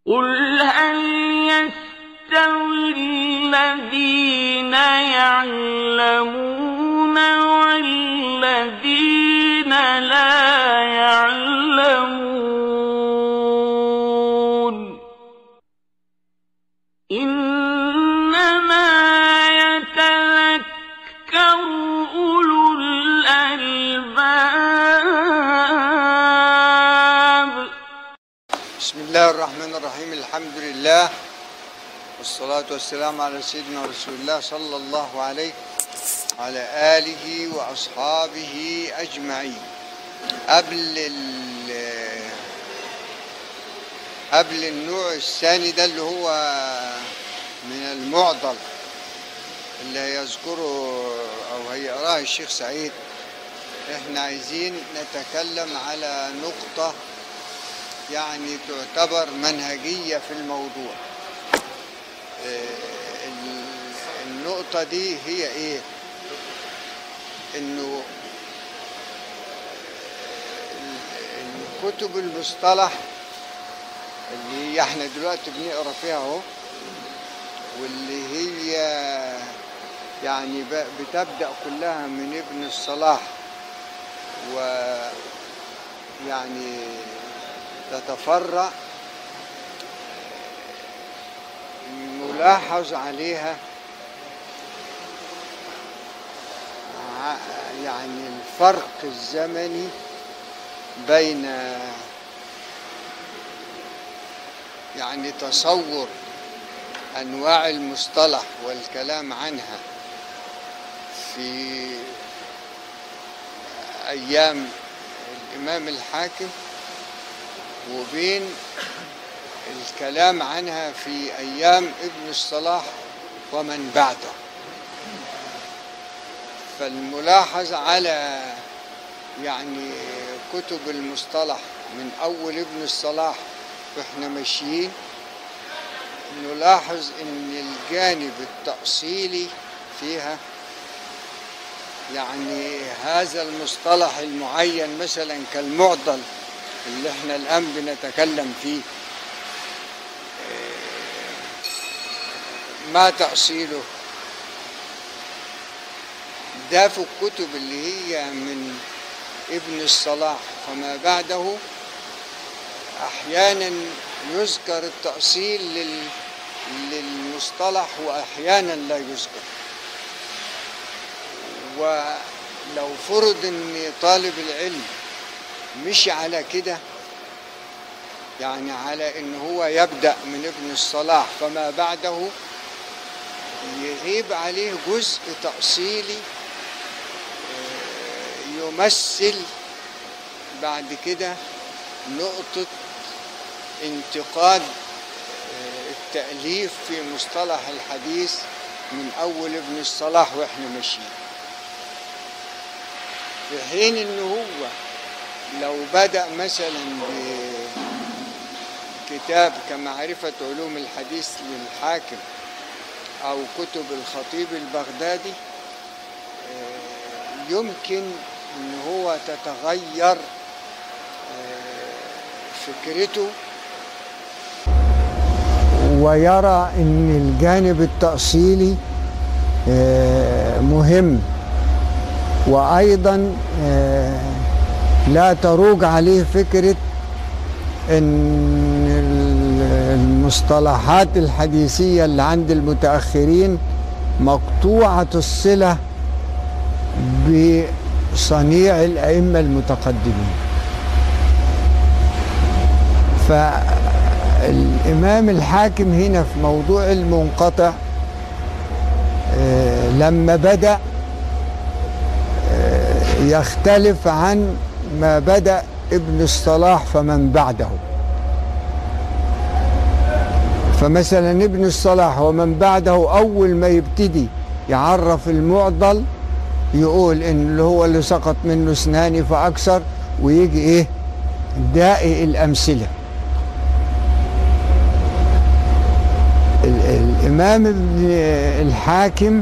قل هل يستوي الذين يعلمون والذين لا يعلمون إنما يتذكر أولو الألباب بسم الله الرحمن الرحيم الحمد لله والصلاة والسلام على سيدنا رسول الله صلى الله عليه وعلى آله وأصحابه أجمعين قبل ال قبل النوع الثاني ده اللي هو من المعضل اللي هيذكره أو هيقراه الشيخ سعيد احنا عايزين نتكلم على نقطة يعني تعتبر منهجية في الموضوع آه، ال- النقطة دي هي ايه انه ال- الكتب المصطلح اللي هي احنا دلوقتي بنقرا فيها اهو واللي هي يعني ب- بتبدأ كلها من ابن الصلاح ويعني تتفرع ملاحظ عليها ع- يعني الفرق الزمني بين يعني تصور انواع المصطلح والكلام عنها في ايام الامام الحاكم وبين الكلام عنها في ايام ابن الصلاح ومن بعده فالملاحظ على يعني كتب المصطلح من اول ابن الصلاح واحنا ماشيين نلاحظ ان الجانب التأصيلي فيها يعني هذا المصطلح المعين مثلا كالمعضل اللي احنا الان بنتكلم فيه آه، ما تأصيله ده في الكتب اللي هي من ابن الصلاح فما بعده احيانا يذكر التأصيل لل للمصطلح واحيانا لا يذكر ولو فرض ان طالب العلم مشي على كده يعني على ان هو يبدأ من ابن الصلاح فما بعده يغيب عليه جزء تأصيلي آه، يمثل بعد كده نقطة انتقاد آه، التأليف في مصطلح الحديث من أول ابن الصلاح وإحنا ماشيين في حين إن هو لو بدأ مثلا بكتاب كمعرفة علوم الحديث للحاكم أو كتب الخطيب البغدادي آه، يمكن إن هو تتغير فكرته ويرى ان الجانب التأصيلي آه، مهم وايضا آه، لا تروج عليه فكرة ان ال- المصطلحات الحديثية اللي عند المتأخرين مقطوعة الصلة بصنيع الأئمة المتقدمين فالإمام الحاكم هنا في موضوع المنقطع آه، لما بدأ آه، يختلف عن ما بدأ ابن الصلاح فمن بعده فمثلا ابن الصلاح ومن بعده أول ما يبتدي يعرف المعضل يقول إن اللي هو اللي سقط منه اثنان فأكثر ويجي إيه دائي الأمثلة ال- الإمام ابن الحاكم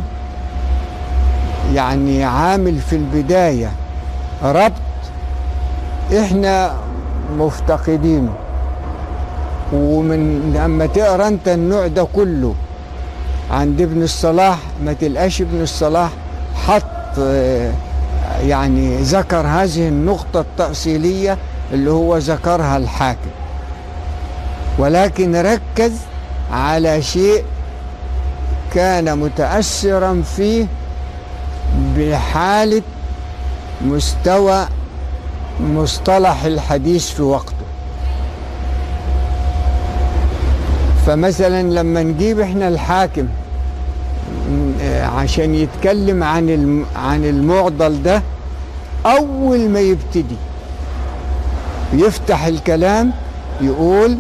يعني عامل في البداية ربط احنا مفتقدينه ومن لما تقرا انت النوع ده كله عند ابن الصلاح ما تلقاش ابن الصلاح حط آه، يعني ذكر هذه النقطة التأصيلية اللي هو ذكرها الحاكم ولكن ركز على شيء كان متأثرا فيه بحالة مستوى مصطلح الحديث في وقته فمثلا لما نجيب احنا الحاكم آه، عشان يتكلم عن الم- عن المعضل ده اول ما يبتدي يفتح الكلام يقول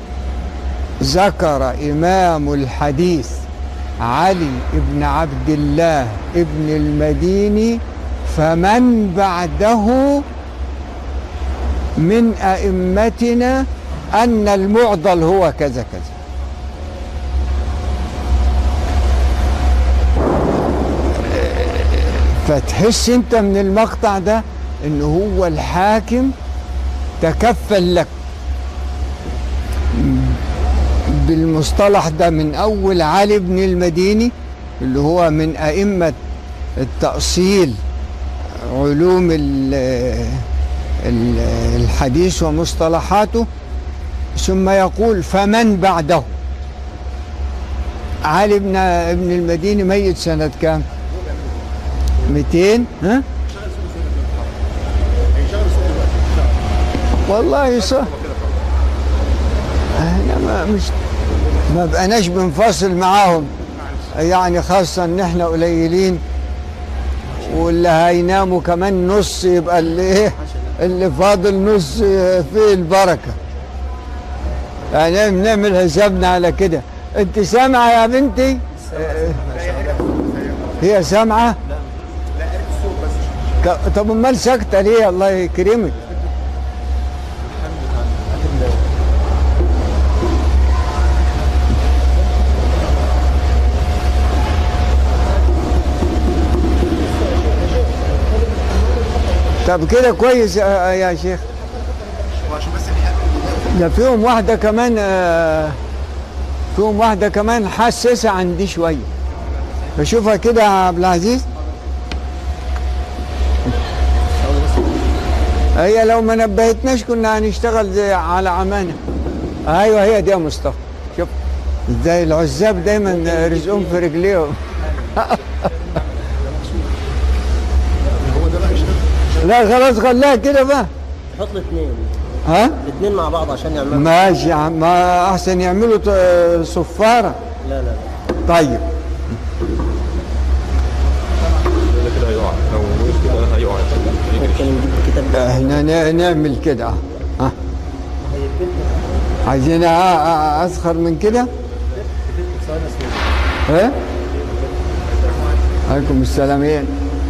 ذكر امام الحديث علي بن عبد الله ابن المديني فمن بعده من ائمتنا ان المعضل هو كذا كذا فتحس انت من المقطع ده ان هو الحاكم تكفل لك بالمصطلح ده من اول علي بن المديني اللي هو من ائمه التاصيل علوم ال- ال- الحديث ومصطلحاته ثم يقول فمن بعده علي بن ابن المديني ميت سنه كام 200 ها والله صح احنا ما مش ما بقناش بنفاصل معاهم يعني خاصة ان احنا قليلين واللي هيناموا كمان نص يبقى اللي ايه اللي فاضل نص فيه البركة يعني بنعمل حسابنا على كده انت سامعة يا بنتي اه، هي سامعة ك- طب امال ساكتة ليه الله يكرمك طب كده كويس يا يا شيخ ده فيهم واحدة كمان آه، فيهم واحدة كمان حساسة عندي شوية بشوفها كده يا عبد العزيز هي لو ما نبهتناش كنا هنشتغل زي على عمانة ايوه هي دي يا مصطفى شوف ازاي العزاب دايما رزقهم في رجليهم لا خلاص خلاها كده بقى حط الاثنين ها الاثنين مع بعض عشان يعملوا ماشي يا عم، ما احسن يعملوا ط- صفاره لا لا طيب ده كده هيقع لو وقف كده هيقع ممكن نجيب الكتاب ده احنا ن- نعمل كده اه ها عايزين أ- أ- اسخر من كده ها عليكم السلامين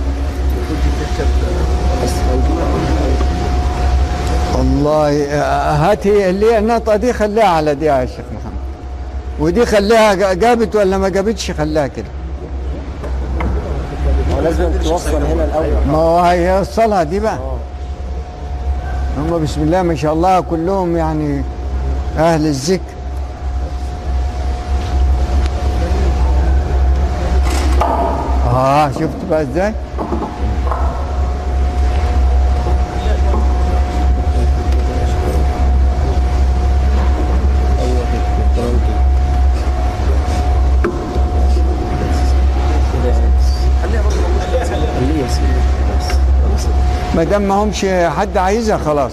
والله آه، هات هي اللي هي النقطة دي خليها على دي يا شيخ محمد ودي خليها جا- جابت ولا ما جابتش خليها كده هو لازم توصل هنا الاول ما هو هيوصلها دي بقى هم بسم الله ما شاء الله كلهم يعني أهل الذكر آه شفت بقى إزاي ايوه كده تمام كده كده خليه يا سيدي بس ما دام ما همش حد عايزها خلاص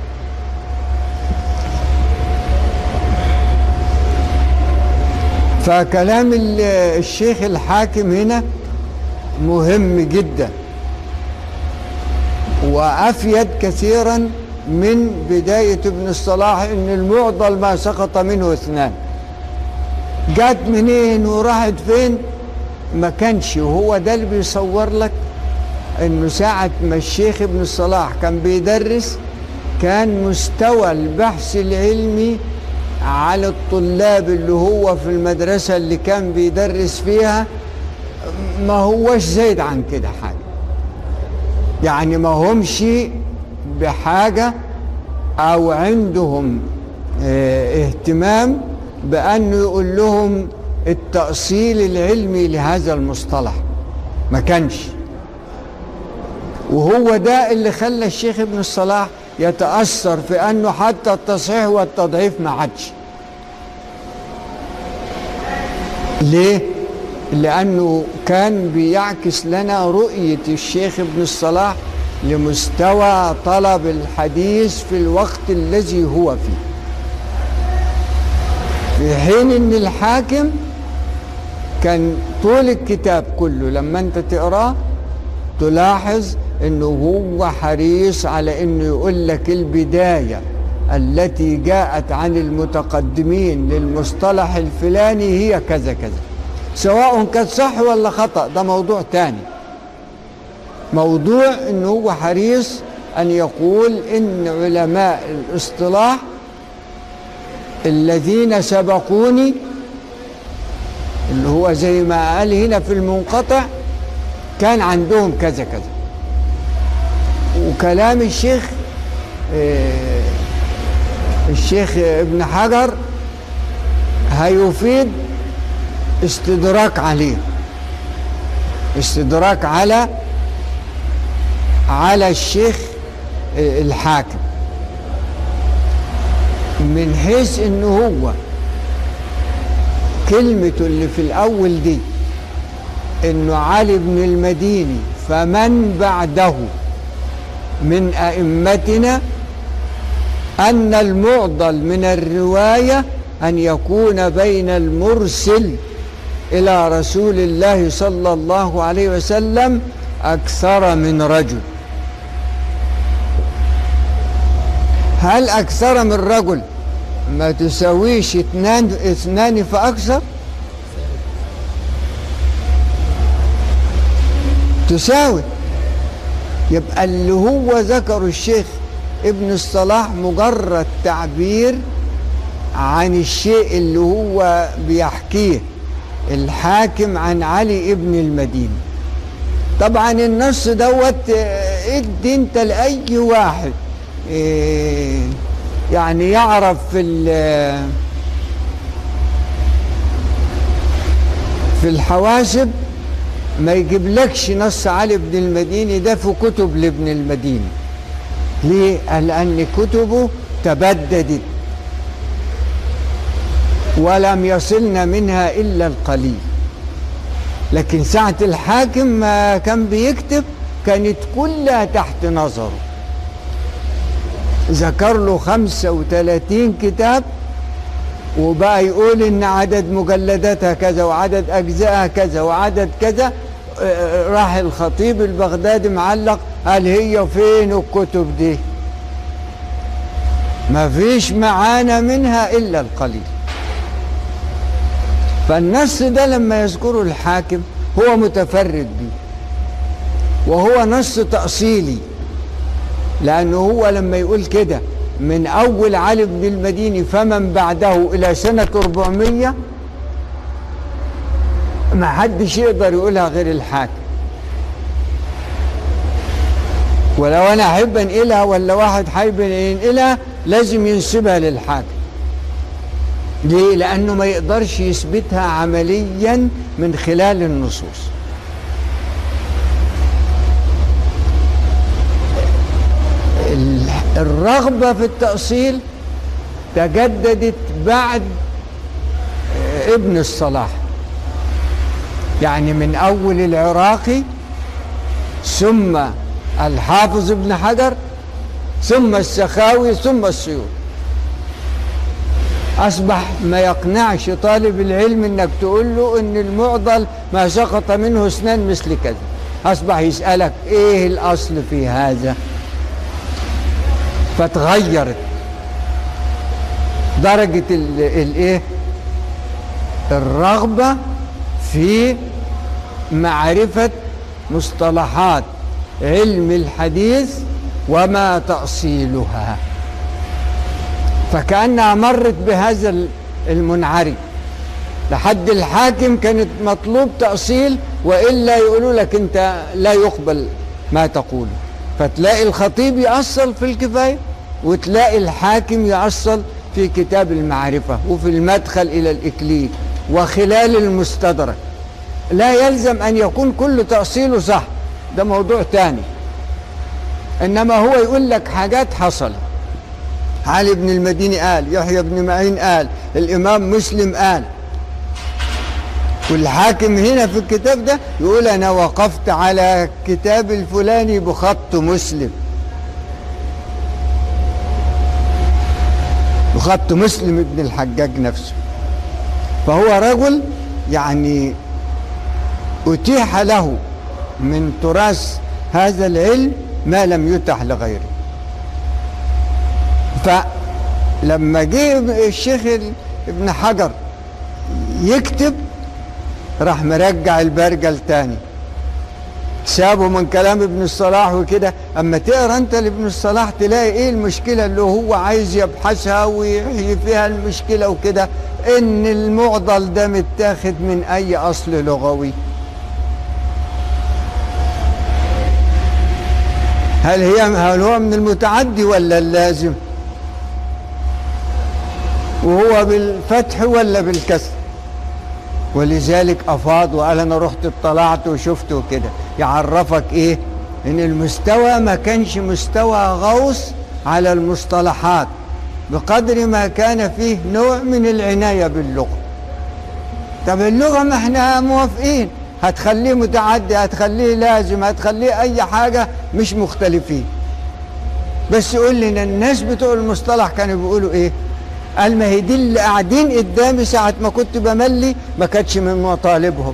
فكلام ال- الشيخ الحاكم هنا مهم جدا وافيد كثيرا من بدايه ابن الصلاح ان المعضل ما سقط منه اثنان جت منين وراحت فين ما كانش وهو ده اللي بيصور لك انه ساعة ما الشيخ ابن الصلاح كان بيدرس كان مستوى البحث العلمي على الطلاب اللي هو في المدرسة اللي كان بيدرس فيها ما هوش زايد عن كده حاجة يعني ما همش بحاجة أو عندهم اه اهتمام بأنه يقول لهم التأصيل العلمي لهذا المصطلح ما كانش وهو ده اللي خلى الشيخ ابن الصلاح يتأثر في أنه حتى التصحيح والتضعيف ما عادش ليه؟ لأنه كان بيعكس لنا رؤية الشيخ ابن الصلاح لمستوى طلب الحديث في الوقت الذي هو فيه في حين ان الحاكم كان طول الكتاب كله لما انت تقراه تلاحظ انه هو حريص على انه يقول لك البدايه التي جاءت عن المتقدمين للمصطلح الفلاني هي كذا كذا سواء كانت صح ولا خطا ده موضوع تاني موضوع انه هو حريص ان يقول ان علماء الاصطلاح الذين سبقوني اللي هو زي ما قال هنا في المنقطع كان عندهم كذا كذا وكلام الشيخ آه، الشيخ ابن حجر هيفيد استدراك عليه استدراك على على الشيخ آه، الحاكم من حيث انه هو كلمته اللي في الاول دي انه علي بن المديني فمن بعده من ائمتنا ان المعضل من الروايه ان يكون بين المرسل الى رسول الله صلى الله عليه وسلم اكثر من رجل هل اكثر من رجل ما تساويش اثنان اثنان فاكثر تساوي يبقى اللي هو ذكره الشيخ ابن الصلاح مجرد تعبير عن الشيء اللي هو بيحكيه الحاكم عن علي ابن المدينة طبعا النص دوت اه، ادي انت لأي واحد اه، يعني يعرف في ال- في الحواسب ما يجيبلكش نص علي بن المديني ده في كتب لابن المديني ليه؟ قال لأن كتبه تبددت ولم يصلنا منها إلا القليل لكن ساعة الحاكم ما كان بيكتب كانت كلها تحت نظره ذكر له 35 كتاب وبقى يقول ان عدد مجلداتها كذا وعدد اجزائها كذا وعدد كذا آه، راح الخطيب البغدادي معلق قال هي فين الكتب دي ما فيش معانا منها الا القليل فالنص ده لما يذكره الحاكم هو متفرد به وهو نص تأصيلي لأنه هو لما يقول كده من أول علي بن المديني فمن بعده إلى سنة 400 ما حدش يقدر يقولها غير الحاكم ولو أنا أحب أنقلها ولا واحد حابب ينقلها لازم ينسبها للحاكم ليه؟ لأنه ما يقدرش يثبتها عمليا من خلال النصوص ال- الرغبة في التأصيل تجددت بعد آه، ابن الصلاح يعني من أول العراقي ثم الحافظ ابن حجر ثم السخاوي ثم السيوطي أصبح ما يقنعش طالب العلم إنك تقول له إن المعضل ما سقط منه اثنان مثل كذا أصبح يسألك إيه الأصل في هذا فتغيرت درجة ال- الإيه الرغبة في معرفة مصطلحات علم الحديث وما تأصيلها فكأنها مرت بهذا ال- المنعرج لحد الحاكم كانت مطلوب تأصيل وإلا يقولوا لك أنت لا يقبل ما تقوله فتلاقي الخطيب يأصل في الكفاية وتلاقي الحاكم يأصل في كتاب المعرفة وفي المدخل إلى الإكليل وخلال المستدرك لا يلزم أن يكون كل تأصيله صح ده موضوع تاني إنما هو يقول لك حاجات حصلت علي بن المديني قال يحيى بن معين قال الإمام مسلم قال والحاكم هنا في الكتاب ده يقول أنا وقفت على كتاب الفلاني بخط مسلم بخط مسلم ابن الحجاج نفسه فهو رجل يعني أتيح له من تراث هذا العلم ما لم يتح لغيره فلما جه الشيخ ابن حجر يكتب راح مرجع البرجل تاني سابه من كلام ابن الصلاح وكده اما تقرا انت لابن الصلاح تلاقي ايه المشكله اللي هو عايز يبحثها ويحيي فيها المشكله وكده ان المعضل ده متاخد من اي اصل لغوي هل هي هل هو من المتعدي ولا اللازم وهو بالفتح ولا بالكسر ولذلك افاض وقال انا رحت اطلعت وشفت وكده يعرفك ايه ان المستوى ما كانش مستوى غوص على المصطلحات بقدر ما كان فيه نوع من العناية باللغة طب اللغة ما احنا موافقين هتخليه متعدي هتخليه لازم هتخليه اي حاجة مش مختلفين بس قول لنا الناس بتوع المصطلح كانوا بيقولوا ايه قال ما هي دي اللي قاعدين قدامي ساعة ما كنت بملي ما كانتش من مطالبهم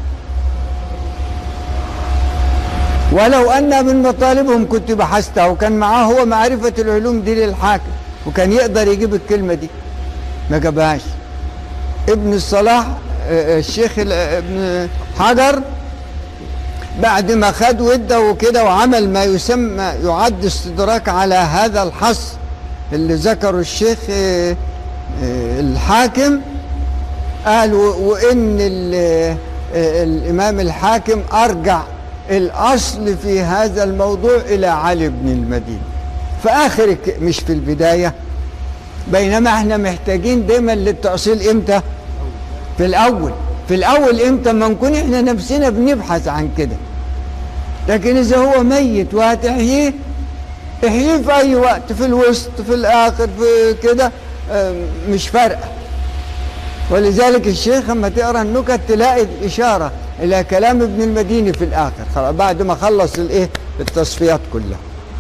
ولو أن من مطالبهم كنت بحثتها وكان معاه هو معرفة العلوم دي للحاكم وكان يقدر يجيب الكلمة دي ما جابهاش ابن الصلاح آه، الشيخ ال- ابن حجر بعد ما خد وده وكده وعمل ما يسمى يعد استدراك على هذا الحص اللي ذكره الشيخ آه، آه، الحاكم قال و- وان ال- آه، الامام الحاكم ارجع الاصل في هذا الموضوع الى علي بن المدينه في اخر الك- مش في البدايه بينما احنا محتاجين دايما للتاصيل امتى في الاول في الاول امتى ما نكون احنا نفسنا بنبحث عن كده لكن اذا هو ميت وهتحييه احييه في اي وقت في الوسط في الاخر في كده آم، مش فارقه ولذلك الشيخ لما تقرا النكت تلاقي اشاره الى كلام ابن المديني في الاخر خلاص بعد ما خلص الايه التصفيات كلها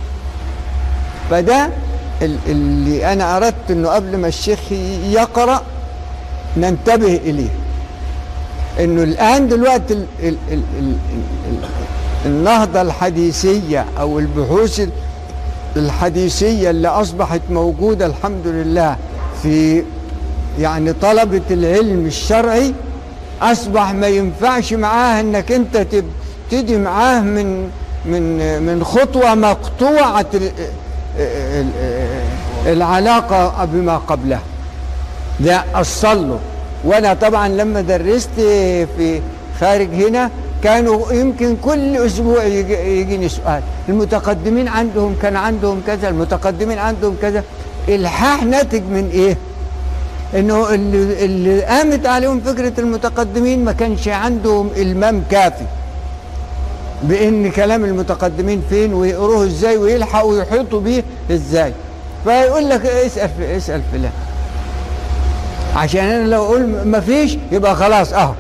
فده ال- اللي انا اردت انه قبل ما الشيخ يقرا ننتبه اليه انه الان دلوقتي ال ال ال ال ال النهضه الحديثيه او البحوث ال- الحديثيه اللي اصبحت موجوده الحمد لله في يعني طلبه العلم الشرعي اصبح ما ينفعش معاه انك انت تبتدي معاه من من من خطوه مقطوعه ال- ال- العلاقه بما قبلها ده أصل له وأنا طبعا لما درست في خارج هنا كانوا يمكن كل أسبوع يجي- يجيني سؤال المتقدمين عندهم كان عندهم كذا المتقدمين عندهم كذا الحاح ناتج من إيه؟ إنه اللي, اللي قامت عليهم فكرة المتقدمين ما كانش عندهم إلمام كافي بان كلام المتقدمين فين ويقروه ازاي ويلحقوا ويحيطوا بيه ازاي فيقول لك اسال في اسال فلان عشان انا لو اقول ما فيش يبقى خلاص اهو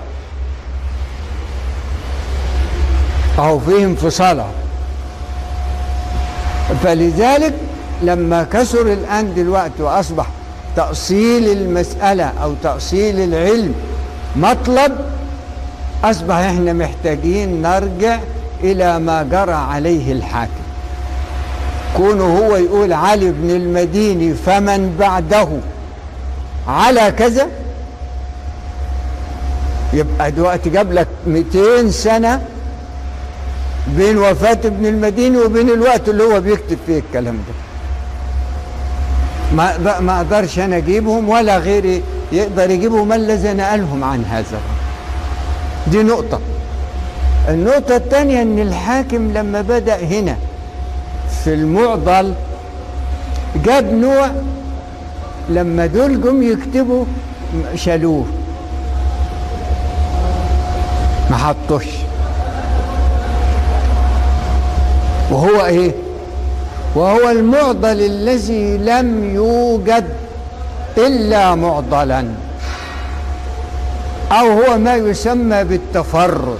اهو فيه انفصال اهو فلذلك لما كثر الان دلوقتي واصبح تاصيل المساله او تاصيل العلم مطلب أصبح إحنا محتاجين نرجع إلى ما جرى عليه الحاكم كونه هو يقول علي بن المديني فمن بعده على كذا يبقى دلوقتي جاب لك 200 سنة بين وفاة ابن المديني وبين الوقت اللي هو بيكتب فيه الكلام ده ما بقى- ما اقدرش انا اجيبهم ولا غيري يقدر يجيبهم الذي نقلهم عن هذا دي نقطة النقطة الثانية ان الحاكم لما بدأ هنا في المعضل جاب نوع لما دول جم يكتبوا شالوه ما حطوش وهو ايه وهو المعضل الذي لم يوجد الا معضلا او هو ما يسمى بالتفرد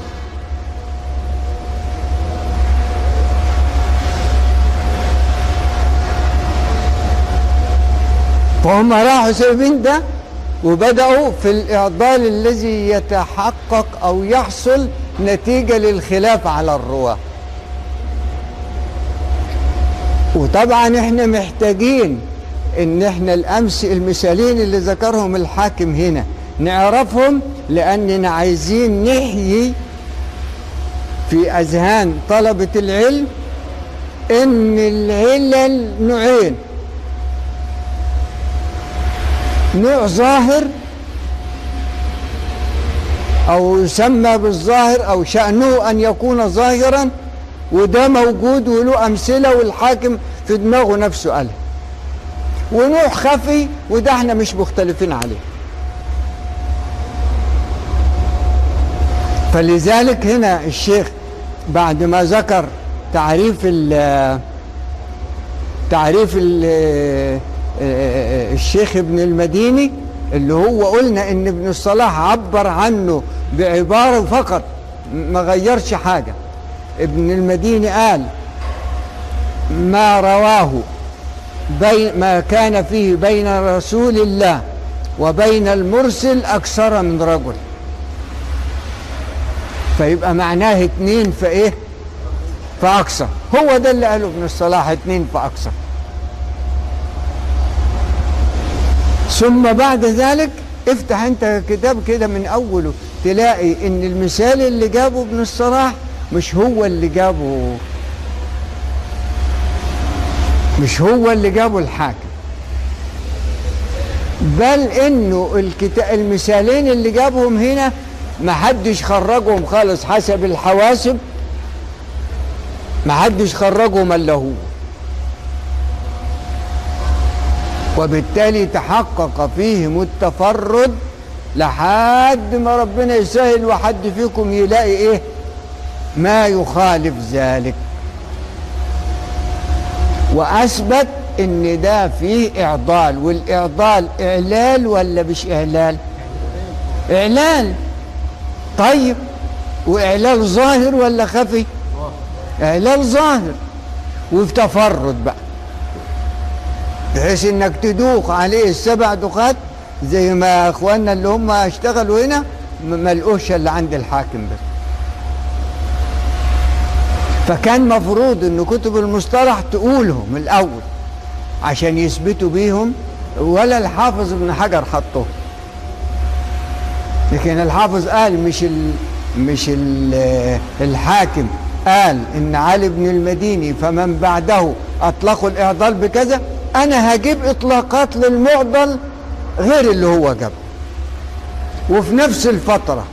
فهم راحوا سايبين ده وبدأوا في الإعضال الذي يتحقق أو يحصل نتيجة للخلاف على الرواة وطبعا احنا محتاجين ان احنا الامس المثالين اللي ذكرهم الحاكم هنا نعرفهم لاننا عايزين نحيي في اذهان طلبة العلم ان العلل نوعين نوع ظاهر او يسمى بالظاهر او شأنه ان يكون ظاهرا وده موجود وله امثله والحاكم في دماغه نفسه قالها ونوع خفي وده احنا مش مختلفين عليه فلذلك هنا الشيخ بعد ما ذكر تعريف ال تعريف ال الشيخ ابن المديني اللي هو قلنا ان ابن الصلاح عبر عنه بعبارة فقط ما غيرش حاجة ابن المديني قال ما رواه بين ما كان فيه بين رسول الله وبين المرسل أكثر من رجل فيبقى معناه اتنين فايه فأكثر هو ده اللي قاله ابن الصلاح اتنين فأكثر ثم بعد ذلك افتح انت كتاب كده من اوله تلاقي ان المثال اللي جابه ابن الصلاح مش هو اللي جابه مش هو اللي جابه الحاكم بل انه الكتاب المثالين اللي جابهم هنا ما حدش خرجهم خالص حسب الحواسب ما حدش خرجهم الا هو وبالتالي تحقق فيهم التفرد لحد ما ربنا يسهل وحد فيكم يلاقي ايه ما يخالف ذلك واثبت ان ده فيه اعضال والاعضال اعلال ولا مش اعلال اعلال طيب واعلال ظاهر ولا خفي اعلال ظاهر وفي تفرد بقى بحيث انك تدوق عليه السبع دقات زي ما اخواننا اللي هم اشتغلوا هنا ما لقوش اللي عند الحاكم بس فكان مفروض ان كتب المصطلح تقولهم الاول عشان يثبتوا بيهم ولا الحافظ ابن حجر حطه لكن الحافظ قال مش ال مش ال الحاكم قال ان علي بن المديني فمن بعده اطلقوا الاعضال بكذا انا هجيب اطلاقات للمعضل غير اللي هو جابه وفي نفس الفترة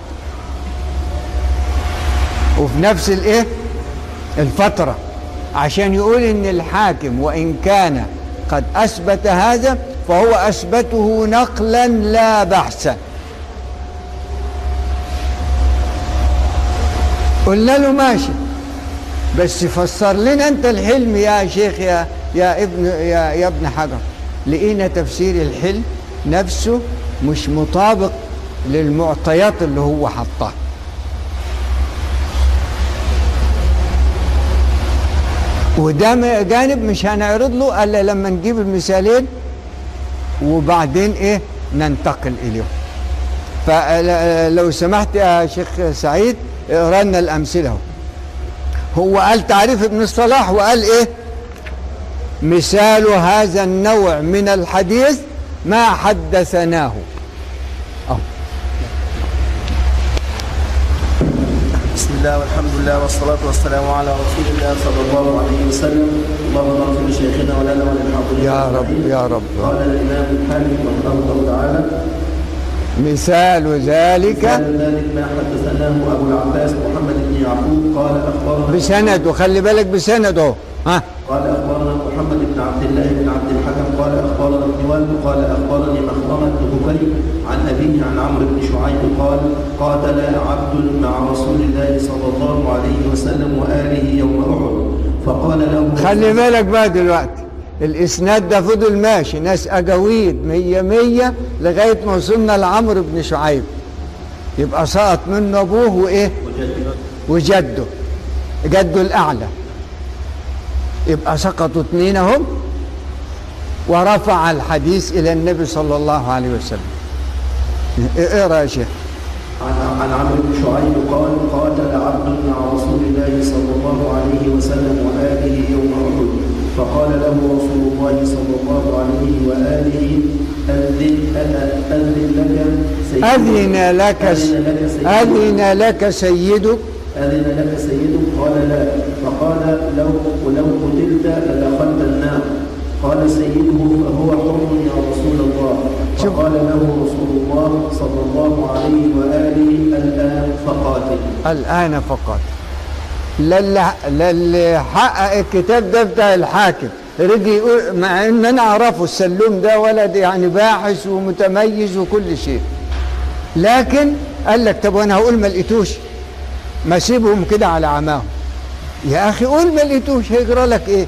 وفي نفس الايه الفترة عشان يقول ان الحاكم وان كان قد اثبت هذا فهو اثبته نقلا لا بحثا قلنا له ماشي بس فسر لنا انت الحلم يا شيخ يا يا ابن يا, يا ابن حجر لقينا تفسير الحلم نفسه مش مطابق للمعطيات اللي هو حطها وده جانب مش هنعرض له الا لما نجيب المثالين وبعدين ايه ننتقل اليهم فلو سمحت يا شيخ سعيد اقرا لنا الامثله هو قال تعريف ابن الصلاح وقال ايه مثال هذا النوع من الحديث ما حدثناه أو. بسم الله والحمد لله والصلاة والسلام على رسول الله صلى الله عليه وسلم اللهم اغفر لشيخنا ولنا وللحاضرين يا رب يا رب قال الإمام الحاكم رحمه الله تعالى مثال ذلك مثال ذلك ما حدثناه أبو العباس محمد بن يعقوب قال أخبرنا بسند وخلي بالك بسند اهو ها قال أخبرنا محمد بن عبد الله بن عبد الحكم قال أخبرنا ابن وهب قال قال أخبرني مخرمة بن بكير عن أبيه عن عمرو بن شعيب قال قاتل عبد مع رسول الله صلى الله عليه وسلم وآله يوم أحد فقال له خلي بالك بقى دلوقتي الاسناد ده فضل ماشي ناس اجاويد مية مية لغايه ما وصلنا لعمرو بن شعيب يبقى سقط منه ابوه وايه وجده جده الاعلى يبقى سقطوا اتنين اهم ورفع الحديث الى النبي صلى الله عليه وسلم اقرا يا شيخ عن عن عمرو بن شعيب قال قاتل عبد مع رسول الله صلى الله عليه وسلم وآله يوم أحد فقال له رسول الله صلى الله عليه وآله أذن أنا أذن لك سيدك اذن لك أذن لك سيدك اذن لك سيدك أذن لك سيدك قال لا فقال لو ولو قتلت لدخلت النار قال سيده فهو حر يا رسول الله شوف. فقال له رسول الله صلى الله عليه وآله الآن فقاتل الآن فقط للي, للي حقق الكتاب ده بتاع الحاكم رجي يقول مع ان انا اعرفه السلوم ده ولد يعني باحث ومتميز وكل شيء لكن قال لك طب وانا هقول ما لقيتوش ما سيبهم كده على عماهم يا اخي قول ما لقيتوش هيجرى لك ايه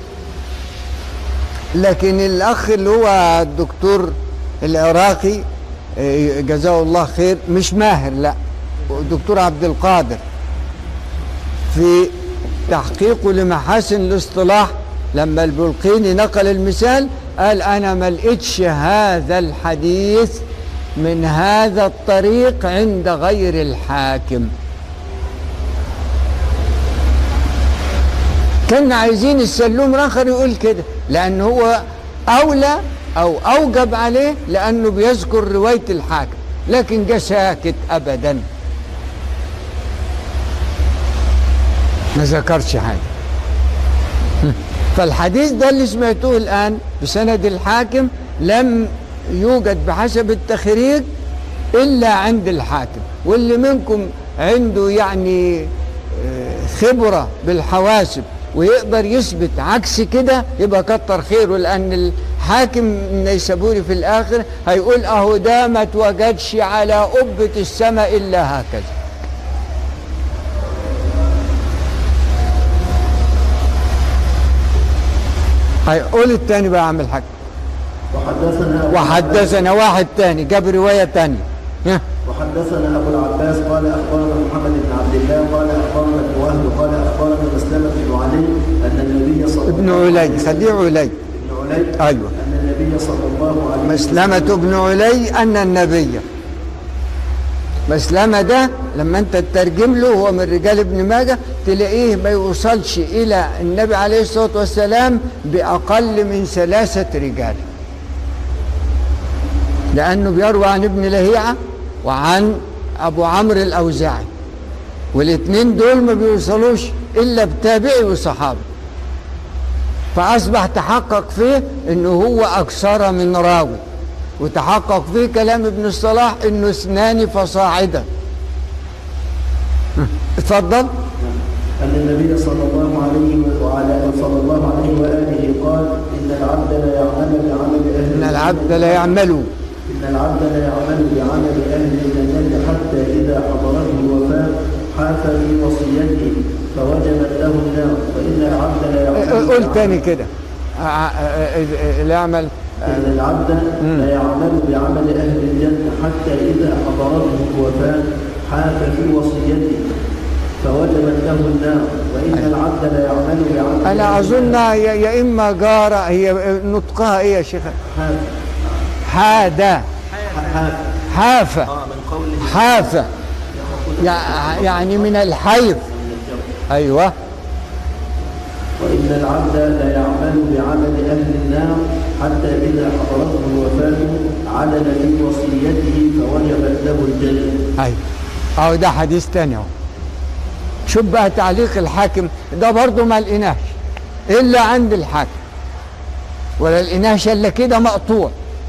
لكن الاخ اللي هو الدكتور العراقي إيه، جزاه الله خير مش ماهر لا الدكتور عبد القادر في تحقيقه لمحاسن الاصطلاح لما البلقيني نقل المثال قال انا ما لقيتش هذا الحديث من هذا الطريق عند غير الحاكم كنا عايزين السلوم الاخر يقول كده لان هو اولى او اوجب عليه لانه بيذكر روايه الحاكم لكن جه ساكت ابدا ما ذكرش حاجه فالحديث ده اللي سمعتوه الان بسند الحاكم لم يوجد بحسب التخريج الا عند الحاكم واللي منكم عنده يعني آه، خبره بالحواسب ويقدر يثبت عكس كده يبقى كتر خيره لان الحاكم النيسابوري في الاخر هيقول اهو ده ما اتوجدش على قبه السماء الا هكذا هيقول التاني بقى عامل حاجه وحدثنا أبو وحدثنا واحد تاني جاب روايه تانيه ها وحدثنا ابو العباس قال اخبرنا محمد بن عبد الله قال اخبرنا ابن وهب قال اخبرنا مسلمه بن علي ان النبي صلى ابن الله عليه علي خليه علي ابن علي أيوة. ان النبي صلى الله عليه مسلمة بن علي أن النبي مسلمة ده لما أنت تترجم له هو من رجال ابن ماجه تلاقيه ما يوصلش إلى النبي عليه الصلاة والسلام بأقل من ثلاثة رجال لأنه بيروى عن ابن لهيعة وعن أبو عمرو الأوزاعي والاثنين دول ما بيوصلوش إلا بتابعي وصحابي فأصبح تحقق فيه أنه هو أكثر من راوي وتحقق فيه كلام ابن الصلاح أنه اثنان فصاعدا اتفضل ان النبي صلى الله عليه وعلى صلى الله عليه واله قال ان العبد لا يعمل بعمل اهل إن العبد لا يعمل ان العبد لا يعمل بعمل اهل الجنه حتى اذا حضرته الوفاه حاف في وصيته فوجبت له النار وان العبد لا يعمل قول تاني كده ع- ع- لا يعمل إن العبد لا يعمل بعمل أهل الجنة حتى إذا حضرته الوفاة حاف في وصيته فوجبت له النار وإن العبد لا يعمل بعمل أنا أهل أظن يا يا إما جارة هي نطقها إيه يا شيخ حاف حادة حاف حافة آه من قوله حافة يع- يعني من الحيف أيوه وإن العبد لا يعمل بعمل أهل النار حتى إذا حضرته الوفاة علل في وصيته فوجبت له الجنة ايوه اهو ده حديث تاني اهو شوف بقى تعليق الحاكم ده برضه ما لقيناش الا عند الحاكم ولا لقيناش الا كده مقطوع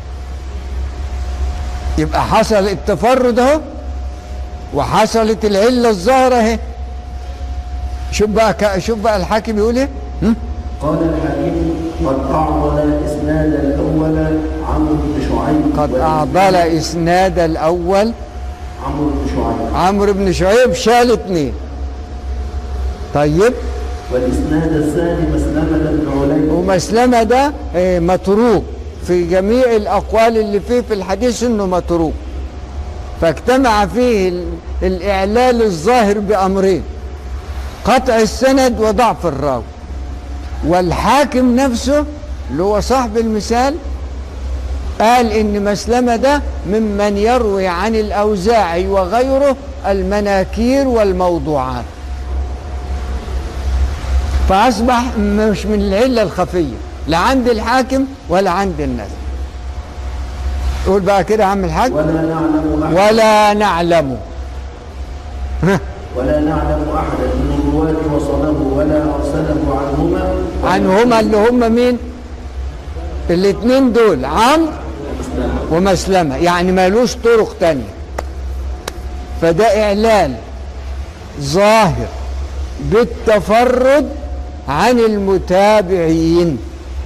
يبقى حصل التفرد اهو وحصلت العله الظاهره اهي شوف بقى ك- شوف بقى الحاكم يقول ايه هم؟ قال الحديث قد أعضل إسناد الأول عمرو بن شعيب قد والإسناد أعضل إسناد الأول عمرو بن شعيب عمرو بن شعيب شال اتنين طيب والإسناد الثاني مسلمة بن علي ومسلمة ده آه، متروك في جميع الأقوال اللي فيه في الحديث إنه متروك فاجتمع فيه ال- الإعلال الظاهر بأمرين قطع السند وضعف الراوي والحاكم نفسه اللي هو صاحب المثال قال إن مسلمة ده ممن يروي عن الأوزاعي وغيره المناكير والموضوعات فأصبح مش من العلة الخفية لا عند الحاكم ولا عند الناس قول بقى كده يا عم الحاج ولا نعلم أحد ولا نعلم ولا نعلم أحدا من الرواة وصله ولا أرسله عنهما عنهما اللي هم مين الاثنين دول عمرو ومسلمة يعني مالوش طرق تانية فده إعلان ظاهر بالتفرد عن المتابعين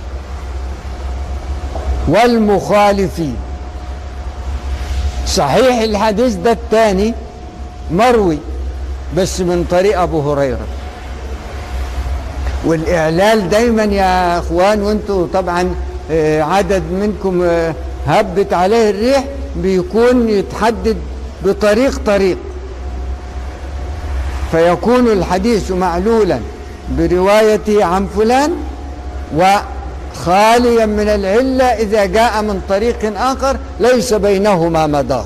والمخالفين صحيح الحديث ده الثاني مروي بس من طريق أبو هريرة والإعلال دايما يا أخوان وانتوا طبعا آه، عدد منكم آه، هبت عليه الريح بيكون يتحدد بطريق طريق فيكون الحديث معلولا بروايته عن فلان وخاليا من العلة إذا جاء من طريق آخر ليس بينهما مدار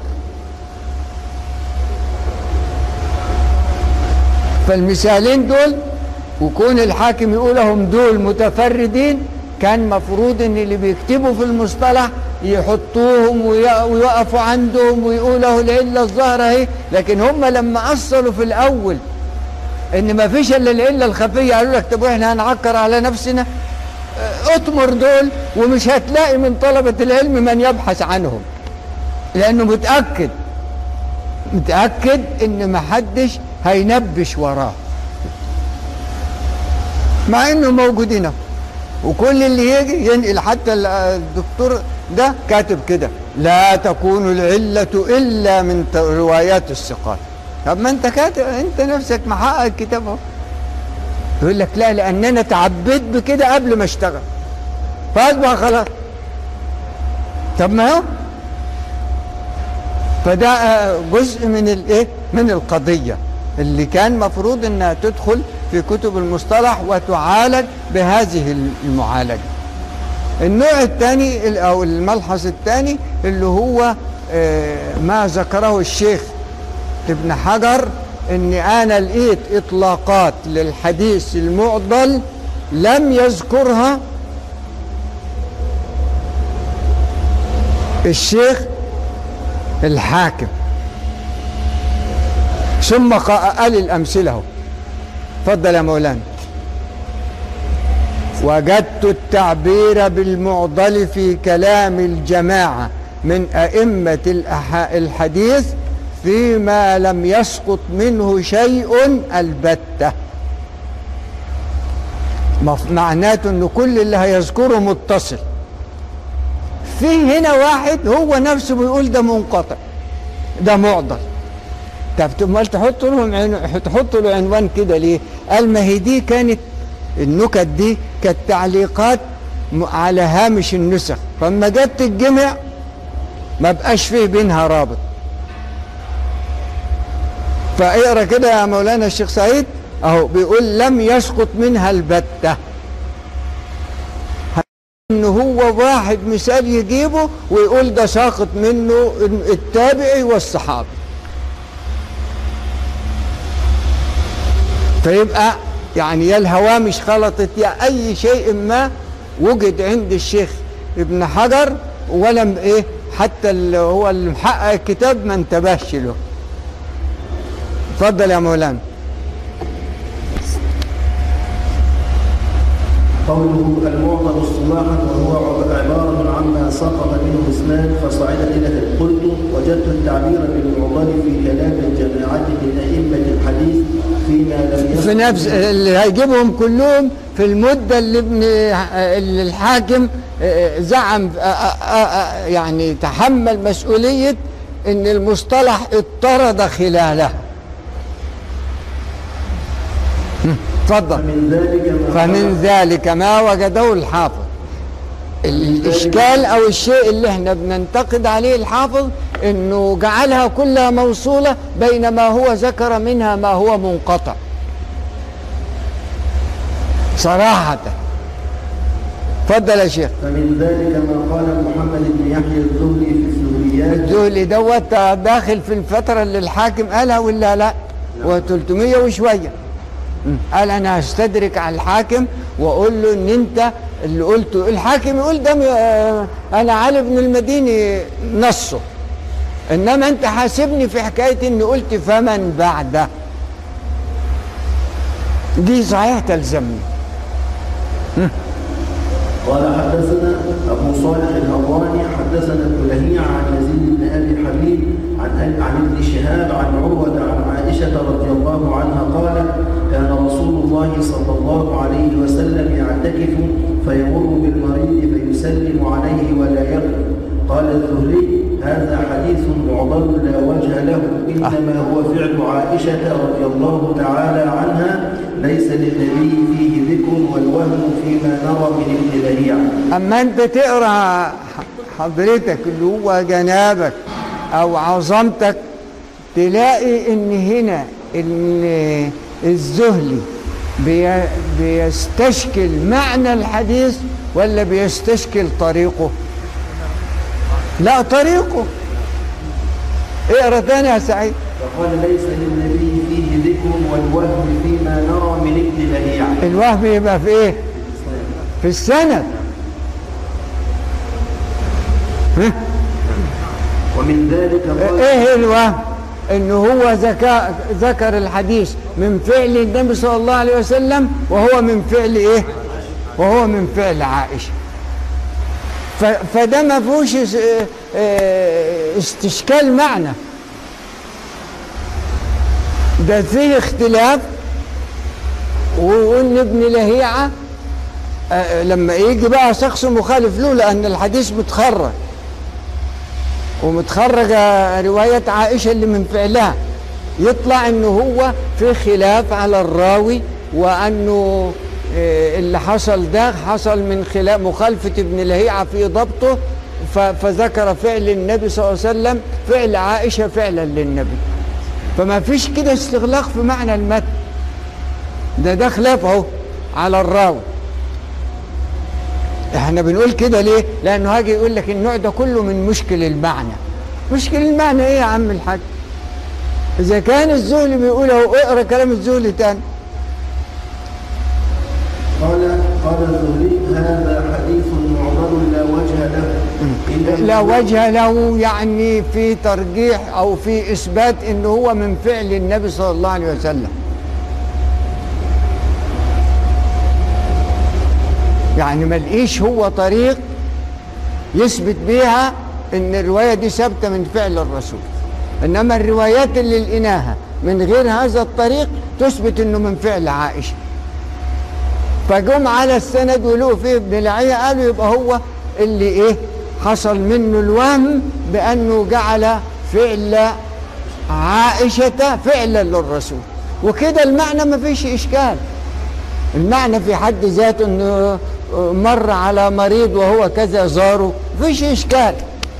فالمثالين دول وكون الحاكم يقولهم دول متفردين كان مفروض ان اللي بيكتبوا في المصطلح يحطوهم وي- ويقفوا عندهم ويقولوا العله الظاهره اهي لكن هم لما اصلوا في الاول ان ما فيش الا العله الخفيه قالوا لك طب واحنا هنعكر على نفسنا اه، اطمر دول ومش هتلاقي من طلبه العلم من يبحث عنهم لانه متاكد متاكد ان ما حدش هينبش وراه مع انه موجودين أهو. وكل اللي يجي ينقل حتى ال- الدكتور ده كاتب كده لا تكون العلة إلا من ت- روايات الثقات طب ما انت كاتب انت نفسك محقق الكتاب اهو يقول لك لا لان انا تعبيت بكده قبل ما اشتغل فاصبح خلاص طب ما هو فده آه، جزء من الايه من القضيه اللي كان مفروض انها تدخل في كتب المصطلح وتعالج بهذه المعالجه النوع الثاني ال- او الملحظ الثاني اللي هو آه، ما ذكره الشيخ ابن حجر ان انا لقيت اطلاقات للحديث المعضل لم يذكرها الشيخ الحاكم ثم قا- قال الامثله اهو اتفضل يا مولانا وجدت التعبير بالمعضل في كلام الجماعة من أئمة الأح- الحديث فيما لم يسقط منه شيء البتة مف- معناته أن كل اللي هيذكره متصل في هنا واحد هو نفسه بيقول ده منقطع ده معضل طب امال تحط لهم عن... تحط له عنوان كده ليه؟ قال ما هي دي كانت النكت دي كانت تعليقات م- على هامش النسخ فلما جت تتجمع ما بقاش فيه بينها رابط فاقرا كده يا مولانا الشيخ سعيد اهو بيقول لم يسقط منها البته ان هو واحد مثال يجيبه ويقول ده ساقط منه التابعي والصحابي فيبقى يعني يا الهوامش خلطت يا اي شيء ما وجد عند الشيخ ابن حجر ولم ايه حتى اللي هو اللي محقق الكتاب ما انتبهش له اتفضل يا مولانا قوله المعضل اصطلاحا وهو عبارة عما سقط منه اسنان فصعد إلى ثلاث. قلت وجدت التعبير بالمعضل في كلام الجماعة من أئمة الحديث فيما لم يسقط في نفس اللي هيجيبهم كلهم في المدة اللي ابن اللي الحاكم آه، زعم آه، آه، آه، يعني تحمل مسؤولية ان المصطلح اضطرد خلاله هم، اتفضل من ذلك ما فمن ذلك ما وجده الحافظ الإشكال أو الشيء اللي احنا بننتقد عليه الحافظ انه جعلها كلها موصولة بينما هو ذكر منها ما هو منقطع صراحة تفضل يا شيخ فمن ذلك ما قال محمد بن يحيى الزهري في الزهريات الذهلي دوت داخل في الفترة اللي الحاكم قالها ولا لا هو 300 وشوية م. قال انا هستدرك على الحاكم واقول له ان انت اللي قلته الحاكم يقول ده م- آه، انا علي بن المديني نصه انما انت حاسبني في حكايه اني قلت فمن بعده دي صحيح تلزمني قال حدثنا ابو صالح الهواني حدثنا ابن لهيع عن يزيد بن ابي حبيب عن عن ابن شهاب عن عروه عن عائشه رضي الله عنها قالت كان رسول الله صلى الله عليه وسلم يعتكف فيمر بالمريض فيسلم عليه ولا يقف قال الزهري هذا حديث معضل لا وجه له انما هو فعل عائشه رضي الله تعالى عنها ليس للنبي فيه ذكر والوهم فيما نرى من ابن لهيع اما انت تقرا حضرتك اللي هو جنابك او عظمتك تلاقي ان هنا ان الزهلي بي بيستشكل معنى الحديث ولا بيستشكل طريقه لا طريقه اقرا تاني يا سعيد فقال ليس للنبي فيه ذكر والوهم فيما نرى من ابن لهيع الوهم يبقى في ايه في السند ها؟ ومن ذلك قال ايه الوهم انه هو ذكا ذكر الحديث من فعل النبي صلى الله عليه وسلم وهو من فعل ايه وهو من فعل عائشه ف- فده ما فيهوش اس- اه استشكال معنى ده فيه اختلاف وان ابن لهيعه اه لما يجي بقى شخص مخالف له لان الحديث متخرج ومتخرجة رواية عائشة اللي من فعلها يطلع انه هو في خلاف على الراوي وانه آه، اللي حصل ده حصل من خلاف مخالفة ابن لهيعة في ضبطه ف- فذكر فعل النبي صلى الله عليه وسلم فعل عائشة فعلا للنبي فما فيش كده استغلاق في معنى المتن ده ده خلاف اهو على الراوي احنا بنقول كده ليه لانه هاجي يقول لك النوع ده كله من مشكل المعنى مشكل المعنى ايه يا عم الحاج اذا كان الزهلي بيقول اهو اقرا كلام الزهلي تاني قال قال الزهري هذا حديث معضل لا وجه له إنما لا هو- وجه له يعني في ترجيح او في اثبات انه هو من فعل النبي صلى الله عليه وسلم يعني ما لقيش هو طريق يثبت بيها ان الروايه دي ثابته من فعل الرسول انما الروايات اللي لقيناها من غير هذا الطريق تثبت انه من فعل عائشه فجم على السند ولقوا فيه ابن لعيه قالوا يبقى هو اللي ايه حصل منه الوهم بانه جعل فعل عائشه فعلا للرسول وكده المعنى ما فيش اشكال المعنى في حد ذاته انه مر على مريض وهو كذا زاره فيش اشكال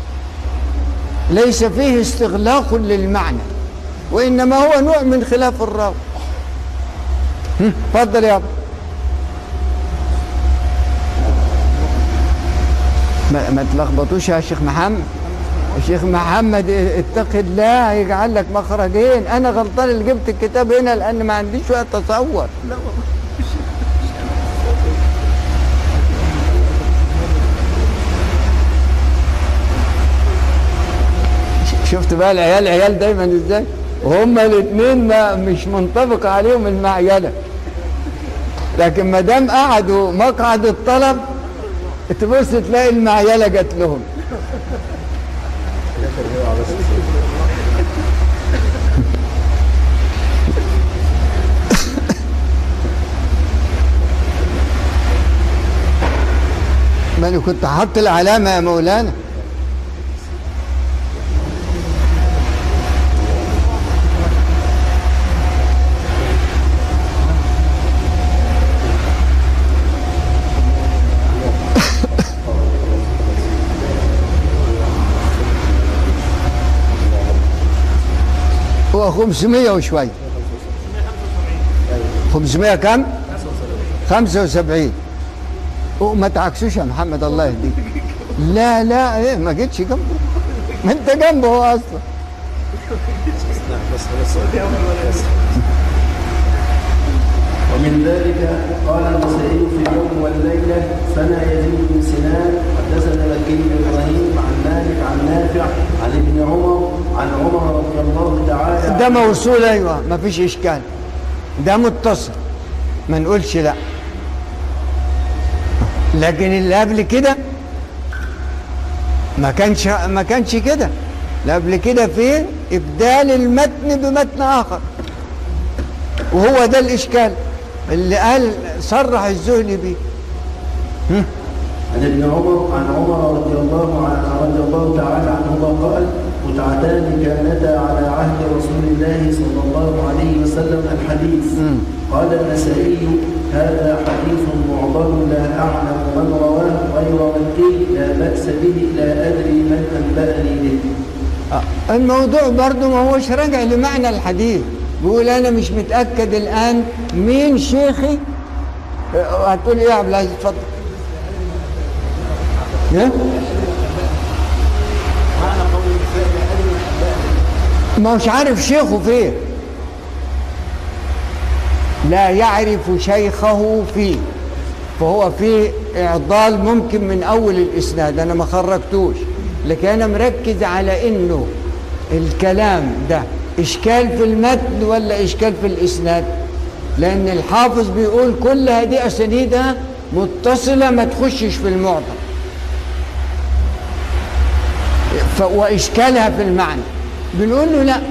ليس فيه استغلاق للمعنى وانما هو نوع من خلاف الراوي هم، اتفضل يا ابو ما, ما تلخبطوش يا شيخ محمد الشيخ محمد اتق الله هيجعل لك مخرجين انا غلطان اللي جبت الكتاب هنا لان ما عنديش وقت اتصور شفت بقى العيال عيال دايما ازاي وهما الاثنين ما مش منطبق عليهم المعيله لكن ما دام قعدوا مقعد الطلب تبص تلاقي المعيله جت لهم ماله كنت حط العلامة يا مولانا هو 500 وشوي 500 كم؟ 75 وما تعكسوش يا محمد الله يهديك لا لا ايه ما جيتش جنبه ما انت جنبه هو اصلا ومن ذلك قال النسائي في اليوم والليلة سنة يزيد بن سنان حدثنا مكي بن إبراهيم عن مالك عن نافع عن ابن عمر عن عمر رضي الله تعالى ده موصول ايوه ما فيش اشكال ده متصل ما نقولش لا لكن اللي قبل كده ما كانش ما كانش كده اللي قبل كده فيه ابدال المتن بمتن اخر وهو ده الاشكال اللي قال صرح الزهري بيه عن ابن عمر عن عمر رضي الله عنه رضي الله تعالى عنهما قال متعتان كانتا على عهد رسول الله صلى الله عليه وسلم الحديث قال النسائي هذا حديث معضل لا اعلم من رواه غير مكي لا باس به لا ادري من انباني به آه، الموضوع برضه ما هوش راجع لمعنى الحديث بيقول انا مش متاكد الان مين شيخي آه، هتقول ايه يا عبد العزيز اتفضل إيه؟ ما مش عارف شيخه فين لا يعرف شيخه فيه فهو في إعضال ممكن من أول الإسناد أنا ما خرجتوش لكن أنا مركز على إنه الكلام ده إشكال في المتن ولا إشكال في الإسناد لأن الحافظ بيقول كل هذه أسانيدها متصلة ما تخشش في المعضل ف- وإشكالها في المعنى بنقول له لا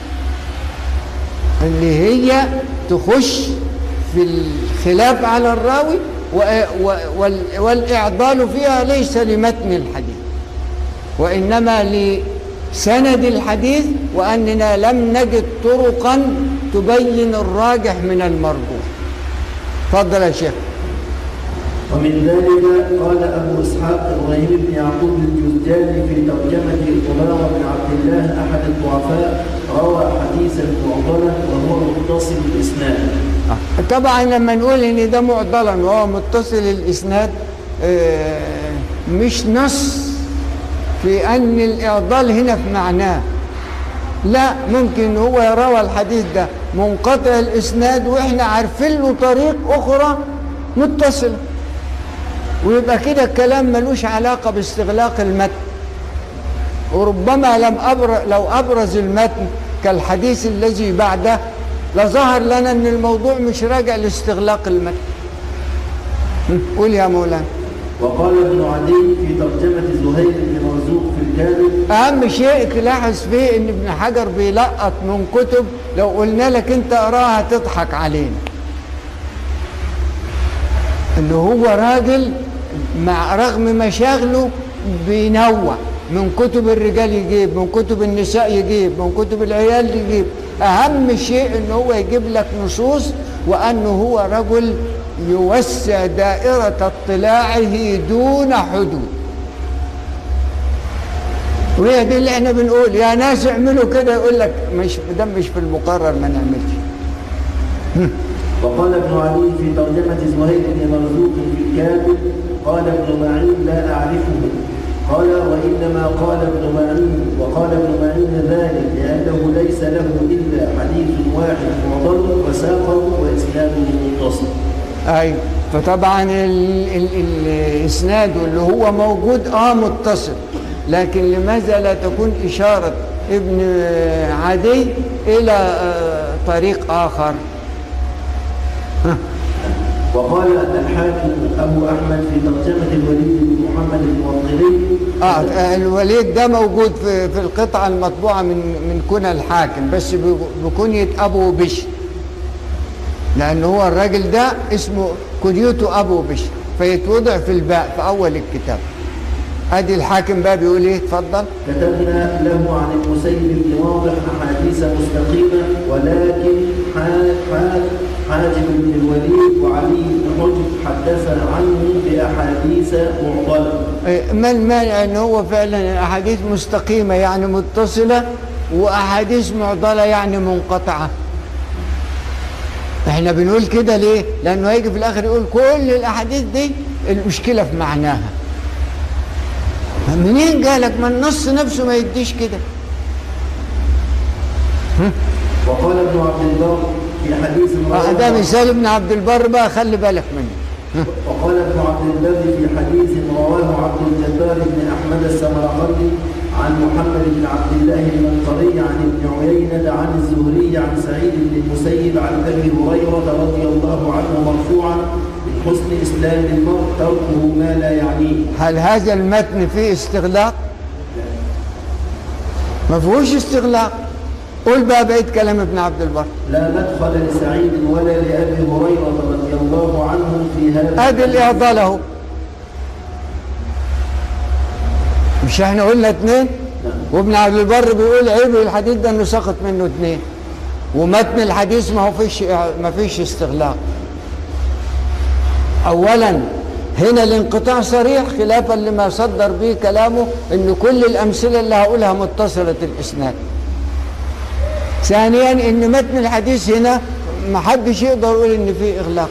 اللي هي تخش في الخلاف على الراوي و- و- وال- والإعضال فيها ليس لمتن الحديث وإنما لسند الحديث وأننا لم نجد طرقا تبين الراجح من المرجوح تفضل يا شيخ ومن ذلك قال أبو إسحاق إبراهيم بن يعقوب الجزجاني في ترجمة قمار بن عبد الله أحد الضعفاء روى حديثا معضلا وهو متصل الإسناد طبعا لما نقول ان ده معضلا وهو متصل الاسناد آه، مش نص في ان الاعضال هنا في معناه لا ممكن هو روى الحديث ده منقطع الاسناد واحنا عارفين له طريق اخرى متصله ويبقى كده الكلام ملوش علاقه باستغلاق المتن وربما لم أبر... لو ابرز المتن كالحديث الذي بعده لظهر لنا ان الموضوع مش راجع لاستغلاق المتن قول يا مولانا وقال ابن عدي في ترجمة زهير بن مرزوق في الكامل اهم شيء تلاحظ فيه ان ابن حجر بيلقط من كتب لو قلنا لك انت اقراها تضحك علينا اللي هو راجل مع رغم مشاغله بينوع من كتب الرجال يجيب من كتب النساء يجيب من كتب العيال يجيب اهم شيء ان هو يجيب لك نصوص وانه هو رجل يوسع دائرة اطلاعه دون حدود وهي دي اللي احنا بنقول يا ناس اعملوا كده يقول لك مش ده مش في المقرر ما نعملش وقال ابن علي في ترجمة زهير بن مرزوق في الكامل قال ابن معين لا أعرفه قال وإنما قال ابن معين وقال ابن معين ذلك لأنه ليس له إلا حديث واحد معضل وساقه وإسناده متصل ايوه فطبعا ال ال الاسناد اللي هو موجود اه متصل لكن لماذا لا تكون اشاره ابن عدي الى آه طريق اخر وقال الحاكم أبو أحمد في ترجمة الوليد بن محمد الموطني اه الوليد ده موجود في في القطعه المطبوعه من من كنى الحاكم بس ب- بكنيه ابو بشر لان هو الراجل ده اسمه كنيته ابو بشر فيتوضع في الباء في أول الكتاب أدي الحاكم بقى بيقول إيه اتفضل كتبنا له عن المسيب بن واضح أحاديث مستقيمة ولكن حا- حا- حاجب بن الوليد وعلي بن حجر حدث عنه بأحاديث معضلة إيه، ما المانع ان هو فعلا احاديث مستقيمه يعني متصله واحاديث معضله يعني منقطعه احنا بنقول كده ليه لانه هيجي في الاخر يقول كل الاحاديث دي المشكله في معناها منين قالك ما النص نفسه ما يديش كده وقال ابن عبد البر في حديث آه، ده مثال ابن عبد البر بقى خلي بالك منه وقال ابن عبد البر في حديث رواه عبد الجبار بن احمد السمرقندي عن محمد بن عبد الله المنقري عن ابن عيينة عن الزهري عن سعيد بن المسيب عن ابي هريرة رضي الله عنه مرفوعا من حسن اسلام المرء تركه ما لا يعنيه هل هذا المتن فيه استغلاق ما فيهوش استغلاق قول بقى بقيت كلام ابن عبد البر لا مدخل لسعيد ولا لابي هريرة رضي الله عنه في هذا ادي الاعضال اهو مش احنا قلنا اتنين وابن عبد البر بيقول عيب الحديث ده انه سقط منه اتنين ومتن الحديث ما هو فيش ما فيش استغلاق اولا هنا الانقطاع صريح خلافا لما صدر به كلامه ان كل الامثله اللي هقولها متصله الاسناد ثانيا ان متن الحديث هنا ما حدش يقدر يقول ان فيه اغلاق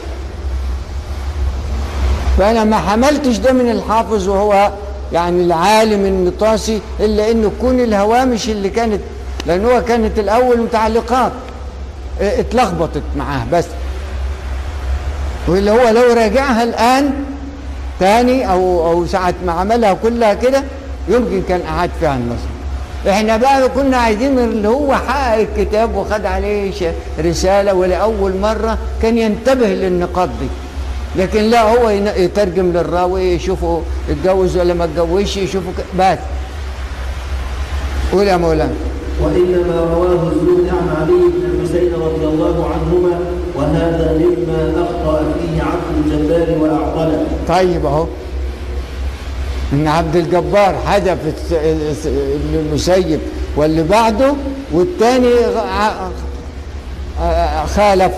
فأنا ما حملتش ده من الحافظ وهو يعني العالم النطاسي إلا إنه تكون الهوامش اللي كانت لأن هو كانت الأول متعلقات اه، اتلخبطت معاه بس واللي هو لو راجعها الآن تاني أو أو ساعة ما عملها كلها كده يمكن كان أعاد فيها النظر احنا بقى كنا عايزين اللي هو حقق الكتاب وخد عليه ش- رسالة ولأول مرة كان ينتبه للنقاط دي لكن لا هو ين- يترجم للراوي يشوفه اتجوز ولا ما اتجوزش يشوفه ك- بس قول يا مولانا وإنما رواه الزهري عن علي بن الحسين رضي الله عنهما وهذا مما أخطأ فيه عبد الجبار وأعطله طيب اهو ان عبد الجبار حذف الس- الس- ابن المسيب واللي بعده والتاني غ- ع- ع- خالفه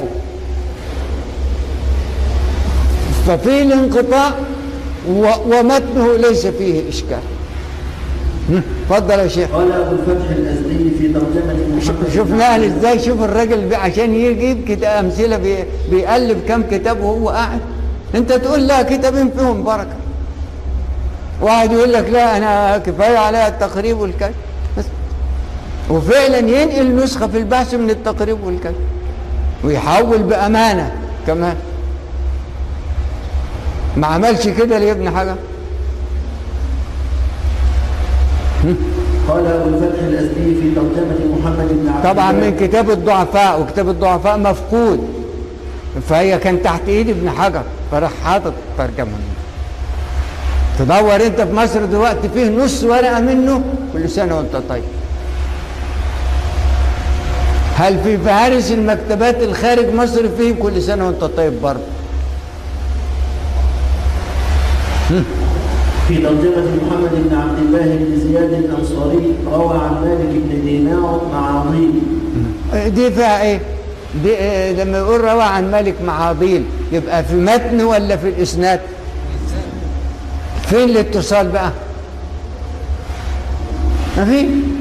ففيه الانقطاع و- ومتنه ليس فيه اشكال هم، اتفضل يا شيخ قال أبو الفتح الأزدي في ترجمة محمد شفناه ازاي شوف الراجل بي- عشان يجيب كتاب امثله بي بيقلب كم كتاب وهو قاعد انت تقول لا كتابين فيهم بركه واحد يقول لك لا انا كفايه عليها التقريب والكشف بس وفعلا ينقل نسخه في البحث من التقريب والكشف ويحول بامانه كمان ما عملش كده ليه ابن حجر قال أبو الفتح الأزدي في ترجمة محمد بن عبد طبعا الله من كتاب الضعفاء وكتاب الضعفاء مفقود فهي كان تحت ايد ابن حجر فراح حاطط ترجمه تدور انت في مصر دلوقتي فيه نص ورقه منه كل سنه وانت طيب هل في فهارس المكتبات الخارج مصر فيه كل سنه وانت طيب برضه في ترجمة محمد بن عبد الله بن زياد الأنصاري روى عن مالك بن دينار معاضيل دي فيها ايه دي إيه لما يقول روى عن مالك معاضيل يبقى في متن ولا في الاسناد فين الاتصال بقى ما في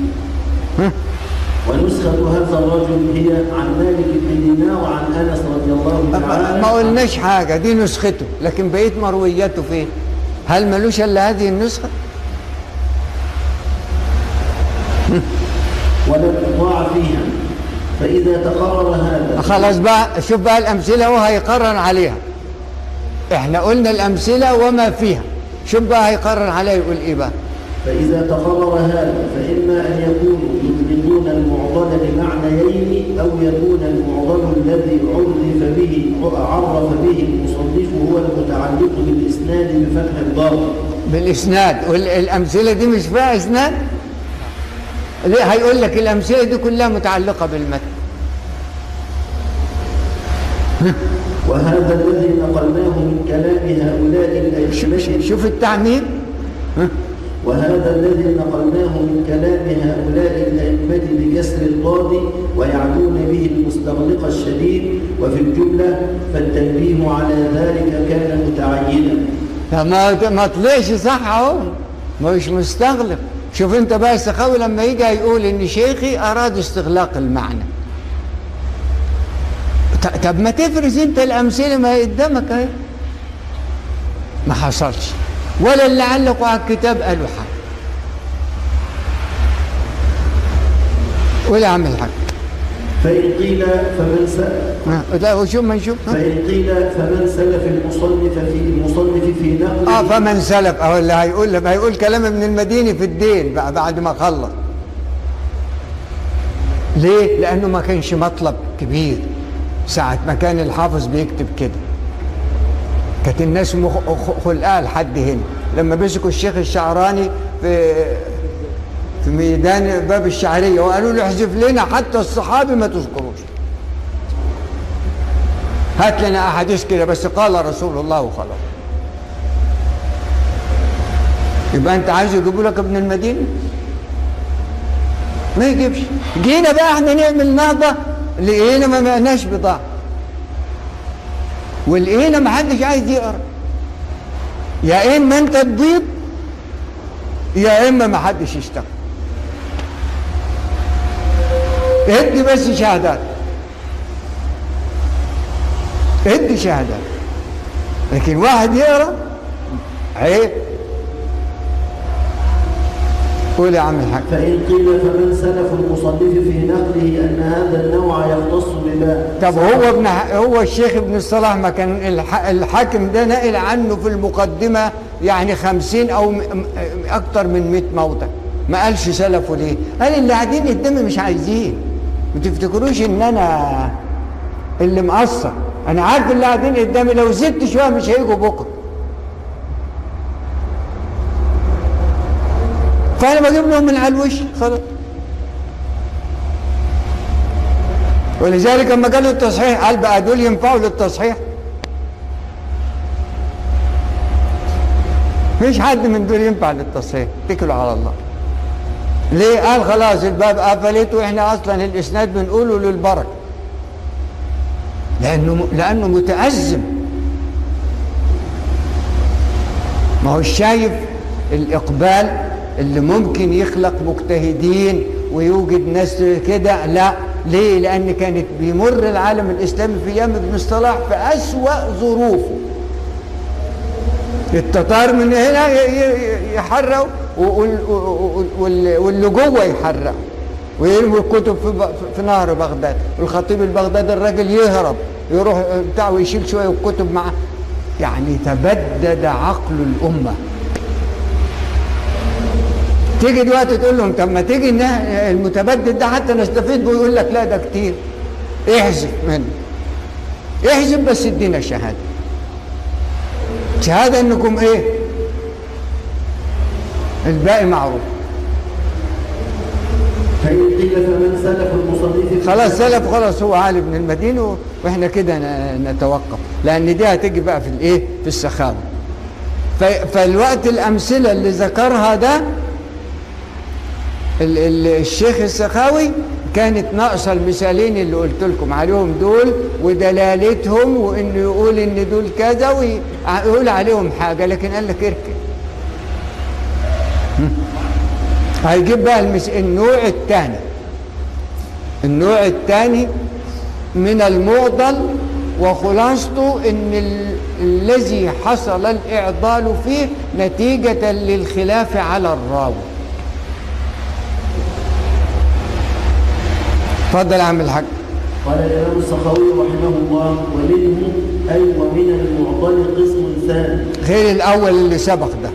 ونسخة هذا الرجل هي عن مالك بن دينار وعن أنس رضي الله تعالى ما قلناش حاجه دي نسخته لكن بقيه مروياته فين هل ملوش الا هذه النسخه ولم يطاع فيها فإذا تقرر هذا خلاص بقى شوف بقى الامثله وهو هيقرر عليها احنا قلنا الامثله وما فيها شوف بقى هيقرر عليها يقول ايه بقى فإذا تقرر هذا فإما أن يكونوا يطلقون المعضل لمعنيين أو يكون المعضل الذي عرف به عرف به المصنف هو المتعلق بالإسناد بفتح الضاد بالاسناد والامثله دي مش فيها اسناد ليه هيقول لك الامثله دي كلها متعلقه بالمتن وهذا الذي نقلناه من كلام هؤلاء شوف, الأئمة شوف التعميم ها؟ وهذا الذي نقلناه من كلام هؤلاء الأئمة بكسر الضاد ويعنون به المستغلق الشديد وفي الجملة فالتنبيه على ذلك كان متعينا فما ما طلعش صح اهو مش مستغلق شوف انت بقى السخاوي لما يجي يقول ان شيخي اراد استغلاق المعنى ط- طب ما تفرز انت الامثله ما هي قدامك اهي ما حصلش ولا اللي علقوا على الكتاب قالوا حاجه ولا عمل حاجه فإن قيل فمن سأل ها، لا وشوف ما نشوف ها؟ فإن قيل فمن سلف المصنف في المصنف في نقل اه فمن سلف اهو اللي هيقول لما هيقول كلام ابن المديني في الدين بقى بعد ما خلص ليه؟ لأنه ما كانش مطلب كبير ساعة ما كان الحافظ بيكتب كده كانت الناس مخ- خ- خلقها لحد هنا لما مسكوا الشيخ الشعراني في في ميدان باب الشعرية وقالوا له احذف لنا حتى الصحابي ما تذكروش هات لنا أحاديث كده بس قال رسول الله وخلاص يبقى أنت عايز يجيبوا لك ابن المدينة ما يجيبش جينا بقى احنا نعمل نهضة لقينا ما معناش بضاعة ولقينا ما حدش عايز يقرا يا اما انت تضيب يا اما ما حدش يشتغل ادي بس شهادات ادي شهادات لكن واحد يقرا عيب قول يا عم الحاج فإن قيل فمن سلف المصنف في نقله أن هذا النوع يختص بما طب هو ابن هو الشيخ ابن الصلاح ما كان الح- الحاكم ده نقل عنه في المقدمة يعني خمسين أو م- م- أكتر من مئة موضع ما قالش سلفه ليه قال اللي قاعدين قدامي مش عايزين ما تفتكروش إن أنا اللي مقصر أنا عارف اللي قاعدين قدامي لو زدت شوية مش هيجوا بكرة فأنا بجيب لهم من على الوش خلاص ولذلك لما قالوا التصحيح قال بقى دول ينفعوا للتصحيح مفيش حد من دول ينفع للتصحيح اتكلوا على الله ليه قال خلاص الباب قفلت واحنا اصلا الاسناد بنقوله للبركه لانه لانه متازم ما هو شايف الاقبال اللي ممكن يخلق مجتهدين ويوجد ناس كده لا ليه لان كانت بيمر العالم الاسلامي في ايام ابن الصلاح في اسوا ظروفه التتار من هنا ي- ي- يحرقوا وال- وال- وال- واللي جوه يحرقوا ويرموا الكتب في, ب- في نهر بغداد والخطيب البغدادي الراجل يهرب يروح بتاعه ويشيل شويه الكتب معاه يعني تبدد عقل الامه تيجي دلوقتي تقول لهم طب ما تيجي إن المتبدد ده حتى نستفيد بيه يقول لك لا ده كتير احذف منه احذف بس ادينا شهاده شهاده انكم ايه الباقي معروف فإن قيل فمن سلف المصنف في خلاص سلف خلاص هو علي بن المديني و- واحنا كده ن- نتوقف لان دي هتيجي بقى في الايه في السخاوه ف- فالوقت الامثله اللي ذكرها ده ال- ال- الشيخ السخاوي كانت ناقصه المثالين اللي قلت لكم عليهم دول ودلالتهم وانه يقول ان دول كذا ويقول عليهم حاجه لكن قال لك اركن هيجيب بقى المس... النوع الثاني النوع الثاني من المعضل وخلاصته ان ال... الذي حصل الاعضال فيه نتيجة للخلاف على الراوي اتفضل يا عم الحاج قال الإمام السخاوي رحمه الله ومنه أي ومن المعضل قسم ثاني غير الاول اللي سبق ده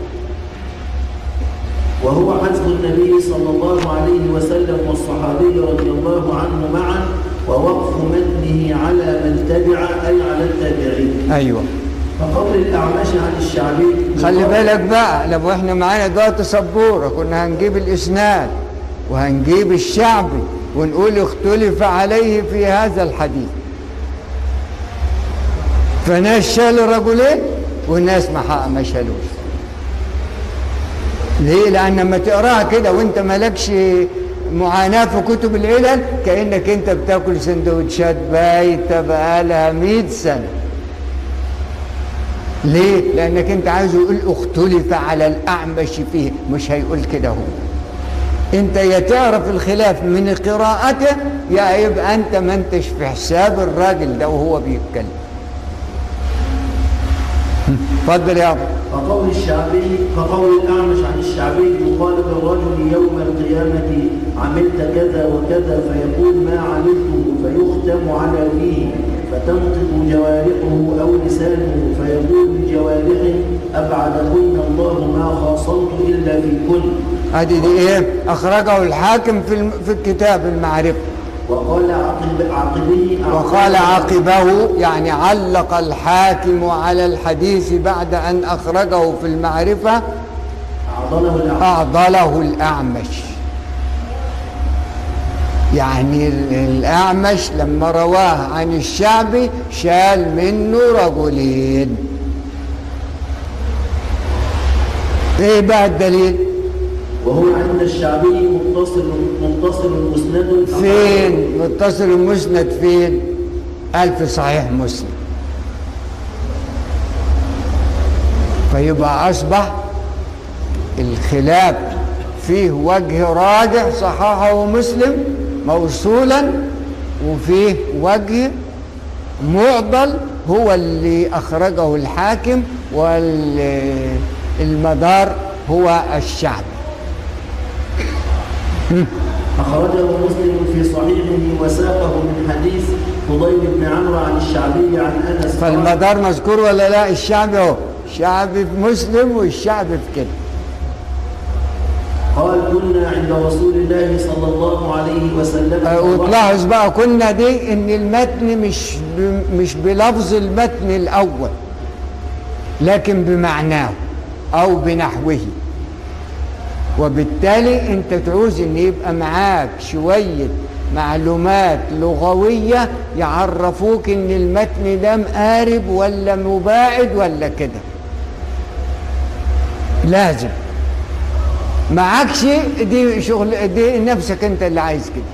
وهو حذف النبي صلى الله عليه وسلم والصحابي رضي الله عنه معا ووقف متنه على من تبع أي على التابعين ايوه فقول الأعمش عن الشعبي خلي بالك بقى لو احنا معانا دلوقتي سبوره كنا هنجيب الاسناد وهنجيب الشعبي ونقول اختلف عليه في هذا الحديث فناس شالوا رجلين وناس ما حق- ما شالوش ليه لان لما تقراها كده وانت مالكش معاناه في كتب العلل كانك انت بتاكل سندوتشات بايته بقالها 100 سنه ليه لانك انت عايز يقول اختلف على الاعمش فيه مش هيقول كده هو انت يا تعرف الخلاف من قراءته يا يبقى انت ما انتش في حساب الراجل ده وهو بيتكلم اتفضل يا ابو فقول الشعبي فقول الأعمش عن الشعبي يقال للرجل يوم القيامة عملت كذا وكذا فيقول ما عملته فيختم على فيه فتنطق جوارحه أو لسانه فيقول لجوارحه أبعدكن الله ما خاصمت إلا في كن ادي دي ايه اخرجه الحاكم في الم- في الكتاب المعرفه وقال عقب عقبه وقال عقبه يعني علق الحاكم على الحديث بعد ان اخرجه في المعرفه أعضله الأعمى أعضله الأعمش يعني ال- الأعمش لما رواه عن الشعبي شال منه رجلين ايه بقى الدليل وهو عند الشعبي متصل متصل مسند فين متصل المسند فين قال في صحيح مسلم فيبقى أصبح الخلاف فيه وجه راجع صححه مسلم موصولا وفيه وجه معضل هو اللي أخرجه الحاكم والمدار هو الشعب أخرجه مسلم في صحيحه وساقه من حديث فضيل بن عمرو عن الشعبي عن أنس قال فالمدار مذكور ولا لا الشعب اهو الشعب في مسلم والشعب في كده قال كنا عند رسول الله صلى الله عليه وسلم أه، وتلاحظ بقى كنا دي ان المتن مش ب- مش بلفظ المتن الاول لكن بمعناه او بنحوه وبالتالي انت تعوز ان يبقى معاك شويه معلومات لغويه يعرفوك ان المتن ده مقارب ولا مباعد ولا كده لازم معاك شيء دي شغل دي نفسك انت اللي عايز كده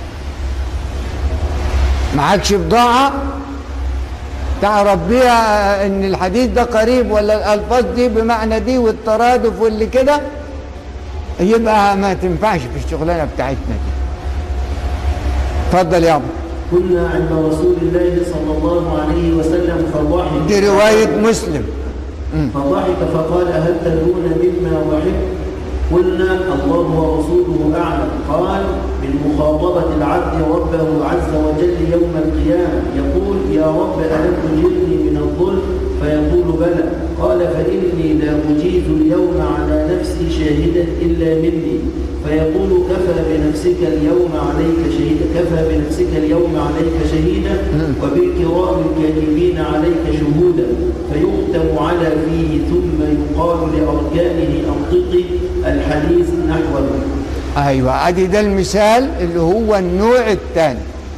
معكش بضاعة تعرف بيها ان الحديث ده قريب ولا الالفاظ دي بمعنى دي والترادف واللي كده يبقى ما تنفعش في الشغلانة بتاعتنا دي اتفضل يا ابو كنا عند رسول الله صلى الله عليه وسلم فضحك دي رواية مسلم فضحك فقال هل تدرون مما ضحك قلنا الله ورسوله أعلم قال من مخاطبة العبد ربه عز وجل يوم القيامة يقول يا رب ألم تجرني من الظلم فيقول بلى قال فإني لا أجيز اليوم على نفسي شاهدا إلا مني فيقول كفى بنفسك اليوم عليك شهيدا كفى بنفسك اليوم عليك شهيدا وبالكرام الكاتبين عليك شهودا فيختم على فيه ثم يقال لأركانه أنطقي الحديث نحوه ايوه ادي ده المثال اللي هو النوع الثاني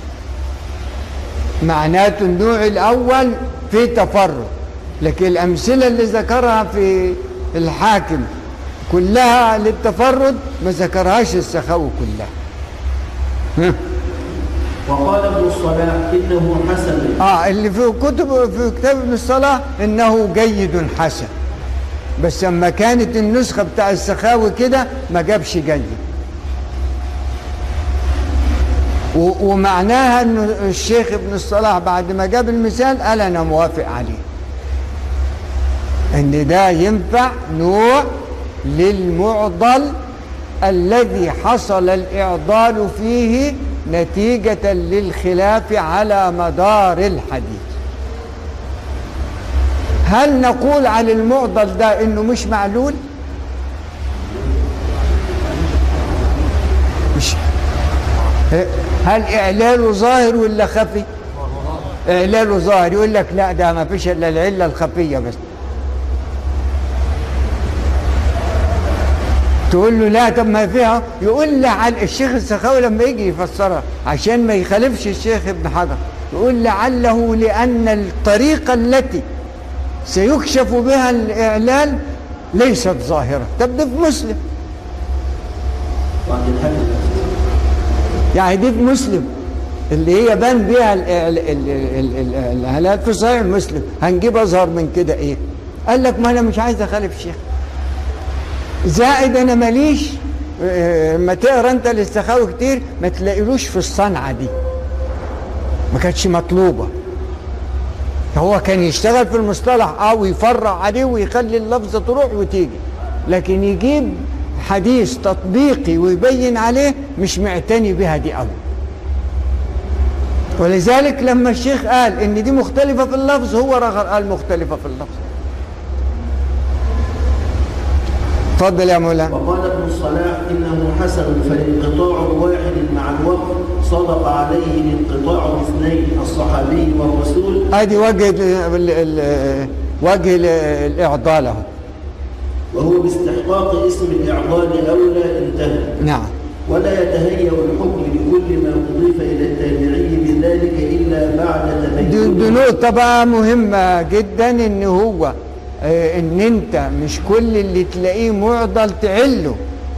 معناته النوع الاول في تفرد لكن الامثله اللي ذكرها في الحاكم كلها للتفرد ما ذكرهاش السخاوي كلها ها. وقال ابن الصلاح إنه حسن اه اللي في كتب في كتاب ابن الصلاح انه جيد حسن بس لما كانت النسخه بتاع السخاوي كده ما جابش جيد و- ومعناها ان الشيخ ابن الصلاح بعد ما جاب المثال قال انا موافق عليه ان ده ينفع نوع للمعضل الذي حصل الاعضال فيه نتيجة للخلاف على مدار الحديث هل نقول على المعضل ده انه مش معلول مش هل اعلاله ظاهر ولا خفي اعلاله ظاهر يقول لك لا ده ما فيش الا العله الخفيه بس تقول له لا طب ما فيها يقول لي على الشيخ السخاوي لما يجي يفسرها عشان ما يخالفش الشيخ ابن حجر يقول لعله لأن الطريقة التي سيكشف بها الإعلال ليست ظاهرة طب ده في مسلم وعند الحاكم يعني دي في مسلم اللي هي بان بيها ال- ال- ال- ال- ال- الإعلال في صحيح مسلم هنجيب أظهر من كده إيه قال لك ما أنا مش عايز أخالف الشيخ زائد أنا ماليش آه، لما تقرا أنت الاستخاوي كتير ما تلاقيلوش في الصنعة دي ما كانتش مطلوبة هو كان يشتغل في المصطلح اه ويفرع عليه ويخلي اللفظة تروح وتيجي لكن يجيب حديث تطبيقي ويبين عليه مش معتني بها دي أوي ولذلك لما الشيخ قال ان دي مختلفة في اللفظ هو رغر قال مختلفة في اللفظ اتفضل يا مولانا وقال ابن الصلاح إنه حسن فالانقطاع الواحد مع الوقت صدق عليه الانقطاع الاثنين الصحابي والرسول ادي وجه ال ال ال وجه ال- الاعضال اهو وهو باستحقاق اسم الإعضال أولى انتهى نعم ولا يتهيأ الحكم لكل ما أضيف إلى التابعي بذلك إلا بعد دي دي تبين نقطة بقى مهمة جدا ان هو آه، ان انت مش كل اللي تلاقيه معضل تعله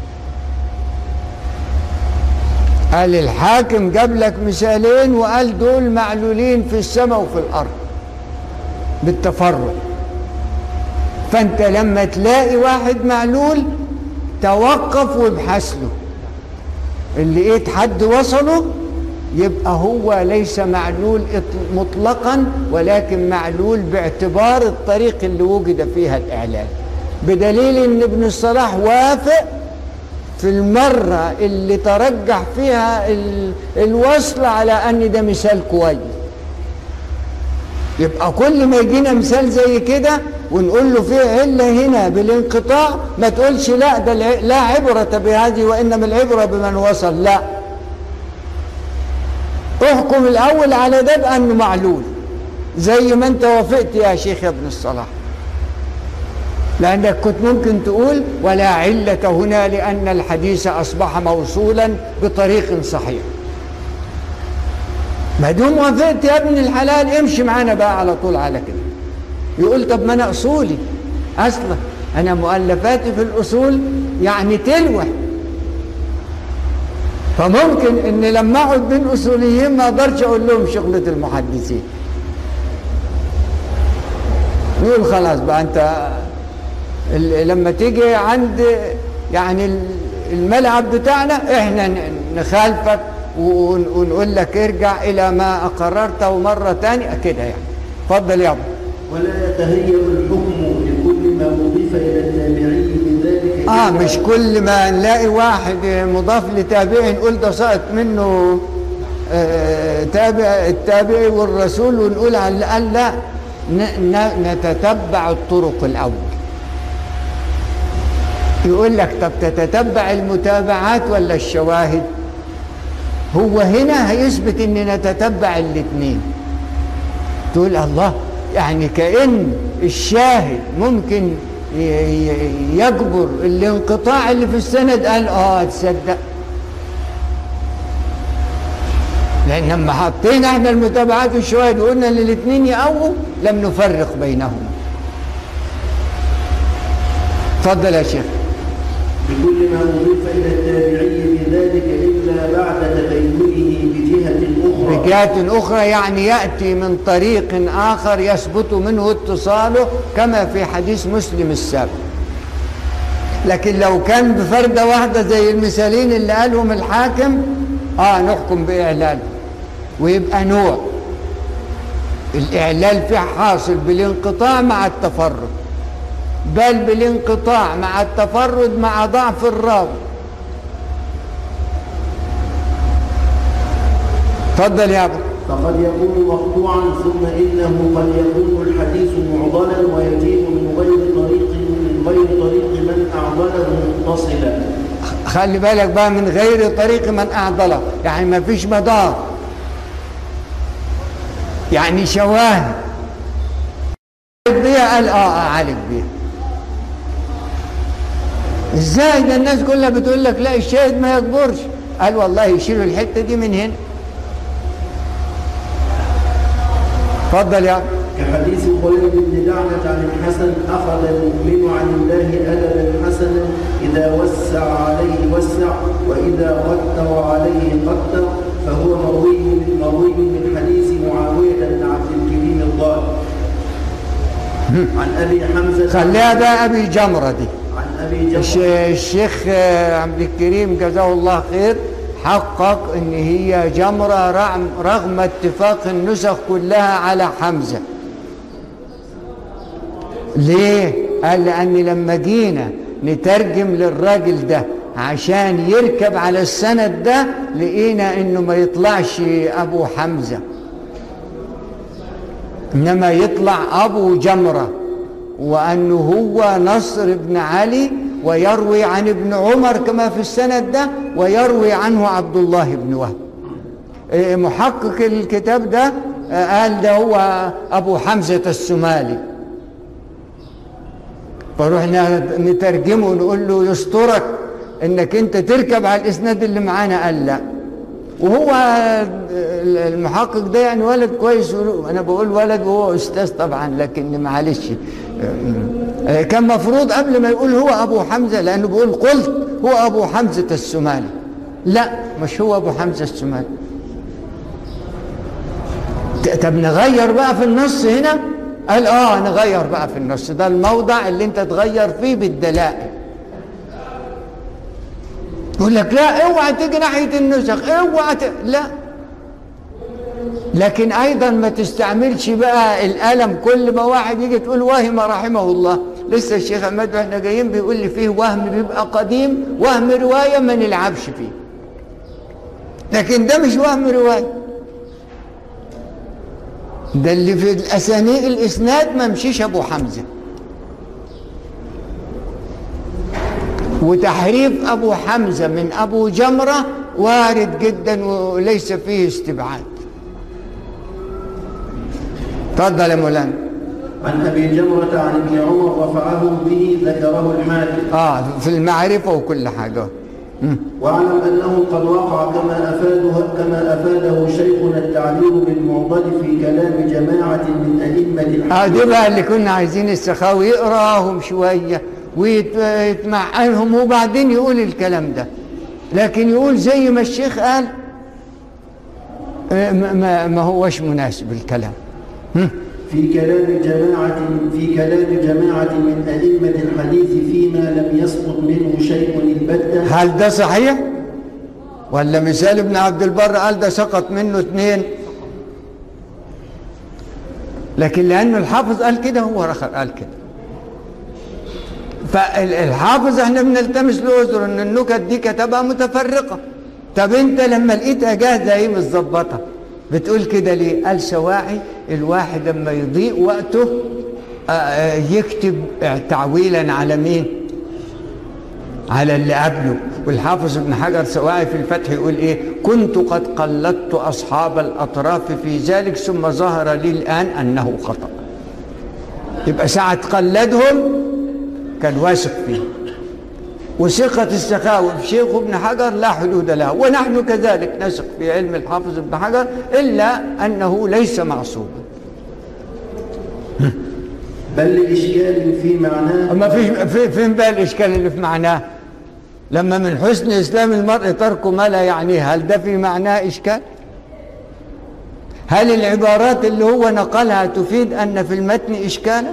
قال الحاكم جاب لك مثالين وقال دول معلولين في السماء وفي الارض بالتفرق فانت لما تلاقي واحد معلول توقف وابحث له اللي لقيت حد وصله يبقى هو ليس معلول إط- مطلقا ولكن معلول باعتبار الطريق اللي وجد فيها الإعلان بدليل ان ابن الصلاح وافق في المرة اللي ترجح فيها ال- الوصل على ان ده مثال كويس يبقى كل ما يجينا مثال زي كده ونقول له في علة هنا بالانقطاع ما تقولش لا ده الع- لا عبرة بهذه وإنما العبرة بمن وصل لا احكم الأول على ده بأنه معلول زي ما انت وافقت يا شيخ يا ابن الصلاح لأنك كنت ممكن تقول ولا علة هنا لأن الحديث أصبح موصولا بطريق صحيح ما دام وافقت يا ابن الحلال امشي معانا بقى على طول على كده يقول طب ما انا اصولي اصلا انا مؤلفاتي في الاصول يعني تلوح فممكن ان لما اقعد بين اصوليين ما اقدرش اقول لهم شغله المحدثين نقول خلاص بقى انت ال- لما تيجي عند يعني ال- الملعب بتاعنا احنا ن- نخالفك ون- ونقول لك ارجع الى ما اقررته مره تانية كده يعني اتفضل يا ابو ولا يتهيأ الحكم لكل ما أضيف إلى التابعي بذلك اه إلا مش كل ما نلاقي واحد مضاف لتابعي نقول ده سقط منه آه، تابع التابعي والرسول ونقول على اللي قال لا ن- ن- نتتبع الطرق الاول يقول لك طب تتتبع المتابعات ولا الشواهد هو هنا هيثبت ان نتتبع الاثنين تقول الله يعني كأن الشاهد ممكن ي- ي- يجبر الانقطاع اللي في السند قال اه تصدق لان لما حطينا احنا المتابعات والشواهد وقلنا ان الاثنين يقووا لم نفرق بينهما اتفضل يا شيخ بكل ما أضيف إلى التابعي بذلك إلا بعد تبينه بجهة أخرى بجهة أخرى يعني يأتي من طريق آخر يثبت منه اتصاله كما في حديث مسلم السابق لكن لو كان بفردة واحدة زي المثالين اللي قالهم الحاكم آه نحكم بإعلال ويبقى نوع الإعلال فيه حاصل بالانقطاع مع التفرد بل بالانقطاع مع التفرد مع ضعف الراوي تفضل يا ابو فقد يكون مقطوعا ثم إنه قد يكون الحديث معضلا ويجيء من غير طريق من غير طريق من أعضله متصلا خلي بالك بقى من غير طريق من أعضله يعني ما فيش مدار يعني شواهد بيها قال اه اعالج بيها ازاي ده الناس كلها بتقول لك لا الشاهد ما يكبرش قال والله يشيلوا الحته دي من هنا اتفضل يا كحديث خليل بن دعنة عن الحسن أخذ المؤمن عن الله أدبا حسنا إذا وسع عليه وسع وإذا قدر عليه قدر فهو مروي مروي من حديث معاوية بن عبد الكريم الضال عن أبي حمزة خليها بقى ابي جمره دي عن أبي الش- جمرة الشيخ آه، عبد الكريم جزاه الله خير حقق ان هي جمره رغم, رغم اتفاق النسخ كلها على حمزه ليه قال لان لما جينا نترجم للراجل ده عشان يركب على السند ده لقينا انه ما يطلعش ابو حمزه انما يطلع ابو جمره وانه هو نصر بن علي ويروي عن ابن عمر كما في السند ده ويروي عنه عبد الله بن وهب إيه، محقق الكتاب ده آه، قال ده هو ابو حمزه السمالي فروحنا نترجمه ونقول له يسترك انك انت تركب على الاسناد اللي معانا قال لا وهو المحقق ده يعني ولد كويس انا بقول ولد وهو استاذ طبعا لكن معلش كان مفروض قبل ما يقول هو ابو حمزه لانه بيقول قلت هو ابو حمزه السمالي لا مش هو ابو حمزه السمالي طب نغير بقى في النص هنا قال اه نغير بقى في النص ده الموضع اللي انت تغير فيه بالدلائل يقول لك لا اوعى تيجي ناحيه النسخ اوعى ت... لا لكن ايضا ما تستعملش بقى الالم كل ما واحد يجي تقول وهم رحمه الله لسه الشيخ احمد واحنا جايين بيقول لي فيه وهم بيبقى قديم وهم روايه ما نلعبش فيه لكن ده مش وهم روايه ده اللي في الاسانيد الاسناد ما مشيش ابو حمزه وتحريف ابو حمزه من ابو جمره وارد جدا وليس فيه استبعاد تفضل يا مولانا عن أبي جمرة عن ابن عمر رفعه به ذكره الحاكم اه في المعرفه وكل حاجه مم. واعلم أنه قد وقع كما أفاده كما أفاده شيخنا التعبير بالمعضل في كلام جماعة من أئمة اه الحديث دي بقى اللي كنا عايزين السخاوي يقراهم شويه ويتمعنهم وبعدين يقول الكلام ده لكن يقول زي ما الشيخ قال آه، ما- ما, ما هوش مناسب الكلام هم؟ في كلام جماعة في كلام جماعة من أئمة الحديث فيما لم يسقط منه شيء البتة هل ده صحيح ولا مثال ابن عبد البر قال ده سقط منه اثنين لكن لانه الحافظ قال كده هو رخر قال كده فالحافظ احنا بنلتمس له عذر ان النكت دي كتبها متفرقه طب انت لما لقيتها جاهزه ايه متظبطه بتقول كده ليه قال سواعي الواحد لما يضيق وقته آه، آه، يكتب آه، تعويلا على مين على اللي قبله والحافظ ابن حجر سواعي في الفتح يقول ايه كنت قد قلدت اصحاب الاطراف في ذلك ثم ظهر لي الان انه خطا يبقى ساعه قلدهم كان واثق فيه وثقة السخاوي في شيخ ابن حجر لا حدود لها ونحن كذلك نثق في علم الحافظ ابن حجر إلا أنه ليس معصوما بل لإشكال في معناه أما فيش في فين بقى الإشكال اللي في معناه لما من حسن إسلام المرء ترك ما لا يعنيه هل ده في معناه إشكال هل العبارات اللي هو نقلها تفيد أن في المتن إشكالا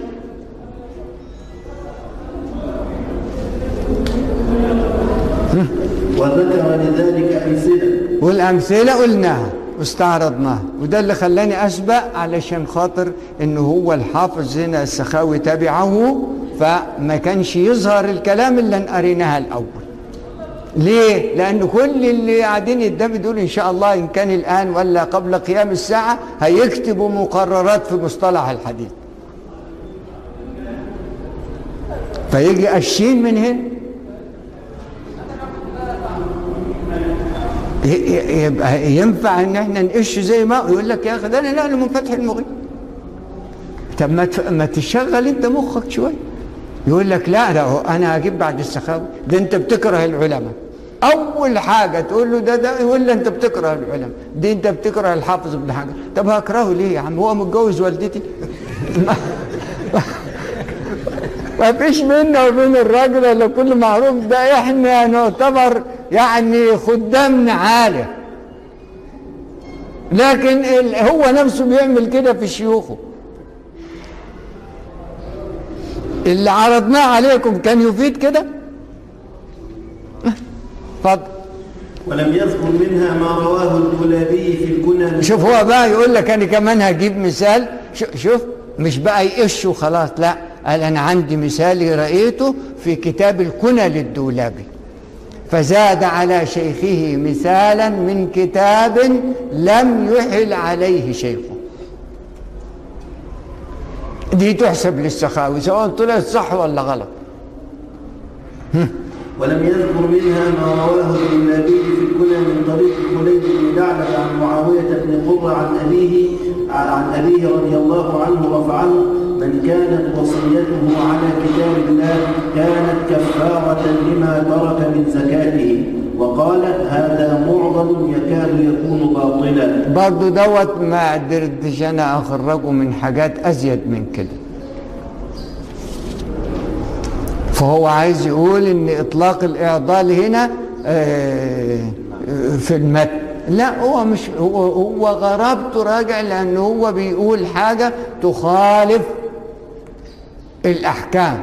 وذكر لذلك أمثلة والأمثلة قلناها واستعرضناها وده اللي خلاني أسبق علشان خاطر إنه هو الحافظ هنا السخاوي تبعه فما كانش يظهر الكلام اللي قريناها الأول ليه؟ لأن كل اللي قاعدين يدبي دول إن شاء الله إن كان الآن ولا قبل قيام الساعة هيكتبوا مقررات في مصطلح الحديث فيجي الشين من هنا ي- ي- يبقى ينفع ان احنا نقش زي ما يقول لك يا اخي ده انا نقل من فتح المغيث طب ما تف- ما تشغل انت مخك شويه يقول لك لا لا هو انا هجيب بعد السخاوي ده انت بتكره العلماء اول حاجه تقول له ده ده يقول له انت بتكره العلماء دي انت بتكره الحافظ ابن حجر طب هكرهه ليه يا عم هو متجوز والدتي ما- ما فيش بيننا وبين الراجل الا كل معروف ده احنا نعتبر يعني خدام عاليه لكن ال- هو نفسه بيعمل كده في شيوخه اللي عرضناه عليكم كان يفيد كده اتفضل ولم يذكر منها ما رواه الدولابي في الكنى شوف هو بقى يقول لك انا كمان هجيب مثال شو- شوف مش بقى يقش وخلاص لا قال انا عندي مثال رايته في كتاب الكنى للدولابي فزاد على شيخه مثالا من كتاب لم يحل عليه شيخه دي تحسب للسخاوي سواء طلعت صح ولا غلط ولم يذكر منها ما رواه الدولابي في الكنى من طريق خليل بن دعلب عن معاوية بن قرة عن أبيه عن أبيه رضي الله عنه رفعه من كانت وصيته على كتاب الله كانت كفارة لما ترك من زكاته وقال هذا معضل يكاد يكون باطلا برضو دوت ما قدرتش انا اخرجه من حاجات ازيد من كده فهو عايز يقول ان اطلاق الاعضال هنا آه، آه، في المتن لا هو مش هو هو غرابته راجع لان هو بيقول حاجه تخالف الاحكام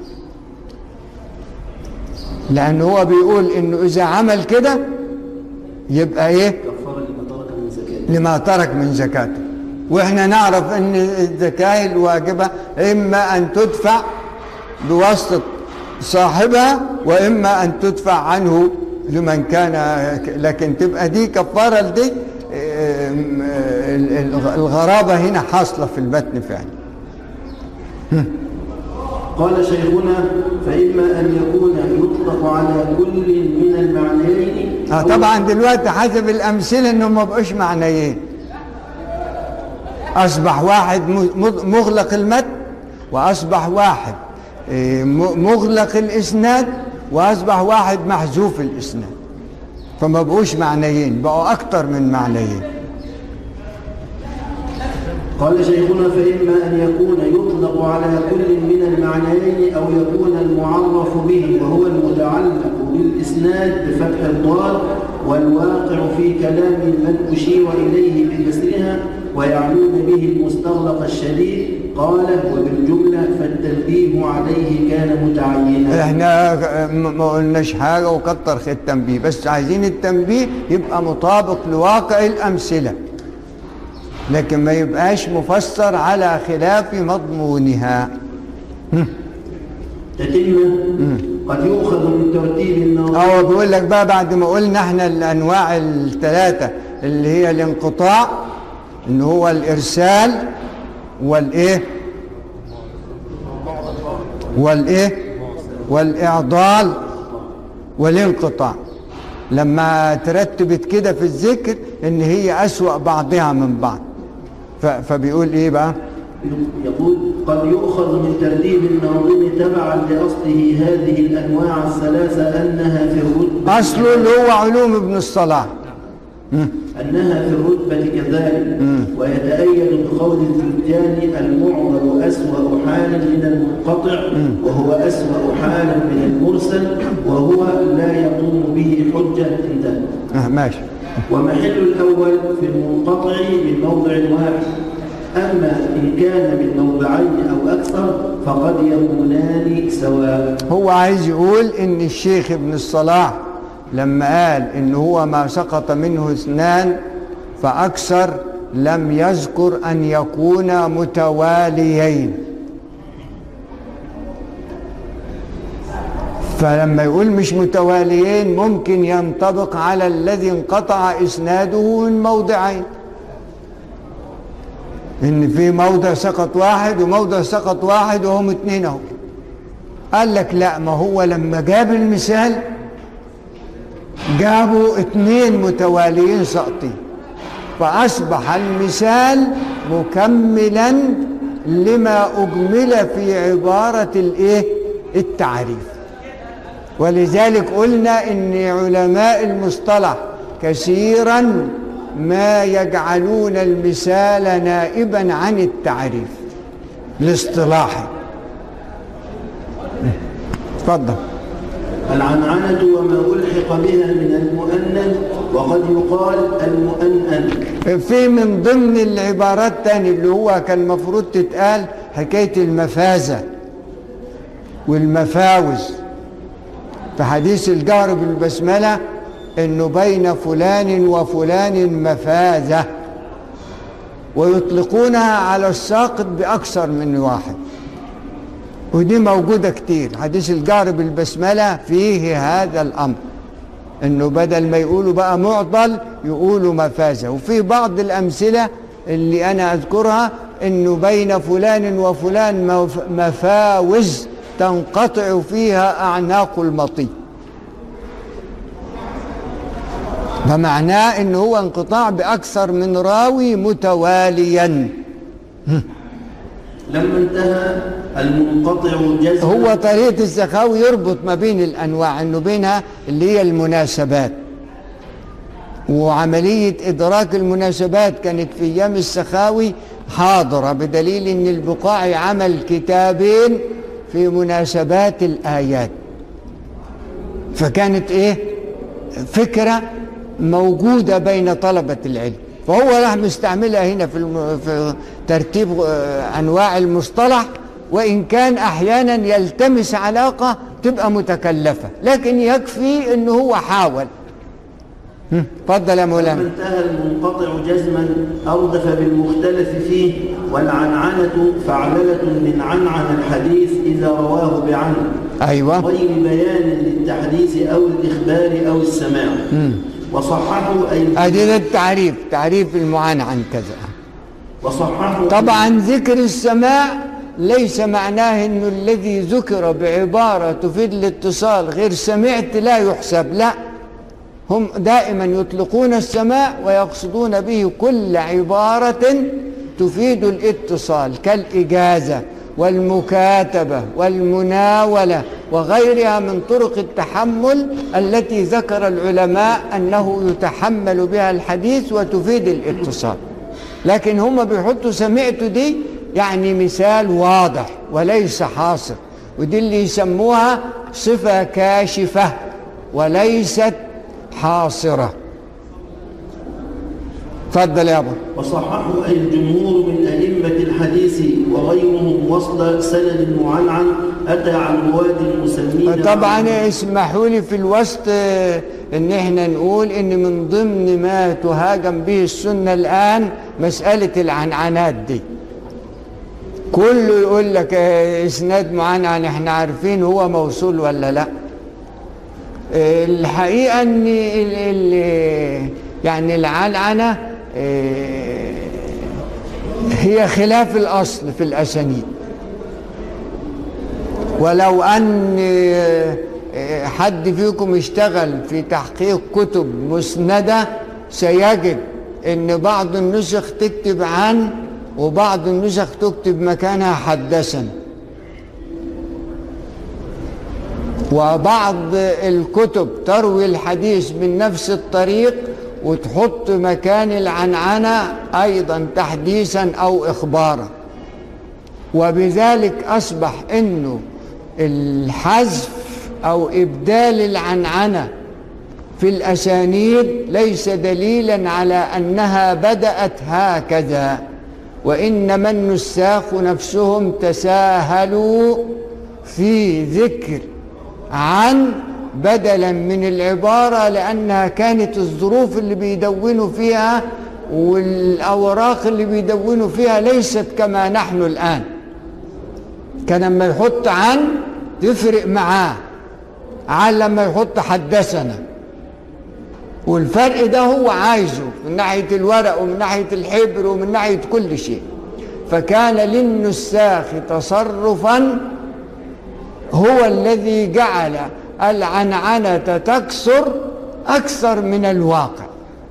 لان هو بيقول انه اذا عمل كده يبقى ايه كفارة لما ترك من زكاته لما ترك من زكاته واحنا نعرف ان الزكاة الواجبة اما ان تدفع بواسطة صاحبها واما ان تدفع عنه لمن كان لكن تبقى دي كفارة لدي ام، ال- الغرابة هنا حاصلة في المتن فعلا قال شيخنا فإما أن يكون يطلق على كل من المعنيين اه طبعا دلوقتي حسب الامثله انهم ما بقوش معنيين اصبح واحد م- مغ- مغلق المتن واصبح واحد إيه، م- مغلق الاسناد واصبح واحد محذوف الاسناد فما بقوش معنيين بقوا اكتر من معنيين قال شيخنا فإما أن يكون يطلق على كل من المعنيين أو يكون المعرف به وهو المتعلق بالإسناد بفتح الضاد والواقع في كلام من أشير إليه بكسرها ويعنون به المستغلق الشديد قال وبالجملة فالتنبيه عليه كان متعينا احنا م- ما قلناش حاجه وكتر خير التنبيه بس عايزين التنبيه يبقى مطابق لواقع الامثله لكن ما يبقاش مفسر على خلاف مضمونها تتمة قد يؤخذ من ترتيب الناظر هو بيقول لك بقى بعد ما قلنا احنا الانواع الثلاثه اللي هي الانقطاع ان هو الارسال والايه والايه والاعضال والانقطاع لما ترتبت كده في الذكر ان هي اسوا بعضها من بعض ف- فبيقول ايه بقى يقول قد يؤخذ من ترتيب الناظم تبعا لأصله هذه الأنواع الثلاثة أنها في الرتبة اصله اللي هو علوم ابن الصلاح أنها في الرتبة كذلك ويتأيد بقول الفرجاني المعضل أسوأ حالا من المنقطع وهو أسوأ حالا من المرسل وهو لا يقوم به حجة انتهى آه ماشي ومحل الأول في المنقطع من موضع واحد أما إن كان من موضعين أو أكثر فقد يكونان سواء هو عايز يقول ان الشيخ ابن الصلاح لما قال ان هو ما سقط منه اثنان فاكثر لم يذكر ان يكونا متواليين فلما يقول مش متواليين ممكن ينطبق على الذي انقطع اسناده من موضعين ان في موضع سقط واحد وموضع سقط واحد وهم اتنين اهو قال لك لا ما هو لما جاب المثال جابوا اتنين متواليين ساقطين فأصبح المثال مكملا لما أجمل في عبارة الإيه؟ التعريف ولذلك قلنا ان علماء المصطلح كثيرا ما يجعلون المثال نائبا عن التعريف الاصطلاحي اتفضل العنعنة وما ألحق بها من المؤنن وقد يقال المؤنن في من ضمن العبارات تاني اللي هو كان المفروض تتقال حكاية المفازة والمفاوز في حديث الجهر بالبسملة انه بين فلان وفلان مفازة ويطلقونها على الساقط بأكثر من واحد ودي موجودة كتير حديث الجهر بالبسملة فيه هذا الأمر انه بدل ما يقولوا بقى معضل يقولوا مفازة وفي بعض الأمثلة اللي أنا أذكرها انه بين فلان وفلان مف- مفاوز تنقطع فيها أعناق المطي فمعناه انه هو انقطاع بأكثر من راوي متواليا لما انتهى المنقطع جزما هو طريقة السخاوي يربط ما بين الأنواع إنه بينها اللي هي المناسبات وعملية إدراك المناسبات كانت في أيام السخاوي حاضرة بدليل إن البقاعي عمل كتابين في مناسبات الآيات فكانت إيه فكرة موجودة بين طلبة العلم فهو راح مستعملها هنا في, الم... في ترتيب آه، أنواع المصطلح وإن كان أحيانا يلتمس علاقة تبقى متكلفة لكن يكفي أنه هو حاول هم، اتفضل يا لما مولانا انتهى المنقطع جزما أردف بالمختلف فيه والعنعنة فعللة من عنعن الحديث إذا رواه بعنه أيوة غير بيان للتحديث أو الإخبار أو السماع وصححوا أي أدي ده التعريف تعريف المعنعن كذا وصححوا طبعا ذكر السماع ليس معناه انه الذي ذكر بعبارة تفيد الاتصال غير سمعت لا يحسب لا هم دائما يطلقون السماع ويقصدون به كل عبارة تفيد الاتصال كالإجازة والمكاتبة والمناولة وغيرها من طرق التحمل التي ذكر العلماء أنه يتحمل بها الحديث وتفيد الاتصال لكن هم بيحطوا سمعت دي يعني مثال واضح وليس حاصر ودي اللي يسموها صفة كاشفة وليست حاصرة تفضل يا ابو وصححوا أي الجمهور من أئمة الحديث وغيرهم وصل سند معنعن أتى عن رواد المسلمين طبعا اسمحوا لي في الوسط آه، ان احنا نقول ان من ضمن ما تهاجم به السنة الان مسألة العنعنات دي كله يقول لك آه، اسناد معنعن احنا عارفين هو موصول ولا لا آه، الحقيقة ان ال ال يعني العنعنة آه، هي خلاف الاصل في الاسانيد ولو أن حد فيكم اشتغل في تحقيق كتب مسندة سيجد أن بعض النسخ تكتب عن وبعض النسخ تكتب مكانها حدثا وبعض الكتب تروي الحديث من نفس الطريق وتحط مكان العنعنة أيضا تحديثا أو إخبارا وبذلك أصبح أنه الحذف أو إبدال العنعنة في الأسانيد ليس دليلا على أنها بدأت هكذا وإنما النساخ نفسهم تساهلوا في ذكر عن بدلا من العبارة لأنها كانت الظروف اللي بيدونوا فيها والأوراق اللي بيدونوا فيها ليست كما نحن الآن كان لما يحط عن تفرق معاه عن لما يحط حدثنا والفرق ده هو عايزه من ناحية الورق ومن ناحية الحبر ومن ناحية كل شيء فكان للنساخ تصرفا هو الذي جعل العنعنة تكثر أكثر من الواقع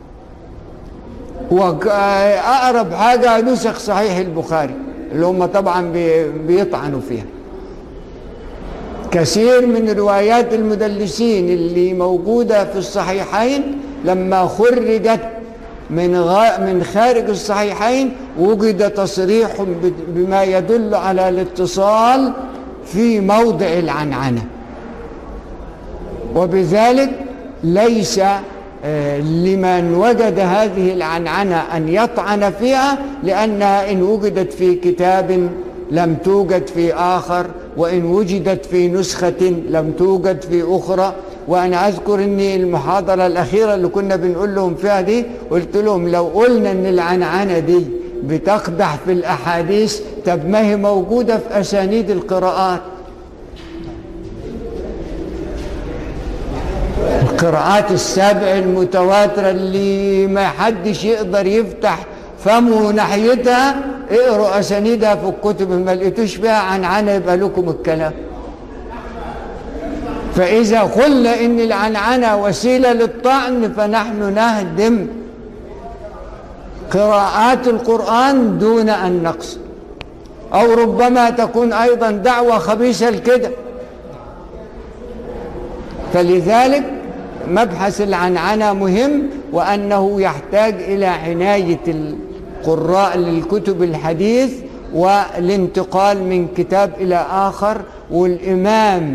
وأقرب حاجة نسخ صحيح البخاري اللي هم طبعا بي- بيطعنوا فيها كثير من روايات المدلسين اللي موجودة في الصحيحين لما خرجت من غا من خارج الصحيحين وجد تصريح ب- بما يدل على الاتصال في موضع العنعنة وبذلك ليس آه، لمن وجد هذه العنعنة أن يطعن فيها لأنها إن وجدت في كتاب لم توجد في آخر وإن وجدت في نسخة لم توجد في أخرى وأنا أذكر أني المحاضرة الأخيرة اللي كنا بنقول لهم فيها دي قلت لهم لو قلنا أن العنعنة دي بتقدح في الأحاديث طب ما هي موجودة في أسانيد القراءات القراءات السبع المتواترة اللي ما حدش يقدر يفتح فمه ناحيتها اقروا أسانيدها في الكتب ما لقيتوش فيها عنعنة يبقى لكم الكلام فإذا قلنا إن العنعنة وسيلة للطعن فنحن نهدم قراءات القرآن دون أن نقصد أو ربما تكون أيضا دعوة خبيثة لكده فلذلك مبحث العنعنة مهم وأنه يحتاج إلى عناية القراء للكتب الحديث والانتقال من كتاب إلى آخر والإمام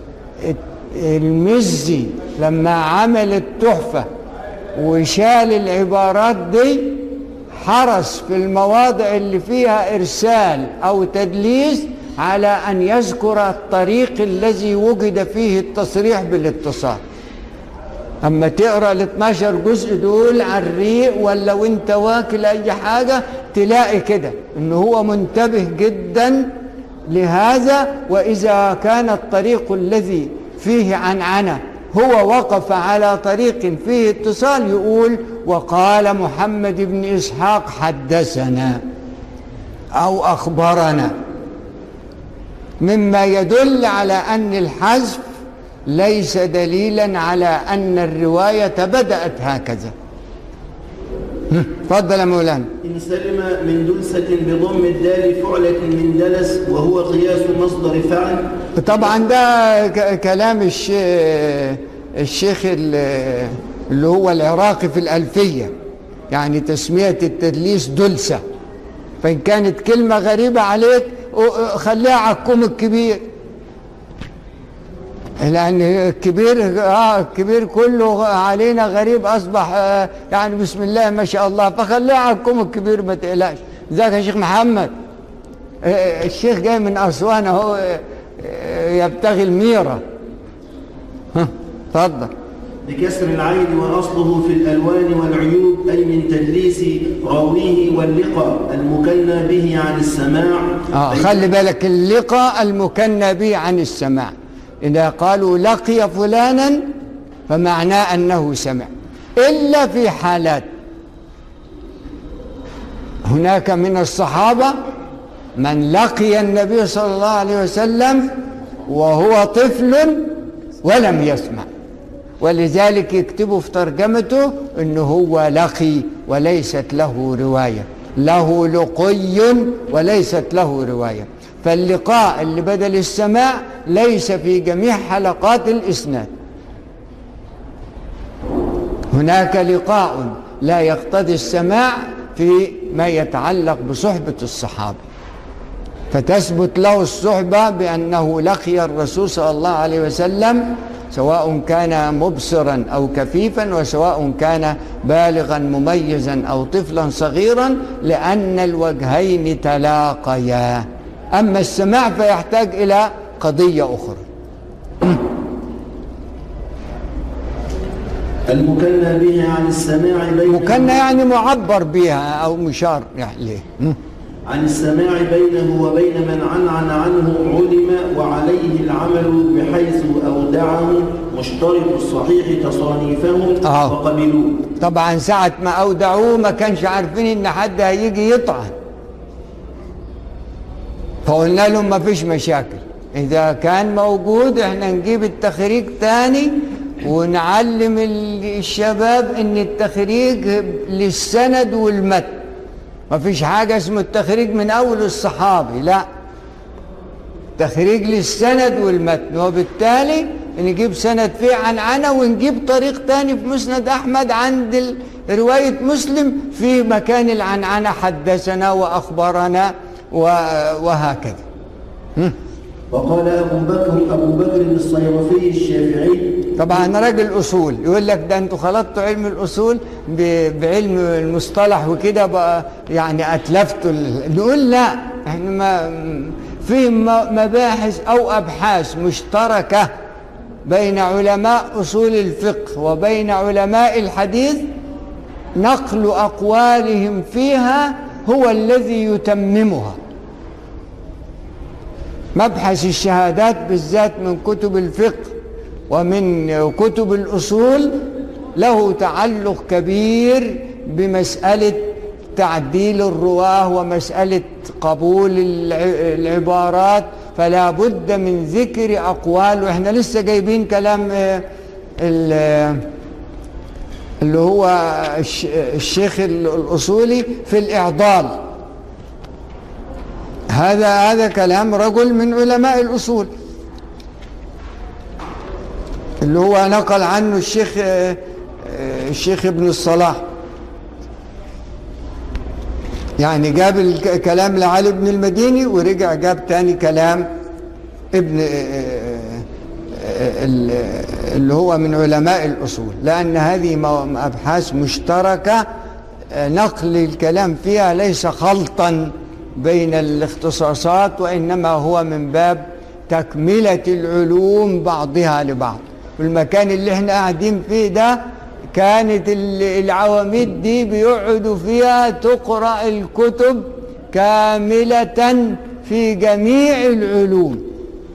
المزي لما عمل التحفة وشال العبارات دي حرص في المواضع اللي فيها إرسال أو تدليس على أن يذكر الطريق الذي وجد فيه التصريح بالاتصال أما تقرأ ال 12 جزء دول على الريق ولا وانت واكل أي حاجة تلاقي كده إن هو منتبه جدا لهذا وإذا كان الطريق الذي فيه عنعنة هو وقف على طريق فيه اتصال يقول وقال محمد بن إسحاق حدثنا أو أخبرنا مما يدل على أن الحذف ليس دليلا على أن الرواية بدأت هكذا تفضل يا مولانا إن سلم من دلسة بضم الدال فعلة من دلس وهو قياس مصدر فعل طبعا ده ك- كلام الشيخ الشيخ ال- اللي هو العراقي في الألفية يعني تسمية التدليس دلسة فإن كانت كلمة غريبة عليك أ- أ- خليها على الكوم الكبير لأن الكبير آه الكبير كله علينا غريب أصبح آه يعني بسم الله ما شاء الله فخليها على الكوم الكبير ما تقلقش ازيك يا شيخ محمد آه، الشيخ جاي من أسوان اهو آه، آه، يبتغي الميرة ها اتفضل بكسر العين وأصله في الألوان والعيوب أي من تدليس راويه واللقاء المكنى به عن السماع آه خلي بالك اللقاء المكنى به عن السماع إذا قالوا لقي فلانا فمعناه أنه سمع إلا في حالات هناك من الصحابة من لقي النبي صلى الله عليه وسلم وهو طفل ولم يسمع ولذلك يكتبوا في ترجمته انه هو لقي وليست له روايه له لقي وليست له روايه فاللقاء اللي بدل السماع ليس في جميع حلقات الاسناد هناك لقاء لا يقتضي السماع في ما يتعلق بصحبه الصحابه فتثبت له الصحبة بأنه لقي الرسول صلى الله عليه وسلم سواء كان مبصرا أو كفيفا وسواء كان بالغا مميزا أو طفلا صغيرا لأن الوجهين تلاقيا أما السماع فيحتاج إلى قضية أخرى المكنى به عن السماع بين مكنى يعني معبر بها أو مشار إليه م. عن السماع بينه وبين من عنعن عنه علم وعليه العمل بحيث أودعه مشترط الصحيح تصانيفهم آه. وقبلوه طبعا ساعة ما أودعوه ما كانش عارفين إن حد هيجي يطعن فقلنا لهم ما فيش مشاكل إذا كان موجود إحنا نجيب التخريج تاني ونعلم ال- الشباب إن التخريج للسند والمتن ما فيش حاجة اسمه التخريج من أول الصحابي لا تخريج للسند والمتن وبالتالي نجيب سند فيه عنعنة ونجيب طريق تاني في مسند أحمد عند ال- رواية مسلم في مكان العنعنة حدثنا وأخبرنا و- وهكذا وقال أبو بكر أبو بكر الصيرفي الشافعي طبعا راجل اصول يقول لك ده انتوا خلطتوا علم الاصول ب- بعلم المصطلح وكده بقى يعني اتلفتوا ال- نقول لا احنا ما في م- مباحث او ابحاث مشتركه بين علماء اصول الفقه وبين علماء الحديث نقل اقوالهم فيها هو الذي يتممها مبحث الشهادات بالذات من كتب الفقه ومن كتب الأصول له تعلق كبير بمسألة تعديل الرواه ومسألة قبول الع- العبارات فلا بد من ذكر أقوال وإحنا لسه جايبين كلام آه، ال- اللي هو الش- الشيخ الأصولي في الإعضال هذا هذا كلام رجل من علماء الأصول اللي هو نقل عنه الشيخ آه، آه، الشيخ ابن الصلاح يعني جاب الكلام لعلي بن المديني ورجع جاب تاني كلام ابن آه، آه، ال- اللي هو من علماء الأصول لأن هذه مو- أبحاث مشتركة آه، نقل الكلام فيها ليس خلطا بين الاختصاصات وإنما هو من باب تكملة العلوم بعضها لبعض في المكان اللي احنا قاعدين فيه ده كانت ال- العواميد دي بيقعدوا فيها تقرأ الكتب كاملة في جميع العلوم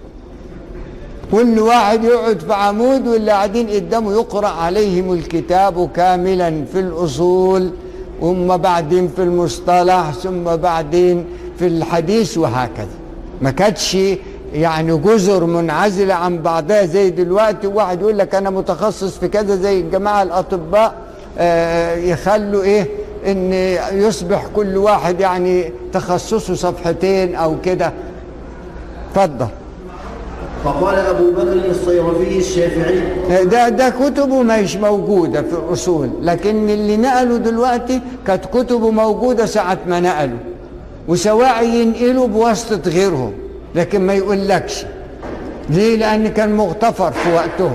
كل واحد يقعد في عمود واللي قاعدين قدامه يقرأ عليهم الكتاب كاملا في الأصول ثم بعدين في المصطلح ثم بعدين في الحديث وهكذا ما كانتش يعني جزر منعزلة عن بعضها زي دلوقتي واحد يقول لك أنا متخصص في كذا زي الجماعة الأطباء آه، يخلوا إيه إن يصبح كل واحد يعني تخصصه صفحتين أو كده اتفضل فقال أبو بكر الصيرفي الشافعي ده ده كتبه مش موجودة في الأصول لكن اللي نقلوا دلوقتي كانت كتبه موجودة ساعة ما نقلوا وسواء ينقلوا بواسطة غيرهم لكن ما يقولكش ليه لأن كان مغتفر في وقتهم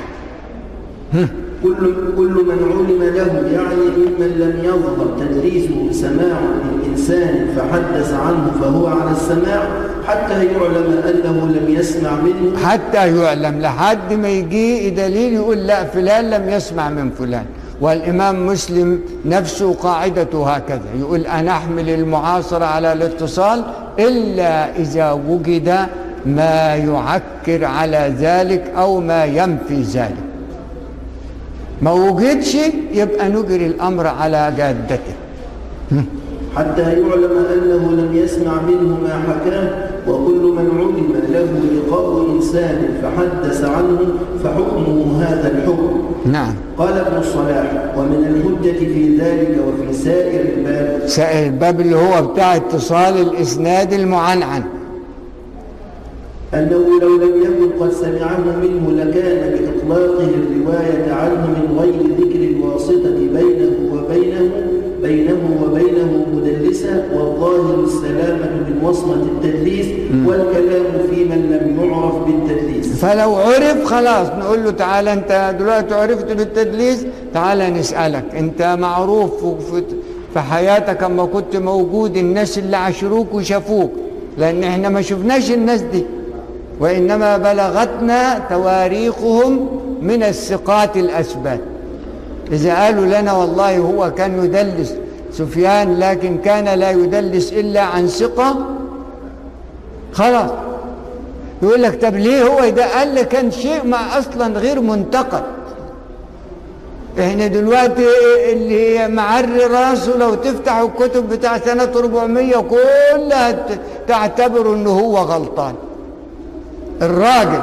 كل كل من علم له يعني ممن لم يظهر تدريسه سماع من إنسان فحدث عنه فهو على السماع حتى يعلم أنه لم يسمع منه حتى يعلم لحد ما يجي دليل يقول لا فلان لم يسمع من فلان والإمام مسلم نفسه قاعدته هكذا يقول أنا أحمل المعاصرة على الاتصال إلا إذا وجد ما يعكر على ذلك أو ما ينفي ذلك ما وجدش يبقى نجري الأمر على جادته حتى يعلم أنه لم يسمع منه ما حكاه وكل من علم له لقاء إنسان فحدث عنه فحكمه هذا الحكم نعم قال ابن الصلاح ومن الحجة في ذلك وفي سائر الباب سائل الباب اللي هو بتاع اتصال الإسناد المعنعن أنه لو لم يكن قد سمعه منه لكان بإطلاقه الرواية عنه من غير ذكر الواسطة بينه وبينه بينه وبينه مدلسة والظاهر السلامة من وصمة التدليس والكلام في من لم يعرف بالتدليس فلو عرف خلاص نقول له تعالى انت دلوقتي عرفت بالتدليس تعالى نسألك انت معروف في- في حياتك اما كنت موجود الناس اللي عاشروك وشافوك لان احنا ما شفناش الناس دي وانما بلغتنا تواريخهم من الثقات الاسبات إذا قالوا لنا والله هو كان يدلس سفيان لكن كان لا يدلس إلا عن ثقة خلاص يقول لك طب ليه هو ده قال لك كان شيء مع أصلا غير منتقد احنا دلوقتي اللي معري راسه لو تفتح الكتب بتاع سنة 400 كلها ت- تعتبر انه هو غلطان الراجل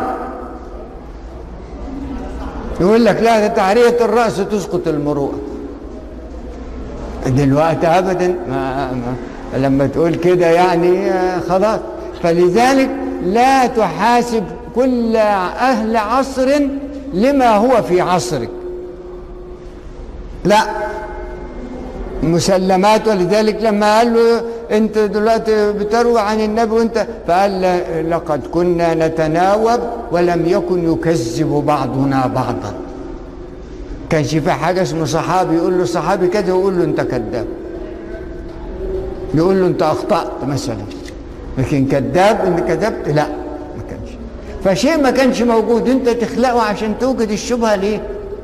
يقول لك لا ده تعرية الرأس تسقط المروءة دلوقتي أبدا ما ما لما تقول كده يعني آه، خلاص فلذلك لا تحاسب كل أهل عصر لما هو في عصرك لا مسلمات ولذلك لما قال له انت دلوقتي بتروي عن النبي وانت فقال ل- لقد كنا نتناوب ولم يكن يكذب بعضنا بعضا كانش في حاجه اسمه صحابي يقول له صحابي كذا ويقول له انت كذاب يقول له انت اخطات مثلا لكن كذاب ان كذبت لا ما كانش فشيء ما كانش موجود انت تخلقه عشان توجد الشبهه ليه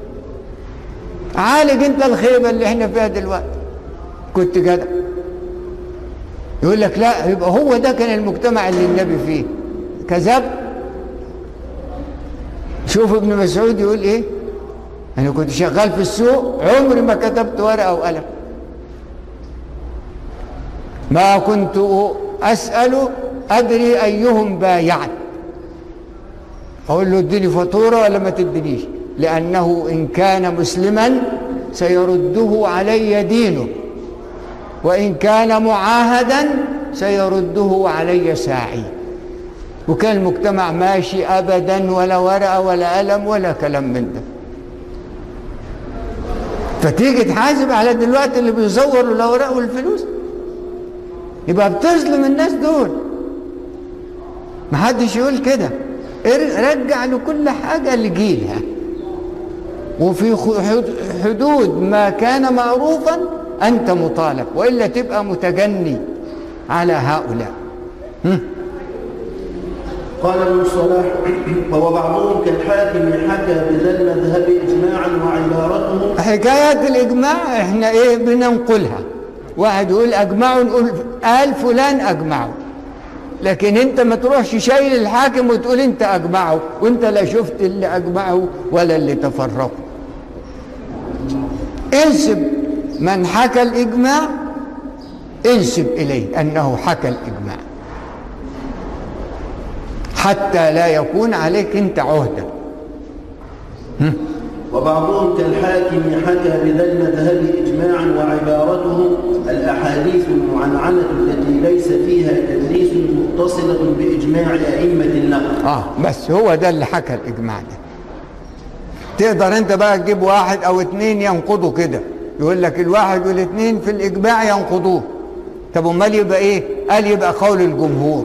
عالج انت الخيبه اللي احنا فيها دلوقتي كنت جدع يقول لك لا يبقى هو ده كان المجتمع اللي النبي فيه كذب شوف ابن مسعود يقول ايه انا كنت شغال في السوق عمري ما كتبت ورقه وقلم ما كنت اسال ادري ايهم بايعت اقول له اديني فاتوره ولا ما تدينيش لانه ان كان مسلما سيرده علي دينه وان كان معاهدا سيرده علي ساعي وكان المجتمع ماشي ابدا ولا ورقه ولا قلم ولا كلام من ده فتيجي تحاسب على دلوقتي اللي بيزوروا الاوراق والفلوس يبقى بتظلم الناس دول محدش يقول كده ار- رجع لكل حاجة لجيلها وفي خ- حد- حدود ما كان معروفا أنت مطالب وإلا تبقى متجني على هؤلاء قال ابن الصلاح وبعضهم كالحاكم حكى بذا المذهب إجماعا وعبارته حكايات الإجماع إحنا إيه بننقلها واحد يقول أجمعوا نقول قال فلان أجمعوا لكن أنت ما تروحش شايل الحاكم وتقول أنت أجمعه وأنت لا شفت اللي أجمعه ولا اللي تفرقوا انسب من حكى الإجماع انسب إليه أنه حكى الإجماع حتى لا يكون عليك أنت عهدة وبعضهم كالحاكم حكى بذا المذهب إجماعا وعبارته الأحاديث المعنعنة التي ليس فيها تدليس متصلة بإجماع أئمة النقل اه بس هو ده اللي حكى الاجماع ده تقدر انت بقى تجيب واحد او اتنين ينقضوا كده يقول لك الواحد والاثنين في الاجماع ينقضوه طب امال يبقى ايه قال يبقى قول الجمهور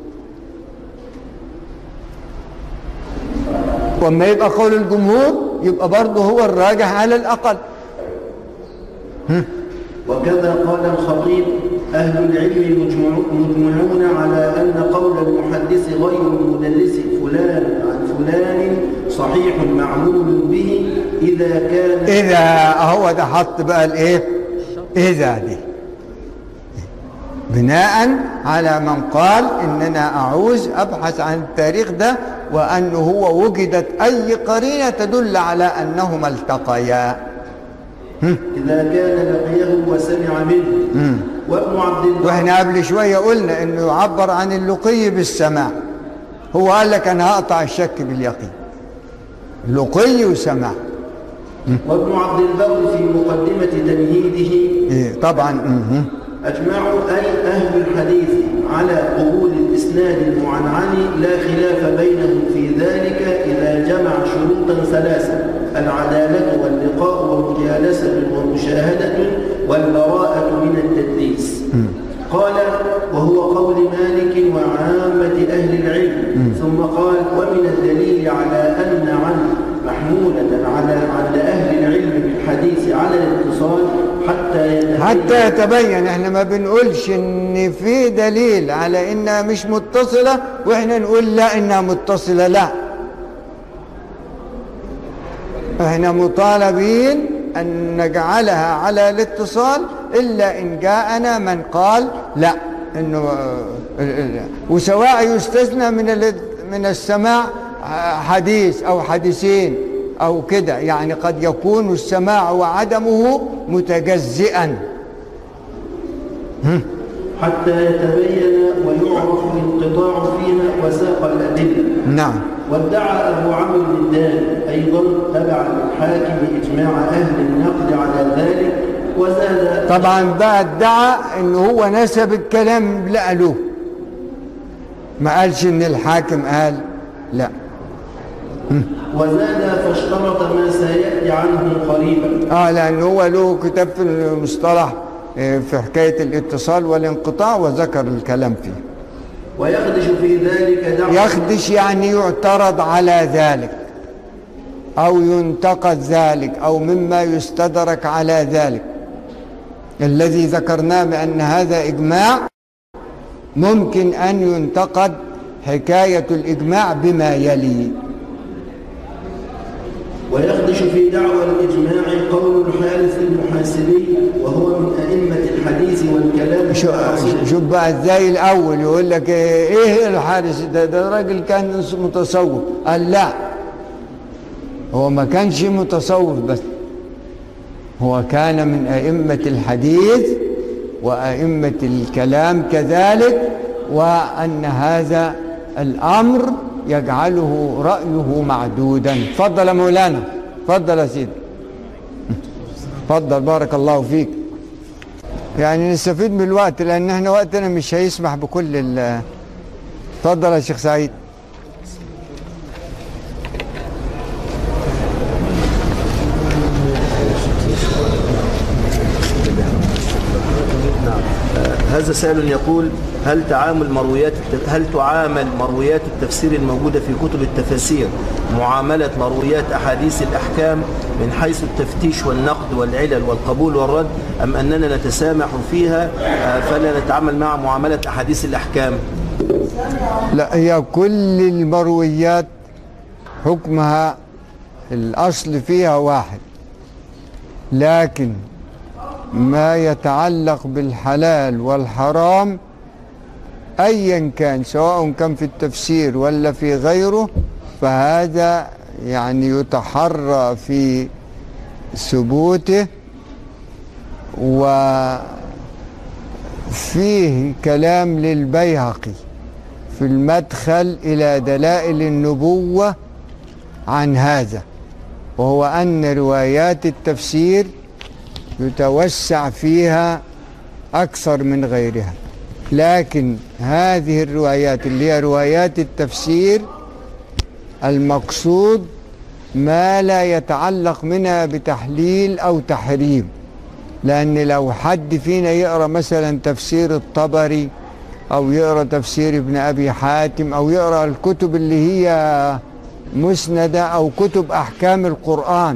واما يبقى قول الجمهور يبقى برضه هو الراجح على الاقل وكذا قال الخطيب أهل العلم مجمع- مجمعون على أن قول المحدث غير المدلس فلان عن فلان صحيح معمول به إذا كان اذا هو ده حط بقى الايه اذا دي بناء على من قال اننا اعوز ابحث عن التاريخ ده وانه هو وجدت اي قرينه تدل على انهما التقيا إذا كان لقيه وسمع منه وابن عبد الله واحنا قبل شويه قلنا انه يعبر عن اللقي بالسماع هو قال لك انا هقطع الشك باليقين لقي وسماع وابن عبد البر في مقدمة تمهيده إيه طبعا مهم. أجمعوا أي أهل الحديث على قبول الإسناد المعنعن لا خلاف بينهم في ذلك إذا جمع شروطا ثلاثة العدالة واللقاء ومجالسة ومشاهدة والبراءة من التدليس قال وهو قول مالك وعامة أهل العلم ثم قال ومن الدليل على أن عن محمولة على عند أهل العلم بالحديث على الاتصال حتى يتبين حتى يتبين احنا ما بنقولش ان في دليل على انها مش متصلة واحنا نقول لا انها متصلة لا احنا مطالبين ان نجعلها على الاتصال الا ان جاءنا من قال لا انه آه، آه، وسواء يستثنى من ال- من السماع آه، حديث او حديثين او كده يعني قد يكون السماع وعدمه متجزئا حتى يتبين ويعرف الانقطاع فيها وساق الأدلة نعم وادعى أبو عمرو الداني أيضا تبع الحاكم إجماع أهل النقد على ذلك وزاد طبعا بقى ادعى انه هو نسب الكلام لقلوه ما قالش ان الحاكم قال لا وزاد فاشترط ما سيأتي عنه قريبا اه لان هو له كتاب في المصطلح آه، في حكايه الاتصال والانقطاع وذكر الكلام فيه ويخدش في ذلك دعوة يخدش يعني يعترض على ذلك او ينتقد ذلك او مما يستدرك على ذلك الذي ذكرناه بان هذا اجماع ممكن ان ينتقد حكايه الاجماع بما يلي ويخدش في دعوى الإجماع قول الحارث المحاسبي وهو من أئمة الحديث والكلام شو- والعصر. شوف بقى ازاي الاول يقول لك ايه الحارس ده ده راجل كان متصوف قال لا هو ما كانش متصوف بس هو كان من ائمه الحديث وائمه الكلام كذلك وان هذا الامر يجعله رايه معدودا تفضل يا مولانا تفضل يا سيدي تفضل بارك الله فيك يعني نستفيد من الوقت لان احنا وقتنا مش هيسمح بكل ال اتفضل يا شيخ سعيد هذا سائل يقول هل تعامل مرويات الت- هل تعامل مرويات التفسير الموجودة في كتب التفاسير معاملة مرويات أحاديث الأحكام من حيث التفتيش والنقد والعلل والقبول والرد أم أننا نتسامح فيها آه، فلا نتعامل مع معاملة أحاديث الأحكام لا هي كل المرويات حكمها الاصل فيها واحد لكن ما يتعلق بالحلال والحرام ايا كان سواء كان في التفسير ولا في غيره فهذا يعني يتحرى في ثبوته وفيه كلام للبيهقي في المدخل إلى دلائل النبوة عن هذا وهو أن روايات التفسير يتوسع فيها أكثر من غيرها لكن هذه الروايات اللي هي روايات التفسير المقصود ما لا يتعلق منها بتحليل أو تحريم لأن لو حد فينا يقرأ مثلا تفسير الطبري أو يقرأ تفسير ابن أبي حاتم أو يقرأ الكتب اللي هي مسندة أو كتب أحكام القرآن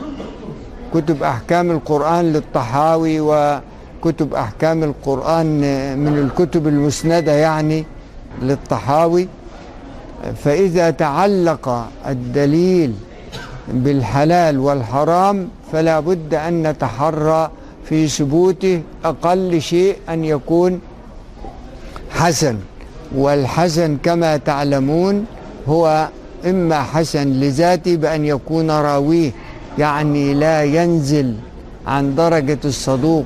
كتب أحكام القرآن للطحاوي وكتب أحكام القرآن من الكتب المسندة يعني للطحاوي فإذا تعلق الدليل بالحلال والحرام فلا بد أن نتحرى في ثبوته أقل شيء أن يكون حسن والحسن كما تعلمون هو إما حسن لذاته بأن يكون راويه يعني لا ينزل عن درجة الصدوق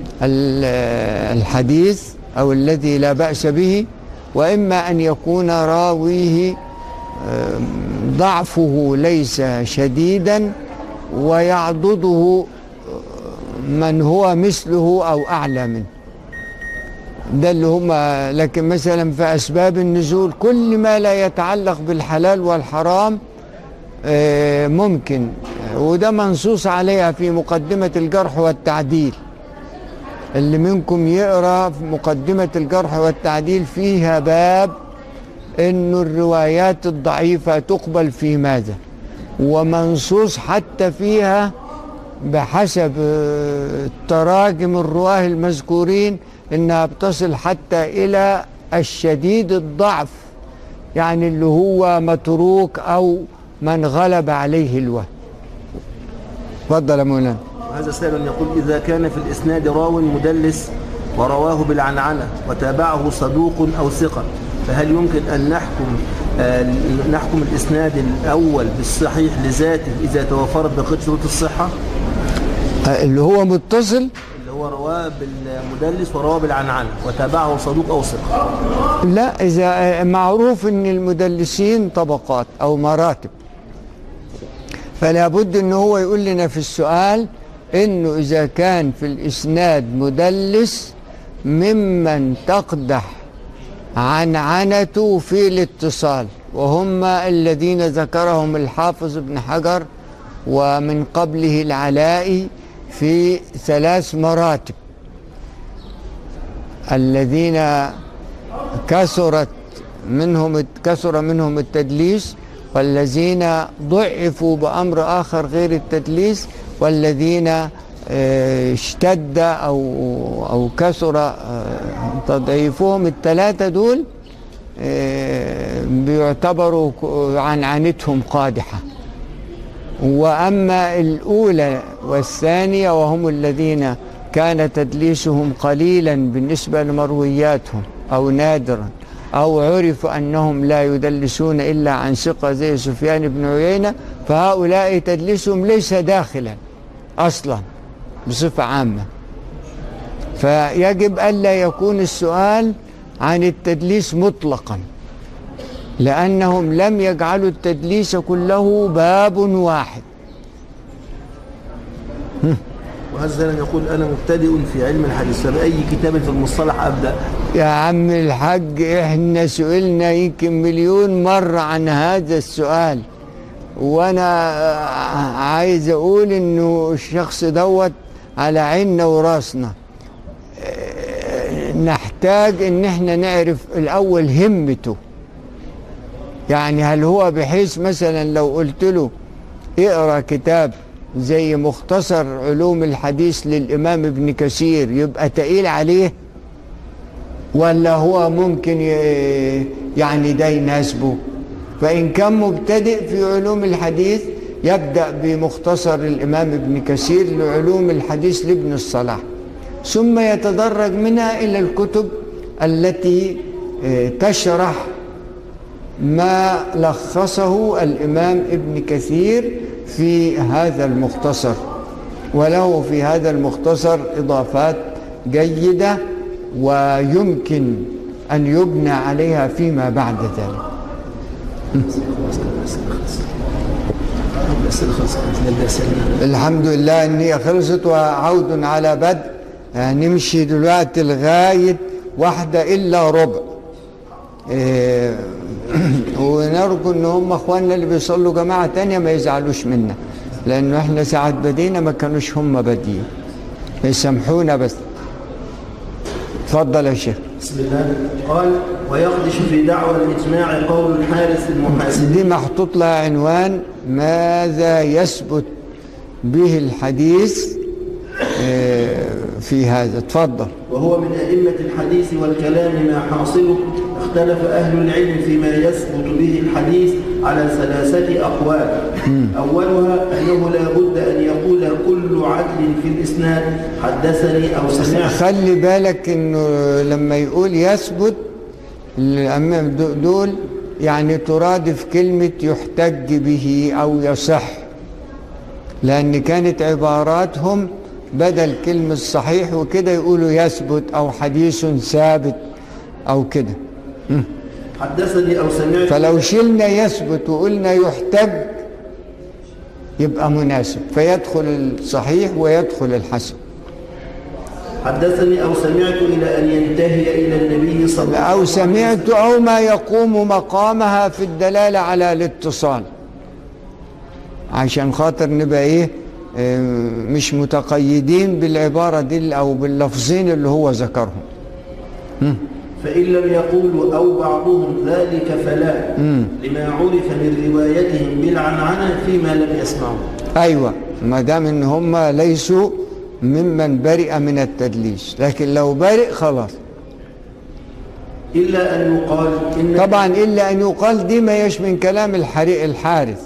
ال- الحديث أو الذي لا بأس به وإما أن يكون راويه آم، ضعفه ليس شديدا ويعضده من هو مثله أو أعلى منه ده اللي هم لكن مثلا في أسباب النزول كل ما لا يتعلق بالحلال والحرام آه، ممكن وده منصوص عليها في مقدمة الجرح والتعديل اللي منكم يقرأ في مقدمة الجرح والتعديل فيها باب انه الروايات الضعيفة تقبل في ماذا ومنصوص حتى فيها بحسب آه، تراجم الرواه المذكورين انها بتصل حتى الى الشديد الضعف يعني اللي هو متروك او من غلب عليه الوهم اتفضل يا مولانا هذا سائل يقول إذا كان في الإسناد راو مدلس ورواه بالعنعنة وتابعه صدوق أو ثقة فهل يمكن أن نحكم آه، نحكم الإسناد الأول بالصحيح لذاته إذا توفرت بقية شروط الصحة آه، اللي هو متصل اللي هو رواه بالمدلس ورواه بالعنعنة وتابعه صدوق أو ثقة لا إذا آه، معروف أن المدلسين طبقات أو مراتب فلا بد أنه هو يقول لنا في السؤال أنه إذا كان في الإسناد مدلس ممن تقدح عنعنته في الاتصال وهم الذين ذكرهم الحافظ ابن حجر ومن قبله العلائي في ثلاث مراتب الذين كثرت منهم كثر منهم التدليس والذين ضعفوا بأمر آخر غير التدليس والذين آه، اشتد أو أو كثر آه، تضعيفهم الثلاثة دول آه، بيعتبروا ك- عنعنتهم قادحة وأما الأولى والثانية وهم الذين كان تدليسهم قليلا بالنسبة لمروياتهم أو نادرا أو عرف أنهم لا يدلسون إلا عن ثقة زي سفيان بن عيينة فهؤلاء تدليسهم ليس داخلا أصلا بصفة عامة فيجب ألا يكون السؤال عن التدليس مطلقا لأنهم لم يجعلوا التدليس كله باب واحد وهذا لم يقول أنا مبتدئ في علم الحديث فبأي كتاب في المصطلح أبدأ يا عم الحاج احنا سئلنا يمكن مليون مرة عن هذا السؤال وانا آه، عايز اقول انه الشخص دوت على عيننا وراسنا آه، نحتاج ان احنا نعرف الاول همته يعني هل هو بحيث مثلا لو قلت له اقرا كتاب زي مختصر علوم الحديث للامام ابن كثير يبقى تقيل عليه ولا هو ممكن ي- يعني ده يناسبه فإن كان مبتدئ في علوم الحديث يبدأ بمختصر الإمام ابن كثير لعلوم الحديث لابن الصلاح ثم يتدرج منها إلى الكتب التي آه، تشرح ما لخصه الإمام ابن كثير في هذا المختصر وله في هذا المختصر إضافات جيدة ويمكن أن يبنى عليها فيما بعد ذلك الأسئلة خلصت الدرس الحمد لله ان هي خلصت وعود على بدء يعني نمشي دلوقتي لغايه واحده الا ربع إيه ونرجو ان هم اخواننا اللي بيصلوا جماعه تانية ما يزعلوش منا لانه احنا ساعات بدينا ما كانوش هم بادئين يسامحونا بس اتفضل يا شيخ بسم الله قال ويخدش في دعوى الإجماع قول الحارث المحاسبي دي محطوط لها عنوان ماذا يثبت به الحديث آه، في هذا اتفضل وهو من أئمة الحديث والكلام ما حاصله اختلف أهل العلم فيما يثبت به الحديث على ثلاثة أقوال أولها أنه لا بد أن يقول كل عدل في الإسناد حدثني أو سمعت خلي بالك انه لما يقول يثبت الأمام دو- دول يعني ترادف كلمة يحتج به أو يصح لأن كانت عباراتهم بدل كلمة صحيح وكده يقولوا يثبت أو حديث ثابت أو كده حدثني أو سمعت فلو شلنا يثبت وقلنا يحتج يبقى مناسب فيدخل الصحيح ويدخل الحسن حدثني أو سمعت إلى أن ينتهي إلى النبي صلى الله عليه أو وسلم سمعت أو ما يقوم مقامها في الدلالة على الاتصال عشان خاطر نبقى إيه آه، مش متقيدين بالعبارة دي أو باللفظين اللي هو ذكرهم فإن لم يقولوا أو بعضهم ذلك فلا لما عرف من روايتهم بالعنعنة فيما لم يسمعوا أيوة ما دام إن هم ليسوا ممن برئ من التدليس لكن لو برئ خلاص إلا أن يقال إن طبعا إلا أن يقال دي ما يش من كلام الحري الحارث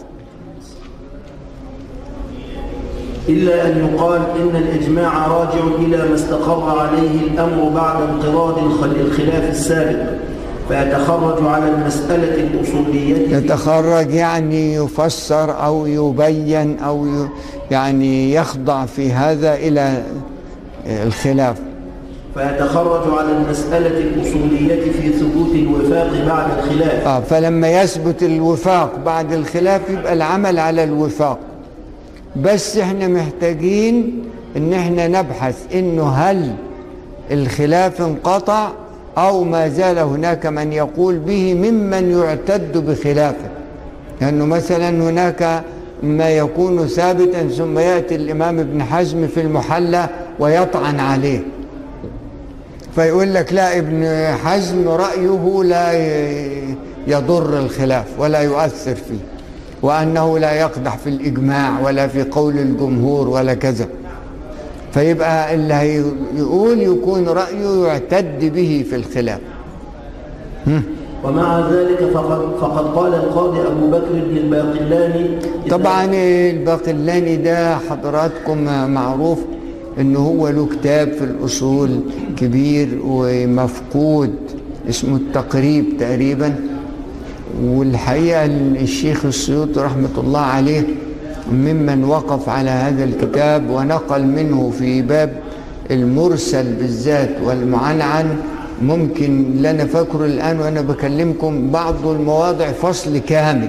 إلا أن يقال إن الإجماع راجع إلى ما استقر عليه الأمر بعد انقراض الخل- الخلاف السابق فيتخرج على المسألة الأصولية في- يتخرج يعني يفسر أو يبين أو ي- يعني يخضع في هذا إلى الخلاف فيتخرج على المسألة الأصولية في ثبوت الوفاق بعد الخلاف آه فلما يثبت الوفاق بعد الخلاف يبقى العمل على الوفاق بس احنا محتاجين ان احنا نبحث انه هل الخلاف انقطع أو ما زال هناك من يقول به ممن يعتد بخلافه لأنه مثلا هناك ما يكون ثابتا ثم يأتي الإمام ابن حزم في المحلى ويطعن عليه فيقول لك لا ابن حزم رأيه لا ي- يضر الخلاف ولا يؤثر فيه وأنه لا يقدح في الإجماع ولا في قول الجمهور ولا كذا فيبقى اللي هيقول يكون رأيه يعتد به في الخلاف ومع ذلك فقد, فقد قال القاضي أبو بكر بن الباقلاني إذا- طبعا الباقلاني ده حضراتكم معروف انه هو له كتاب في الاصول كبير ومفقود اسمه التقريب تقريبا والحقيقه الشيخ السيوطي رحمه الله عليه ممن وقف على هذا الكتاب ونقل منه في باب المرسل بالذات والمعنعن ممكن اللي انا فاكره الان وانا بكلمكم بعض المواضع فصل كامل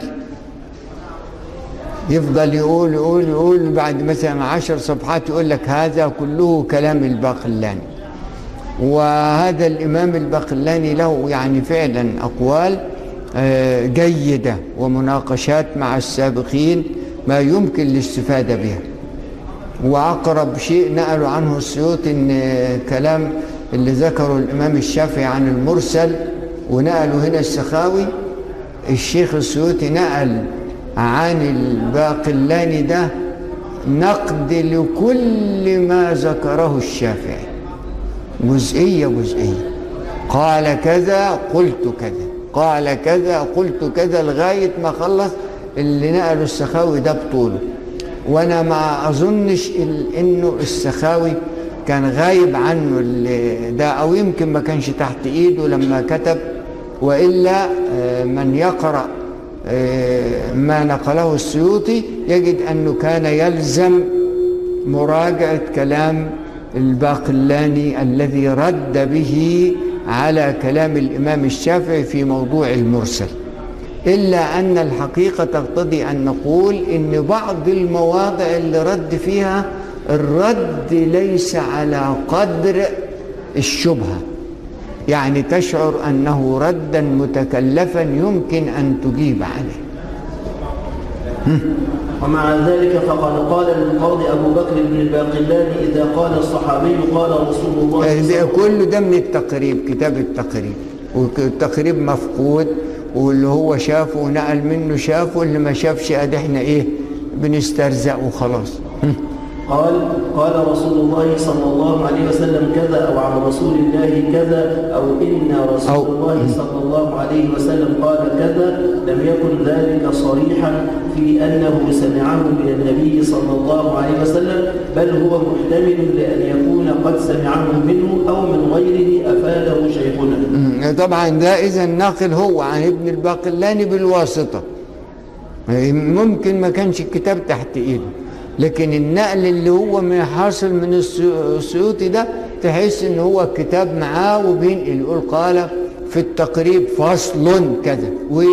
يفضل يقول يقول يقول بعد مثلا عشر صفحات يقول لك هذا كله كلام الباقلاني وهذا الإمام الباقلاني له يعني فعلا أقوال آه، جيدة ومناقشات مع السابقين ما يمكن الاستفادة بها وأقرب شيء نقلوا عنه السيوطي إن كلام اللي ذكره الإمام الشافعي عن المرسل ونقلوا هنا السخاوي الشيخ السيوطي نقل عن الباقلاني ده نقد لكل ما ذكره الشافعي جزئية جزئية قال كذا قلت كذا قال كذا قلت كذا لغاية ما خلص اللي نقله السخاوي ده بطوله وانا ما اظنش ال- انه السخاوي كان غايب عنه ال- ده او يمكن ما كانش تحت ايده لما كتب والا آه، من يقرا آه، ما نقله السيوطي يجد انه كان يلزم مراجعه كلام الباقلاني الذي رد به على كلام الامام الشافعي في موضوع المرسل إلا أن الحقيقة تقتضي أن نقول إن بعض المواضع اللي رد فيها الرد ليس على قدر الشبهة يعني تشعر أنه ردا متكلفا يمكن أن تجيب عليه ومع ذلك فقد قال القاضي أبو بكر بن الباقلاني إذا قال الصحابي قال رسول الله صلى الله ده عليه وسلم كل ده من التقريب كتاب التقريب والتقريب مفقود واللي هو شافه ونقل منه شافه اللي ما شافش ادي احنا ايه بنسترزق وخلاص قال قال رسول الله صلى الله عليه وسلم كذا أو عن رسول الله كذا أو إن رسول أو- الله صلى الله عليه وسلم قال كذا لم يكن ذلك صريحا في أنه سمعه من النبي صلى الله عليه وسلم بل هو محتمل لأن يكون قد سمعه منه أو من غيره أفاده شيخنا مم. طبعا ده اذا الناقل هو عن ابن الباقلاني بالواسطه ممكن ما كانش الكتاب تحت ايده لكن النقل اللي هو من حاصل من السيو- السيوطي ده تحس ان هو الكتاب معاه وبينقل يقول قال في التقريب فصل كذا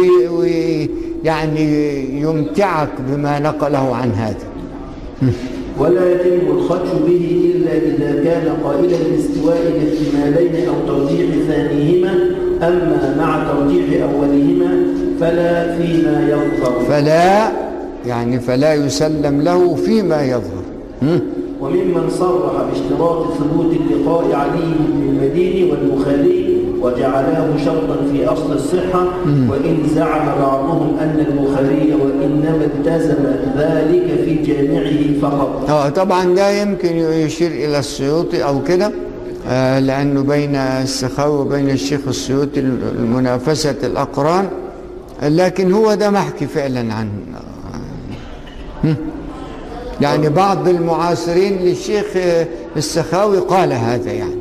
ويعني يمتعك بما نقله عن هذا ولا يتم الخدش به إلا إذا كان قائلا باستواء الاحتمالين أو ترجيح ثانيهما أما مع ترجيح أولهما فلا فيما يظهر فلا يعني فلا يسلم له فيما يظهر مم. وممن صرح باشتراط ثبوت اللقاء علي بن المديني والبخاري وجعلاه شرطا في أصل الصحة وإن زعم بعضهم أن البخاري وإنما التزم ذلك في جامعه فقط اه طبعا ده يمكن يشير الى السيوطي او كده آه لانه بين السخاوي وبين الشيخ السيوطي المنافسه الاقران لكن هو ده محكي فعلا عن هم. يعني بعض المعاصرين للشيخ آه، السخاوي قال هذا يعني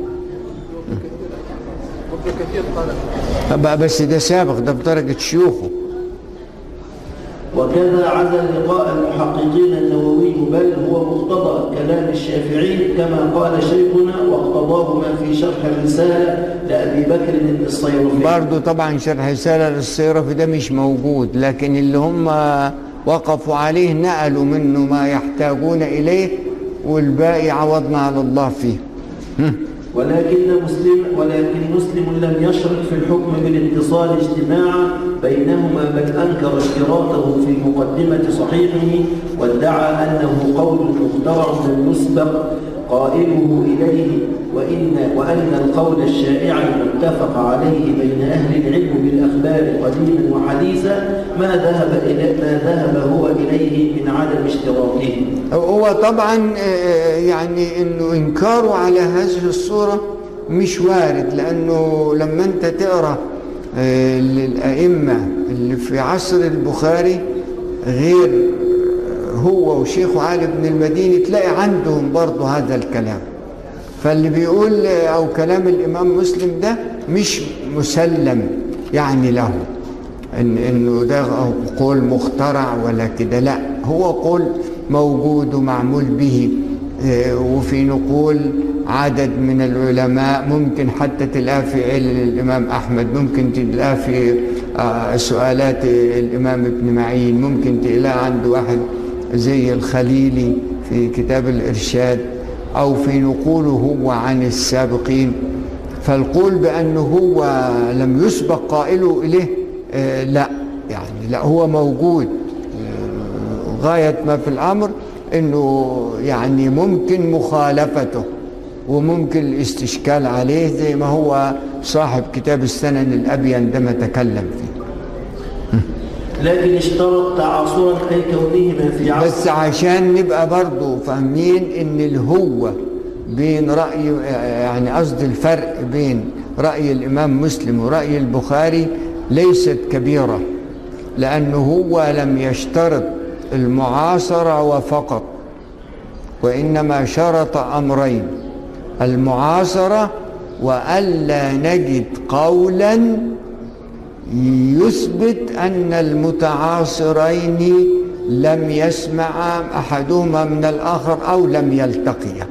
بقى بس ده سابق ده بدرجه شيوخه وكذا عزا لقاء المحققين النووي بل هو مقتضى كلام الشافعي كما قال شيخنا واقتضاه ما في شرح الرسالة لأبي بكر الصيرفي برضو طبعا شرح رسالة للصيرفي ده مش موجود لكن اللي هم وقفوا عليه نقلوا منه ما يحتاجون إليه والباقي عوضنا على الله فيه هم. ولكن مسلم ولكن مسلم لم يشرط في الحكم بالاتصال اجتماعا بينهما بل انكر اشتراطه في مقدمه صحيحه وادعى انه قول مخترع لم يسبق قائله اليه وان وان القول الشائع المتفق عليه بين اهل العلم بالاخبار قديما وحديثا ما ذهب الى ما ذهب هو اليه من عدم اشتراطه هو طبعا آه، يعني انه انكاره على هذه الصورة مش وارد لانه لما انت تقرا آه، للائمة اللي في عصر البخاري غير آه، هو وشيخه علي بن المديني تلاقي عندهم برضه هذا الكلام فاللي بيقول آه، او كلام الامام مسلم ده مش مسلم يعني له إن انه ده قول مخترع ولا كده لا هو قول موجود ومعمول به آه، وفي نقول عدد من العلماء ممكن حتى تلاقاه في علل الامام احمد ممكن تلاقاه في آه، سؤالات الامام ابن معين ممكن تلاقاه عند واحد زي الخليلي في كتاب الارشاد او في نقوله هو عن السابقين فالقول بأنه هو لم يسبق قائله إليه آه، لا يعني لا هو موجود آه، غاية ما في الأمر أنه يعني ممكن مخالفته وممكن الاستشكال عليه زي ما هو صاحب كتاب السنن الأبي عندما تكلم فيه لكن اشترط تعاصرا اي كونهما في عصر بس عشان نبقى برضو فاهمين ان الهو بين رأي يعني قصد الفرق بين رأي الإمام مسلم ورأي البخاري ليست كبيرة لأنه هو لم يشترط المعاصرة وفقط وإنما شرط أمرين المعاصرة وألا نجد قولا يثبت أن المتعاصرين لم يسمع أحدهما من الآخر أو لم يلتقيا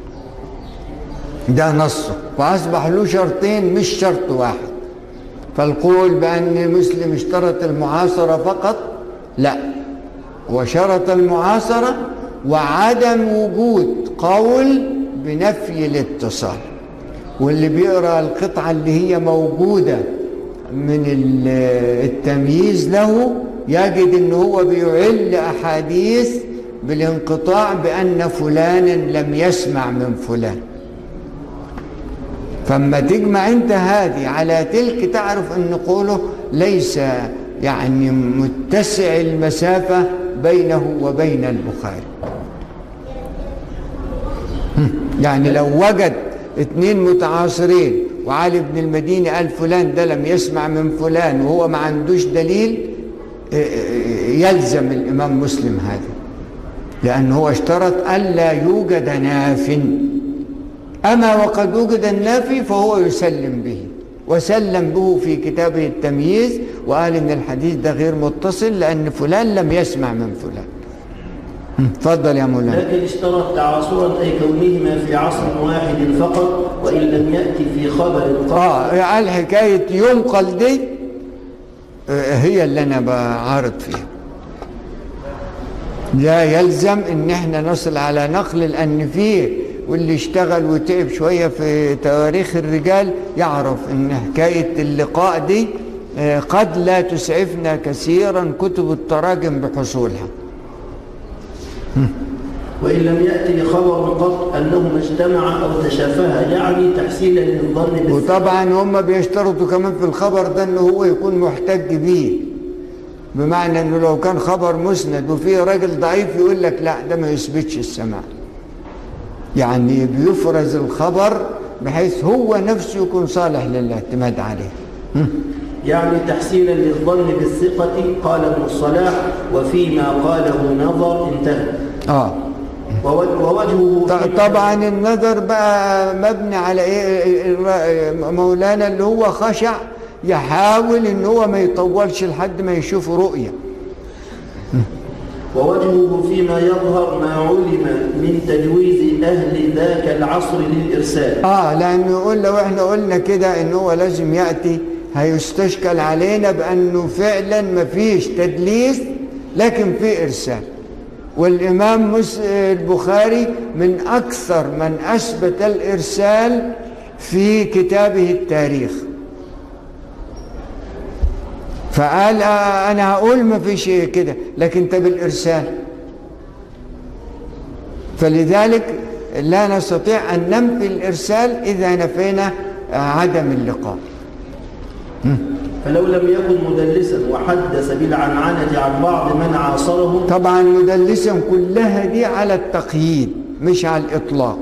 ده نصه فأصبح له شرطين مش شرط واحد فالقول بأن مسلم اشترط المعاصرة فقط لا وشرط المعاصرة وعدم وجود قول بنفي الاتصال واللي بيقرأ القطعة اللي هي موجودة من ال- التمييز له يجد ان هو بيعل احاديث بالانقطاع بان فلانا لم يسمع من فلان فاما تجمع انت هذه على تلك تعرف ان قوله ليس يعني متسع المسافه بينه وبين البخاري يعني لو وجد اثنين متعاصرين وعلي بن المديني قال فلان ده لم يسمع من فلان وهو ما عندوش دليل اه، اه، يلزم الإمام مسلم هذا لأنه هو اشترط ألا يوجد ناف أما وقد وجد النافي فهو يسلم به وسلم به في كتابه التمييز وقال إن الحديث ده غير متصل لأن فلان لم يسمع من فلان اتفضل يا مولانا لكن اشترط تعاصرا أي كونهما في عصر واحد فقط وإن لم يأتي في خبر قط اه قال حكايه ينقل دي آه، هي اللي انا بعارض فيها لا يلزم ان احنا نصل على نقل لان فيه واللي اشتغل وتعب شويه في تواريخ الرجال يعرف ان حكايه اللقاء دي آه، قد لا تسعفنا كثيرا كتب التراجم بحصولها وإن لم يأتي خبر قط أنهما اجتمعا أو تشافها يعني تحسينا للظن بالثقة وطبعا هم بيشترطوا كمان في الخبر ده انه هو يكون محتج بيه بمعنى انه لو كان خبر مسند وفيه راجل ضعيف يقول لك لا ده ما يثبتش السماع يعني بيفرز الخبر بحيث هو نفسه يكون صالح للاعتماد عليه يعني تحسينا للظن بالثقة قال ابن الصلاح وفيما قاله نظر انتهى اه ووجه- ووجهه ط- فيما- طبعا النظر بقى مبني على ايه الر- مولانا اللي هو خشع يحاول ان هو ما يطولش لحد ما يشوف رؤيه ووجهه فيما يظهر ما علم من تجويز أهل ذاك العصر للإرسال اه لانه يقول لو احنا قلنا كده ان هو لازم ياتي هيستشكل علينا بانه فعلا ما فيش تدليس لكن في ارسال والامام مس- البخاري من اكثر من اثبت الارسال في كتابه التاريخ فقال آه، انا هقول ما فيش كده لكن طب الارسال فلذلك لا نستطيع ان ننفي الارسال اذا نفينا آه، عدم اللقاء فلو لم يكن مدلسا وحدث بالعنعنة عن بعض من عاصره طبعا مدلسا كلها دي على التقييد مش على الاطلاق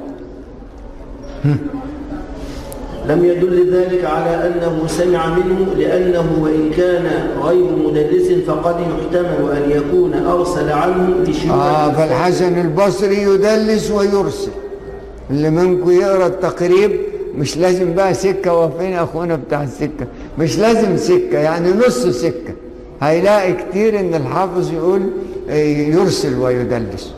لم يدل ذلك على أنه سمع منه لأنه وإن كان غير مدلس فقد يحتمل أن يكون أرسل عنه لشيوخ آه فالحسن البصري يدلس ويرسل اللي منكم يقرا التقريب مش لازم بقى سكه وفين اخونا بتاع السكه مش لازم سكه يعني نص سكه هيلاقي كتير ان الحافظ يقول إيه، يرسل ويدلس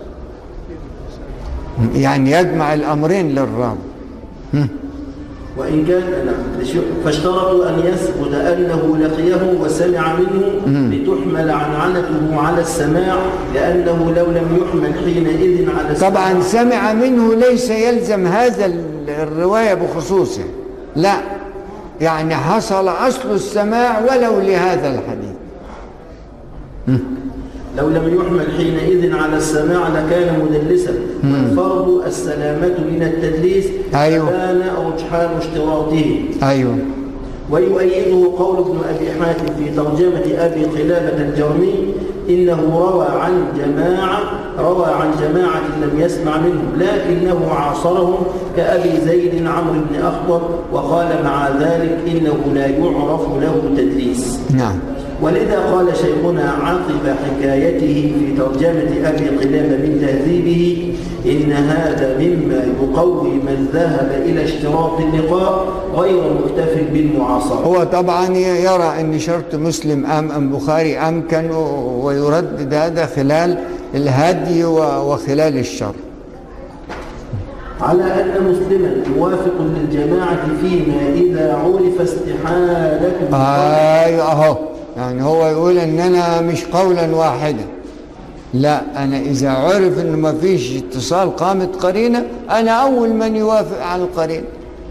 يعني يجمع الامرين للراوي وإن كان نعم لشيوخ- فاشترطوا أن يثبت أنه لقيه وسمع منه لتحمل عنعنته على السماع لأنه لو لم يحمل حينئذ على السماع طبعا سمع منه ليس يلزم هذا ال- الروايه بخصوصه لا يعني حصل اصل السماع ولو لهذا الحديث لو لم يحمل حينئذ على السماع لكان مدلسا والفرض السلامة من التدليس أيوه. كان رجحان اشتراطه ايوه ويؤيده قول ابن أبي حاتم في ترجمة أبي قلابة الجرمي إنه روى عن جماعة روى عن جماعة لم يسمع منهم لكنه عاصرهم كأبي زيد عمرو بن أخطر وقال مع ذلك إنه لا يعرف له تدليس نعم ولذا قال شيخنا عقب حكايته في ترجمة أبي قلابة من تهذيبه إن هذا مما يقوي من ذهب إلى اشتراط اللقاء غير مكتف بالمعاصرة هو طبعا يرى ان شرط مسلم ام ام بخاري امكن و- ويردد هذا خلال الهدي و- وخلال الشر على أن مسلما موافق للجماعة فيما إذا عرف استحالة ايوه اهو يعني هو يقول ان انا مش قولا واحدا لا انا اذا عرف ان ما فيش اتصال قامت قرينه انا اول من يوافق على القرينه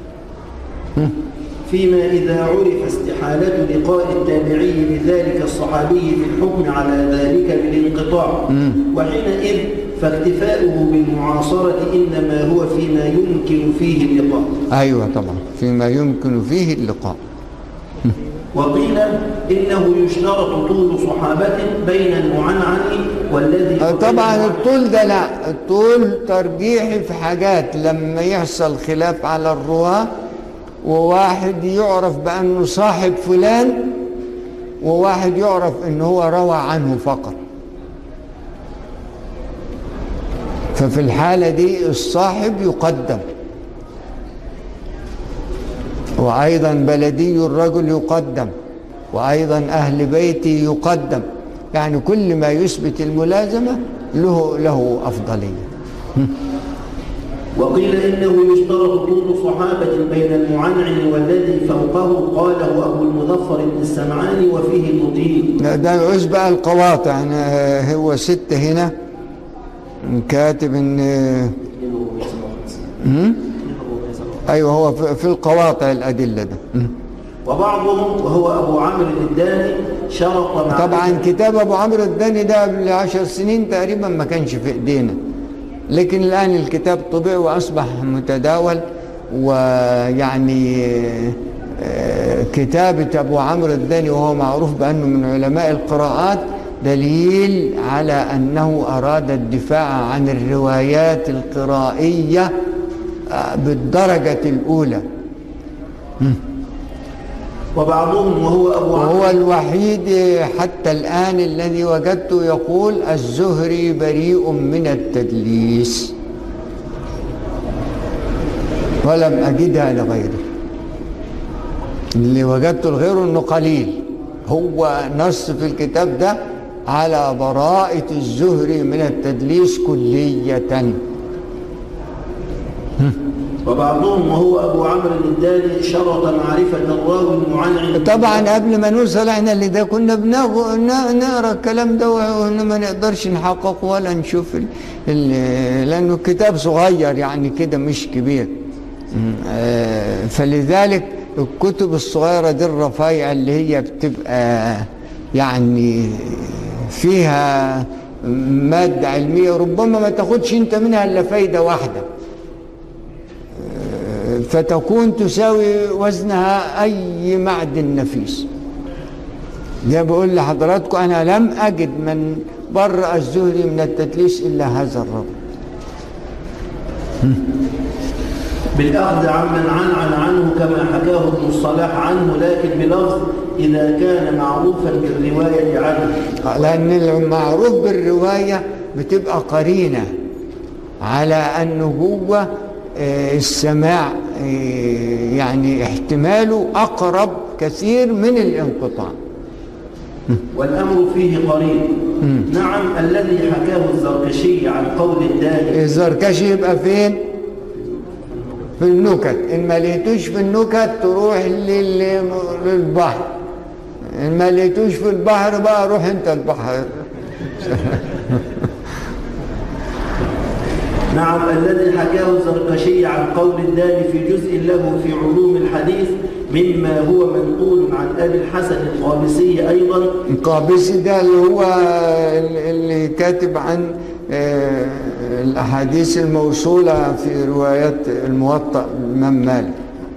فيما إذا عرف استحالة لقاء التابعي بذلك الصحابي في الحكم على ذلك بالانقطاع وحينئذ فاكتفاؤه بالمعاصرة إنما هو فيما يمكن فيه اللقاء ايوه طبعا فيما يمكن فيه اللقاء وقيل إنه يشترط طول صحابة بين المعنعن والذي آه، طبعا الطول ده لا الطول ترجيحي في حاجات لما يحصل خلاف على الرواة وواحد يعرف بأنه صاحب فلان وواحد يعرف أنه هو روى عنه فقط ففي الحالة دي الصاحب يقدم وأيضا بلدي الرجل يقدم وأيضا أهل بيتي يقدم يعني كل ما يثبت الملازمة له له أفضلية وقيل إنه يشترط طول صحابة بين المعنعن والذي فوقه قاله أبو المظفر بن السمعاني وفيه المطيل ده- ده يعوز بقى القواطع يعني آه، هو ستة هنا كاتب ان آه، مم؟ ايوه هو في في القواطع الادله ده مم. وبعضهم وهو أبو عمرو الداني شرط مع طبعا كتاب ابو عمرو الداني ده قبل عشر سنين تقريبا ما كانش في ايدينا لكن الان الكتاب طبع واصبح متداول ويعني آه، كتابة ابو عمرو الداني وهو معروف بانه من علماء القراءات دليل على انه اراد الدفاع عن الروايات القرائية آه، بالدرجة الاولى وبعضهم وهو أبو وهو عمرو الوحيد حتى الآن الذي وجدته يقول الزهري بريء من التدليس ولم أجدها لغيره اللي وجدته لغيره أنه قليل هو نص في الكتاب ده على براءة الزهري من التدليس كلية وبعضهم وهو أبو عمرو الداني شرط معرفة الراوي المعنعن طبعا قبل ما نوصل احنا اللي ده كنا بنغ- ن- نقرا الكلام ده وإحنا ما نقدرش نحقق ولا نشوف ال... ال... لانه الكتاب صغير يعني كده مش كبير آه، فلذلك الكتب الصغيرة دي الرفايع اللي هي بتبقى يعني فيها مادة علمية ربما ما تاخدش انت منها الا فايدة واحدة آه، فتكون تساوي وزنها أي معدن نفيس ده بقول لحضراتكم أنا لم أجد من برأ الزهري من التدليس إلا هذا الرجل بالأخذ عمن عنعن عنه كما حكاه ابن الصلاح عنه لكن بلفظ إذا كان معروفا بالرواية عنه لأن المعروف بالرواية بتبقى قرينة على أنه هو آه، السماع آه، يعني احتماله أقرب كثير من الانقطاع والأمر فيه قريب نعم الذي حكاه الزركشي عن قول الداني الزركشي يبقى فين؟ في النكت إن ما لقيتوش في النكت تروح لل- للبحر إن ما لقيتوش في البحر بقى روح أنت البحر نعم الذي حكاه الزركشي عن قول الداني في جزء له في علوم الحديث مما هو منقول عن أبي الحسن القابسي أيضا القابسي ده اللي هو اللي كاتب عن آه، الأحاديث الموصولة في روايات الموطأ الإمام مالك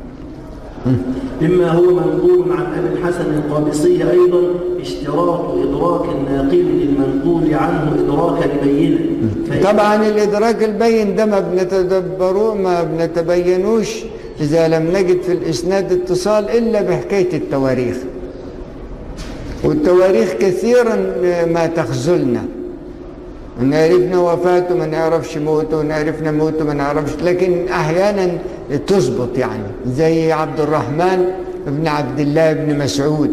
مما هو منقول عن أبي الحسن القابسي أيضا اشتراط إدراك الناقل للمنقول عنه إدراك البينة فإن- طبعا الإدراك البين ده ما بنتدبروه ما بنتبينوش إذا لم نجد في الإسناد اتصال إلا بحكاية التواريخ والتواريخ كثيرا ما تخذلنا ان عرفنا وفاته ما نعرفش موته وان عرفنا موته ما نعرفش لكن احيانا تظبط يعني زي عبد الرحمن بن عبد الله بن مسعود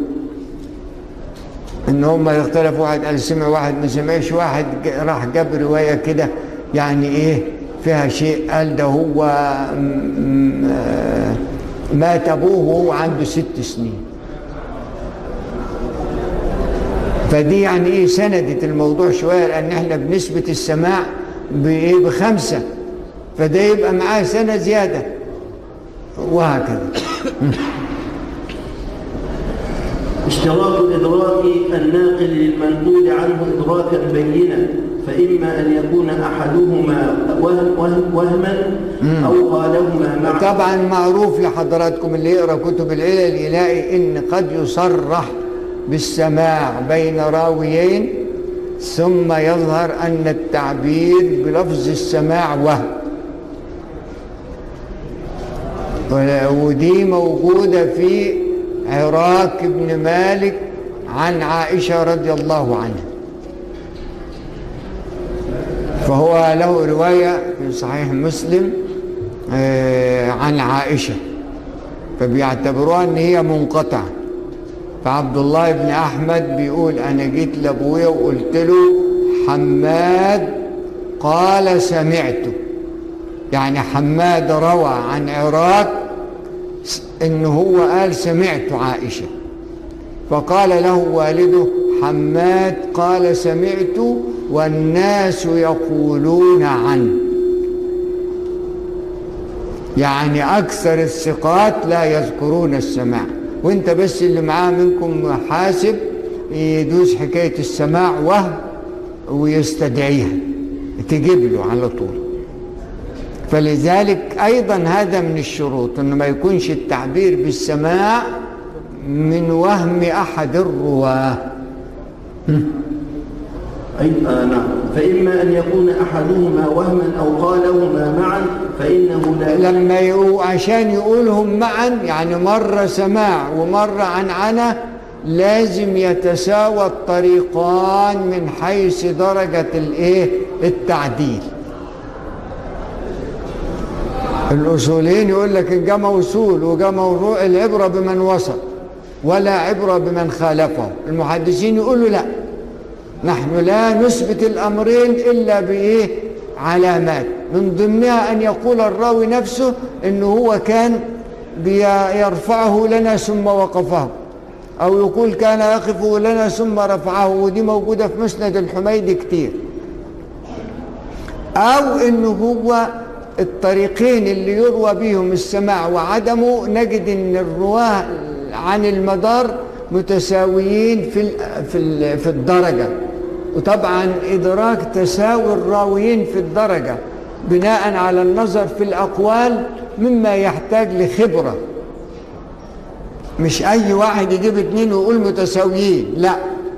ان هم يختلفوا واحد قال سمع واحد ما سمعش واحد ج- راح جاب روايه كده يعني ايه فيها شيء قال ده هو م- م- آه، مات ابوه وهو عنده ست سنين فدي يعني ايه سندت الموضوع شويه لان احنا بنثبت السماع بايه بخمسه فده يبقى معاه سنه زياده وهكذا اشتراط إدراك الناقل للمنقول عنه إدراكا بينا فإما أن يكون أحدهما وهم وهم وهما أو قالهما معا طبعا معروف لحضراتكم اللي يقرا كتب العلل يلاقي ان قد يصرح بالسماع بين راويين ثم يظهر ان التعبير بلفظ السماع وهم ودي موجودة في عراك بن مالك عن عائشة رضي الله عنها فهو له رواية في صحيح مسلم آه، عن عائشة فبيعتبروها ان هي منقطعة فعبد الله بن احمد بيقول انا جيت لابويا وقلت له حماد قال سمعته يعني حماد روى عن عراك ان هو قال سمعت عائشة فقال له والده حماد قال سمعت والناس يقولون عنه يعني أكثر الثقات لا يذكرون السماع وانت بس اللي معاه منكم حاسب يدوس حكاية السماع وهم ويستدعيها تجيب له على طول فلذلك أيضا هذا من الشروط أنه ما يكونش التعبير بالسماع من وهم أحد الرواه أي آه نعم فإما أن يكون أحدهما وهما أو قالهما معا فإنه لا لما يقول عشان يقولهم معا يعني مرة سماع ومرة عنعنة لازم يتساوى الطريقان من حيث درجة الايه التعديل الأصولين يقول لك إن جاء موصول وجاء موضوع العبرة بمن وصل ولا عبرة بمن خالفه المحدثين يقولوا لا نحن لا نثبت الأمرين إلا بإيه علامات من ضمنها أن يقول الراوي نفسه أنه هو كان بيرفعه لنا ثم وقفه أو يقول كان يقف لنا ثم رفعه ودي موجودة في مسند الحميدي كتير أو أنه هو الطريقين اللي يروى بهم السماع وعدمه نجد ان الرواه عن المدار متساويين في ال- في ال- في الدرجه وطبعا ادراك تساوي الراويين في الدرجه بناء على النظر في الاقوال مما يحتاج لخبره مش اي واحد يجيب اتنين ويقول متساويين لا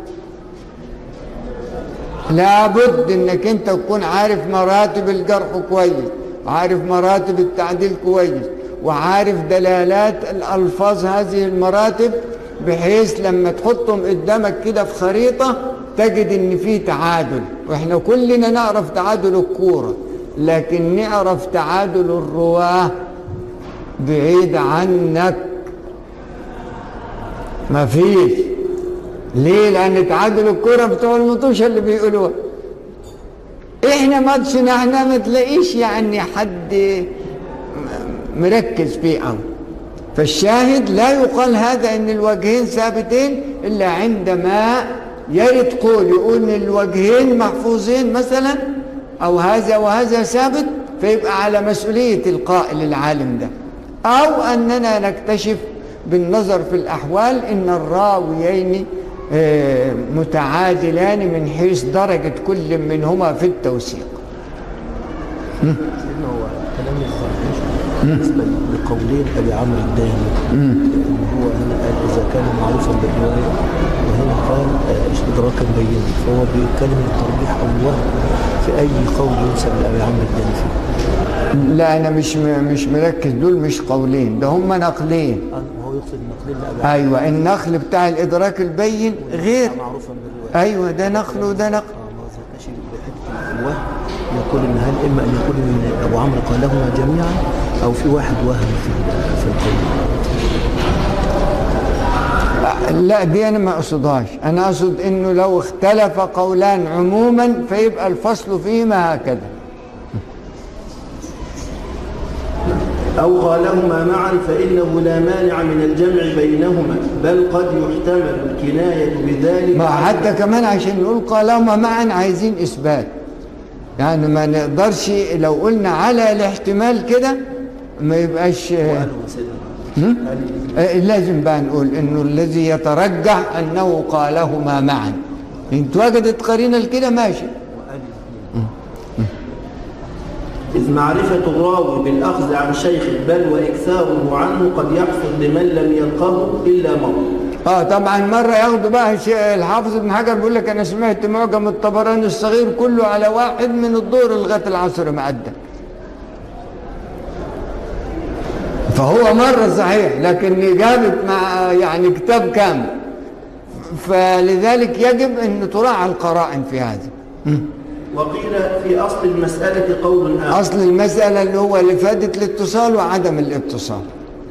لابد انك انت تكون عارف مراتب الجرح كويس وعارف مراتب التعديل كويس وعارف دلالات الالفاظ هذه المراتب بحيث لما تحطهم قدامك كده في خريطه تجد ان في تعادل واحنا كلنا نعرف تعادل الكوره لكن نعرف تعادل الرواه بعيد عنك ما فيش ليه لان تعادل الكرة بتوع المطوشة اللي بيقولوها احنا ماتشنا احنا ما تلاقيش يعني حد م- مركز فيه قوي فالشاهد لا يقال هذا ان الوجهين ثابتين الا عندما يرد قول يقول ان الوجهين محفوظين مثلا او هذا وهذا ثابت فيبقى على مسؤولية القائل العالم ده او اننا نكتشف بالنظر في الاحوال ان الراويين آه، متعادلان من حيث درجة كل منهما في التوثيق سيدنا هو كلام الزركشي بالنسبه لقولين ابي عمرو الداني ان هو هنا قال اذا كان معروفا بالروايه وهنا قال آه، ادراكا بينا فهو بيتكلم الترجيح او الوهم في اي قول ينسب لابي عمرو الداني فيه لا انا مش م- مش مركز دول مش قولين ده هم نقلين آه، وهو يقصد النقلين لابي عمرو ايوه النقل بتاع الادراك البين غير معروفا بالروايه ايوه ده نقل وده نقل آه، ما الزركشي بحته الوهم يقول ان هل اما ان يكون من ابو عمرو قالهما جميعا او في واحد وهم في في القول لا دي انا ما اقصدهاش انا اقصد انه لو اختلف قولان عموما فيبقى الفصل فيهما هكذا أو قالهما معا فإنه لا مانع من الجمع بينهما بل قد يحتمل الكناية بذلك ما عن- حتى كمان عشان نقول قالهما معا عايزين اثبات يعني ما نقدرش لو قلنا على الاحتمال كده ما يبقاش وقالوا سيدنا آه، لازم بقى نقول انه الذي يترجح انه قالهما معا ان اتوجدت قرينه لكده ماشي إذ معرفة الراوي بالأخذ عن شيخ بل وإكثاره عنه قد يحصل لمن لم يلقه إلا مرة اه طبعا مره ياخدوا بقى الشيخ- الحافظ ابن حجر بيقول لك انا سمعت معجم الطبراني الصغير كله على واحد من الظهر لغايه العصر معدى فهو مره صحيح لكن جابت مع يعني كتاب كامل فلذلك يجب ان تراعى القرائن في هذا وقيل في أصل المسألة قول آخر اصل المساله اللي هو اللي فادت الاتصال وعدم الاتصال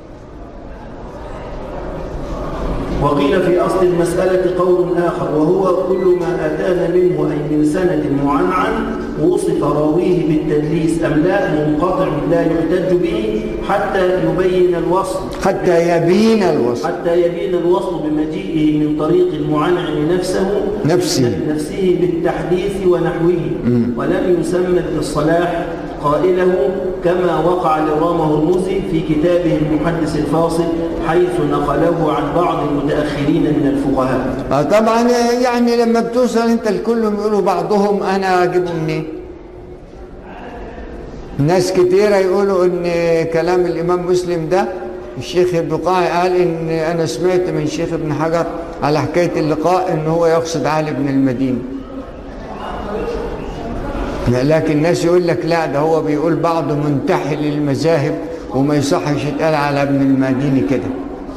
وقيل في أصل المسألة قول آخر وهو كل ما أتانا منه أي من سند معنعن وصف راويه بالتدليس أم لا منقطع لا يحتج به حتى يبين الوصل حتى يبين الوصف حتى يبين الوصل بمجيئه من طريق المعنعن نفسه نفسه. نفسه بالتحديث ونحوه ولم يسمى بالصلاح قائله كما وقع لرام هرمزي في كتابه المحدث الفاصل حيث نقله عن بعض المتأخرين من الفقهاء آه طبعا يعني لما بتوصل انت الكل يقولوا بعضهم انا اجيبه منين ناس كتيرة يقولوا ان كلام الامام مسلم ده الشيخ البقاعي قال ان انا سمعت من شيخ ابن حجر على حكاية اللقاء ان هو يقصد علي بن المدينة لكن الناس يقول لك لا ده هو بيقول بعضه منتحل للمذاهب وما يصحش يتقال على ابن المديني كده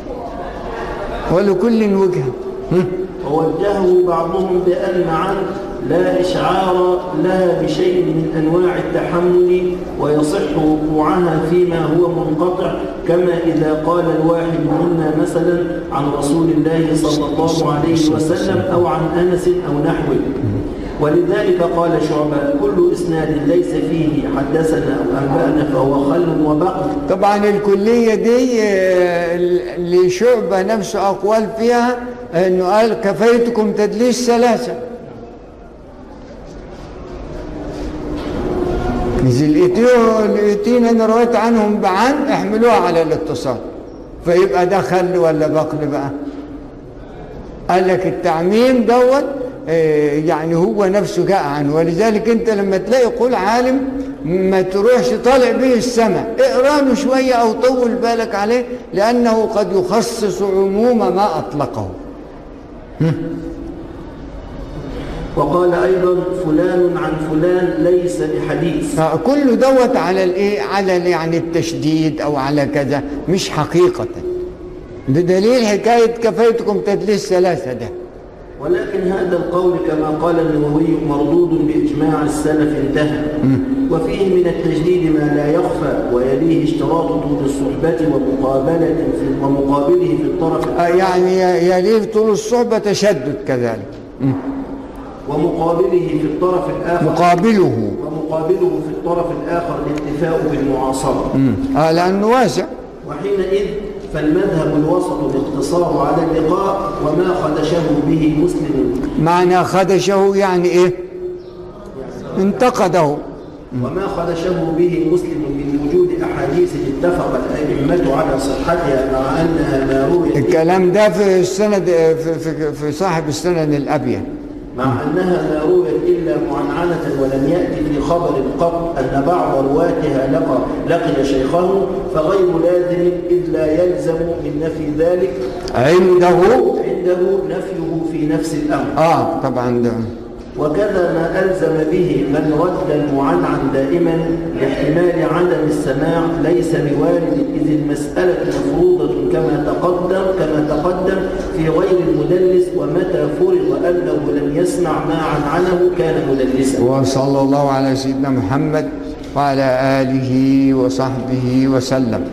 ولكل وجهه هم؟ ووجهه بعضهم بأن عن لا إشعار لها بشيء من أنواع التحمل ويصح وقوعها فيما هو منقطع كما إذا قال الواحد منا مثلا عن رسول الله صلى الله عليه وسلم أو عن أنس أو نحوه ولذلك قال شعبة كل إسناد ليس فيه حدثنا أو أنبأنا فهو خل وبقل طبعا الكلية دي آه، لشعبة نفسه أقوال فيها أنه قال كفيتكم تدليس ثلاثة إذا لقيتوه لقيتين أنا رويت عنهم بعن احملوها على الاتصال فيبقى ده خل ولا بقل بقى قال لك التعميم دوت آه، يعني هو نفسه جاء عنه ولذلك انت لما تلاقي قول عالم ما تروحش طالع به السماء اقرا له شويه او طول بالك عليه لانه قد يخصص عموم ما اطلقه وقال أيضا فلان عن فلان ليس بحديث آه، كل دوت على الايه على ال- يعني التشديد او على كذا مش حقيقه بدليل حكايه كفيتكم تدليس ثلاثه ده ولكن هذا القول كما قال النووي مردود بإجماع السلف انتهى وفيه من التجديد ما لا يخفى ويليه اشتراط طول الصحبة ومقابلة في ومقابله في الطرف آه، يعني ي- يليه طول الصحبه تشدد كذلك ومقابله في الطرف الآخر مقابله ومقابله في الطرف الآخر الاتفاء بالمعاصرة آه لانه واسع وحينئذ فالمذهب الوسط الاقتصار على اللقاء وما خدشه به مسلم معنى خدشه يعني ايه انتقده وما خدشه به مسلم من وجود أحاديث اتفق الأئمة على صحتها مع أنها ما رويت الكلام ده في السند في, في, في صاحب السند الابين مع أنها ما رويت إلا معنعنة ولم يأتي في خبر قط أن بعض رواتها لقى, لقي شيخه فغير لازم إذ لا يلزم من نفي ذلك عنده عنده نفيه في نفس الأمر اه طبعا ده وكذا ما ألزم به من رد المعنعن دائما لاحتمال عدم السماع ليس بوارد إذ المسألة مفروضة كما تقدم كما تقدم في غير المدلس ومتى فرض أنه لم يسمع ما عنعنه كان مدلسا وصلى الله على سيدنا محمد وعلى اله وصحبه وسلم